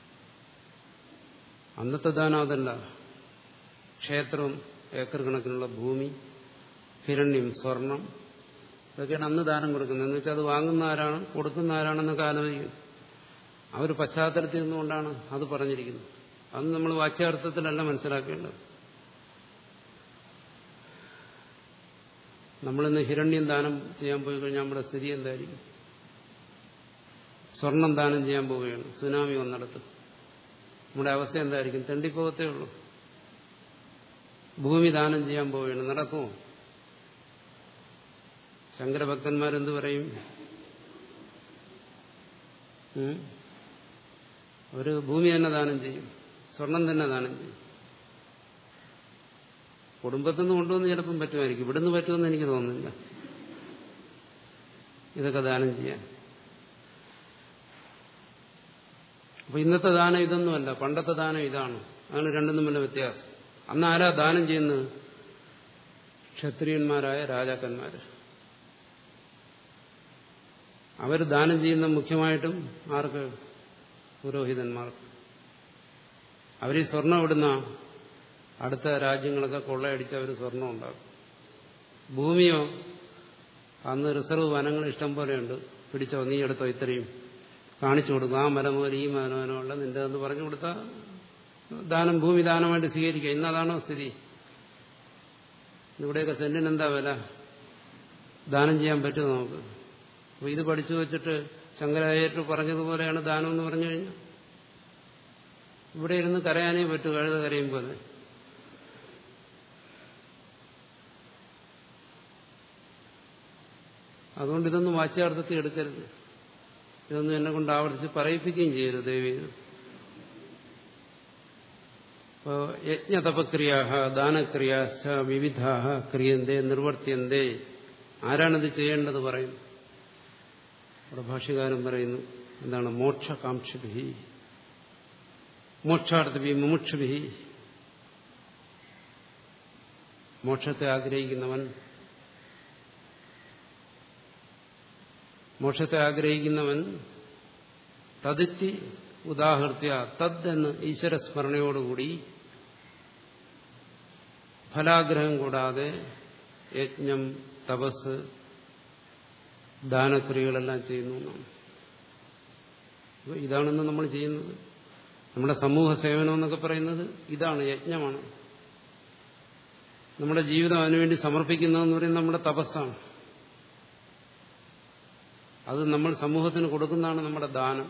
Speaker 1: അന്നത്തെ ദാനം അതല്ല ക്ഷേത്രം ഏക്കർ കണക്കിനുള്ള ഭൂമി ഹിരണ്യം സ്വർണം ഇതൊക്കെയാണ് അന്ന് ദാനം കൊടുക്കുന്നത് എന്ന് വെച്ചാൽ അത് വാങ്ങുന്ന ആരാണ് കൊടുക്കുന്ന ആരാണെന്നൊക്കെ ആലോചിക്കും ആ ഒരു പശ്ചാത്തലത്തിൽ നിന്നുകൊണ്ടാണ് അത് പറഞ്ഞിരിക്കുന്നത് അന്ന് നമ്മൾ വാച്യാർത്ഥത്തിലല്ല മനസ്സിലാക്കേണ്ടത് നമ്മളിന്ന് ഹിരണ്യം ദാനം ചെയ്യാൻ പോയി കഴിഞ്ഞാൽ നമ്മുടെ സ്ഥിതി എന്തായിരിക്കും സ്വർണം ദാനം ചെയ്യാൻ പോവുകയാണ് സുനാമി വന്നിടത്ത് നമ്മുടെ അവസ്ഥ എന്തായിരിക്കും തെണ്ടിപ്പോകത്തേ ഉള്ളൂ ഭൂമി ദാനം ചെയ്യാൻ പോവുകയാണ് നടക്കുമോ ശങ്കരഭക്തന്മാരെന്ത് പറയും ഉം? അവര് ഭൂമി തന്നെ ദാനം ചെയ്യും സ്വർണം തന്നെ ദാനം ചെയ്യും കുടുംബത്തിൽ നിന്ന് കൊണ്ടുവന്ന് ചിലപ്പം പറ്റുമായിരിക്കും ഇവിടുന്ന് പറ്റുമെന്ന് എനിക്ക് തോന്നുന്നില്ല ഇതൊക്കെ ദാനം ചെയ്യാൻ അപ്പൊ ഇന്നത്തെ ദാനം ഇതൊന്നുമല്ല പണ്ടത്തെ ദാനം ഇതാണ് അതാണ് രണ്ടും തമ്മിലുള്ള വ്യത്യാസം അന്ന് ആരാ ദാനം ചെയ്യുന്നത് ക്ഷത്രിയന്മാരായ രാജാക്കന്മാര് അവർ ദാനം ചെയ്യുന്ന മുഖ്യമായിട്ടും ആർക്ക് പുരോഹിതന്മാർക്ക് അവർ ഈ സ്വർണം ഇടുന്ന അടുത്ത രാജ്യങ്ങളൊക്കെ കൊള്ളയടിച്ച് അവർ സ്വർണം ഉണ്ടാക്കും ഭൂമിയോ അന്ന് റിസർവ് വനങ്ങൾ ഇഷ്ടം പോലെയുണ്ട് പിടിച്ചോ നീ എടുത്തോ ഇത്രയും കാണിച്ചു കൊടുക്കും ആ മരം മുതൽ ഈ മരമനമുള്ള നിന്റെ എന്ന് പറഞ്ഞു കൊടുത്താൽ ദാനം ഭൂമി ദാനമായിട്ട് സ്വീകരിക്കുക ഇന്നതാണോ സ്ഥിതി ഇവിടെയൊക്കെ സെന്റിന് എന്താ വില ദാനം ചെയ്യാൻ പറ്റുമോ നമുക്ക് അപ്പോൾ ഇത് പഠിച്ചു വെച്ചിട്ട് ശങ്കരാചാര്യർ പറഞ്ഞതുപോലെയാണ് ദാനം എന്ന് പറഞ്ഞു കഴിഞ്ഞാൽ ഇവിടെ ഇരുന്ന് കരയാനേ പറ്റൂ കഴുത കരയും പോലെ അതുകൊണ്ട് ഇതൊന്നും വാച്യാർത്ഥത്തിൽ എടുക്കരുത് ഇതൊന്നും എന്നെ കൊണ്ട് ആവർത്തിച്ച് പറയിപ്പിക്കുകയും ചെയ്യരുത് ദേവീത് ഇപ്പോൾ യജ്ഞതപക്രിയാ ദാനക്രിയാശ്ച വിവിധ ക്രിയന്തേ നിർവർത്തിയന്തേ ആരാണിത് ചെയ്യേണ്ടത് പറയുന്നു അവിടെ ഭാഷ്യകാരൻ പറയുന്നു എന്താണ് മോക്ഷകാംക്ഷഭി മോക്ഷാർത്ഥഭി മുമുക്ഷഭി മോക്ഷത്തെ ആഗ്രഹിക്കുന്നവൻ മോക്ഷത്തെ ആഗ്രഹിക്കുന്നവൻ തതിത്തി ഉദാഹൃത്യ തദ് എന്ന് ഈശ്വരസ്മരണയോടുകൂടി ഫലാഗ്രഹം കൂടാതെ യജ്ഞം തപസ് ദാനക്രിയകളെല്ലാം ചെയ്യുന്നു എന്നാണ് അപ്പോൾ ഇതാണെന്ന് നമ്മൾ ചെയ്യുന്നത് നമ്മുടെ സമൂഹ സേവനം എന്നൊക്കെ പറയുന്നത് ഇതാണ് യജ്ഞമാണ് നമ്മുടെ ജീവിതം അതിനുവേണ്ടി സമർപ്പിക്കുന്നതെന്ന് പറയുന്നത് നമ്മുടെ തപസ്സാണ് അത് നമ്മൾ സമൂഹത്തിന് കൊടുക്കുന്നതാണ് നമ്മുടെ ദാനം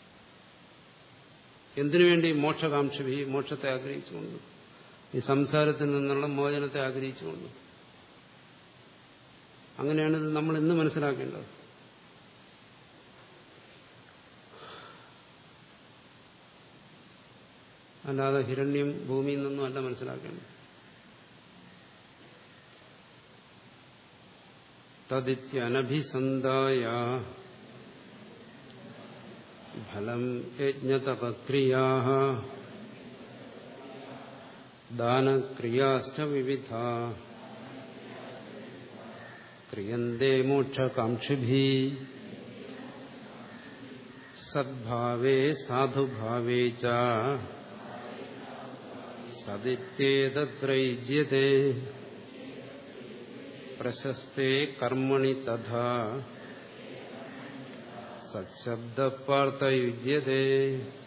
Speaker 1: എന്തിനു വേണ്ടി മോക്ഷകാംക്ഷഭി മോക്ഷത്തെ ആഗ്രഹിച്ചുകൊണ്ട് ഈ സംസാരത്തിൽ നിന്നുള്ള മോചനത്തെ ആഗ്രഹിച്ചുകൊണ്ട് അങ്ങനെയാണ് ഇത് നമ്മൾ ഇന്ന് മനസ്സിലാക്കേണ്ടത് അല്ലാതെ ഹിരണ്യം ഭൂമിയിൽ നിന്നും അല്ല മനസ്സിലാക്കേണ്ടത് തദിത്യനഭിസന്ധായ ഫലം യജ്ഞതപക്രിയാ ദാനക്രിയാശ്ച വിവിധ ക്രിയന്തേ മോക്ഷകാംക്ഷിഭി സദ്ഭാവേ സാധുഭാവേ ച സദിത്യേതത്രൈജ്യത്തെ പ്രശസ്തേ കർമ്മണി തഥാ സത്ശബ്ദപാർത്ഥയുജ്യത്തെ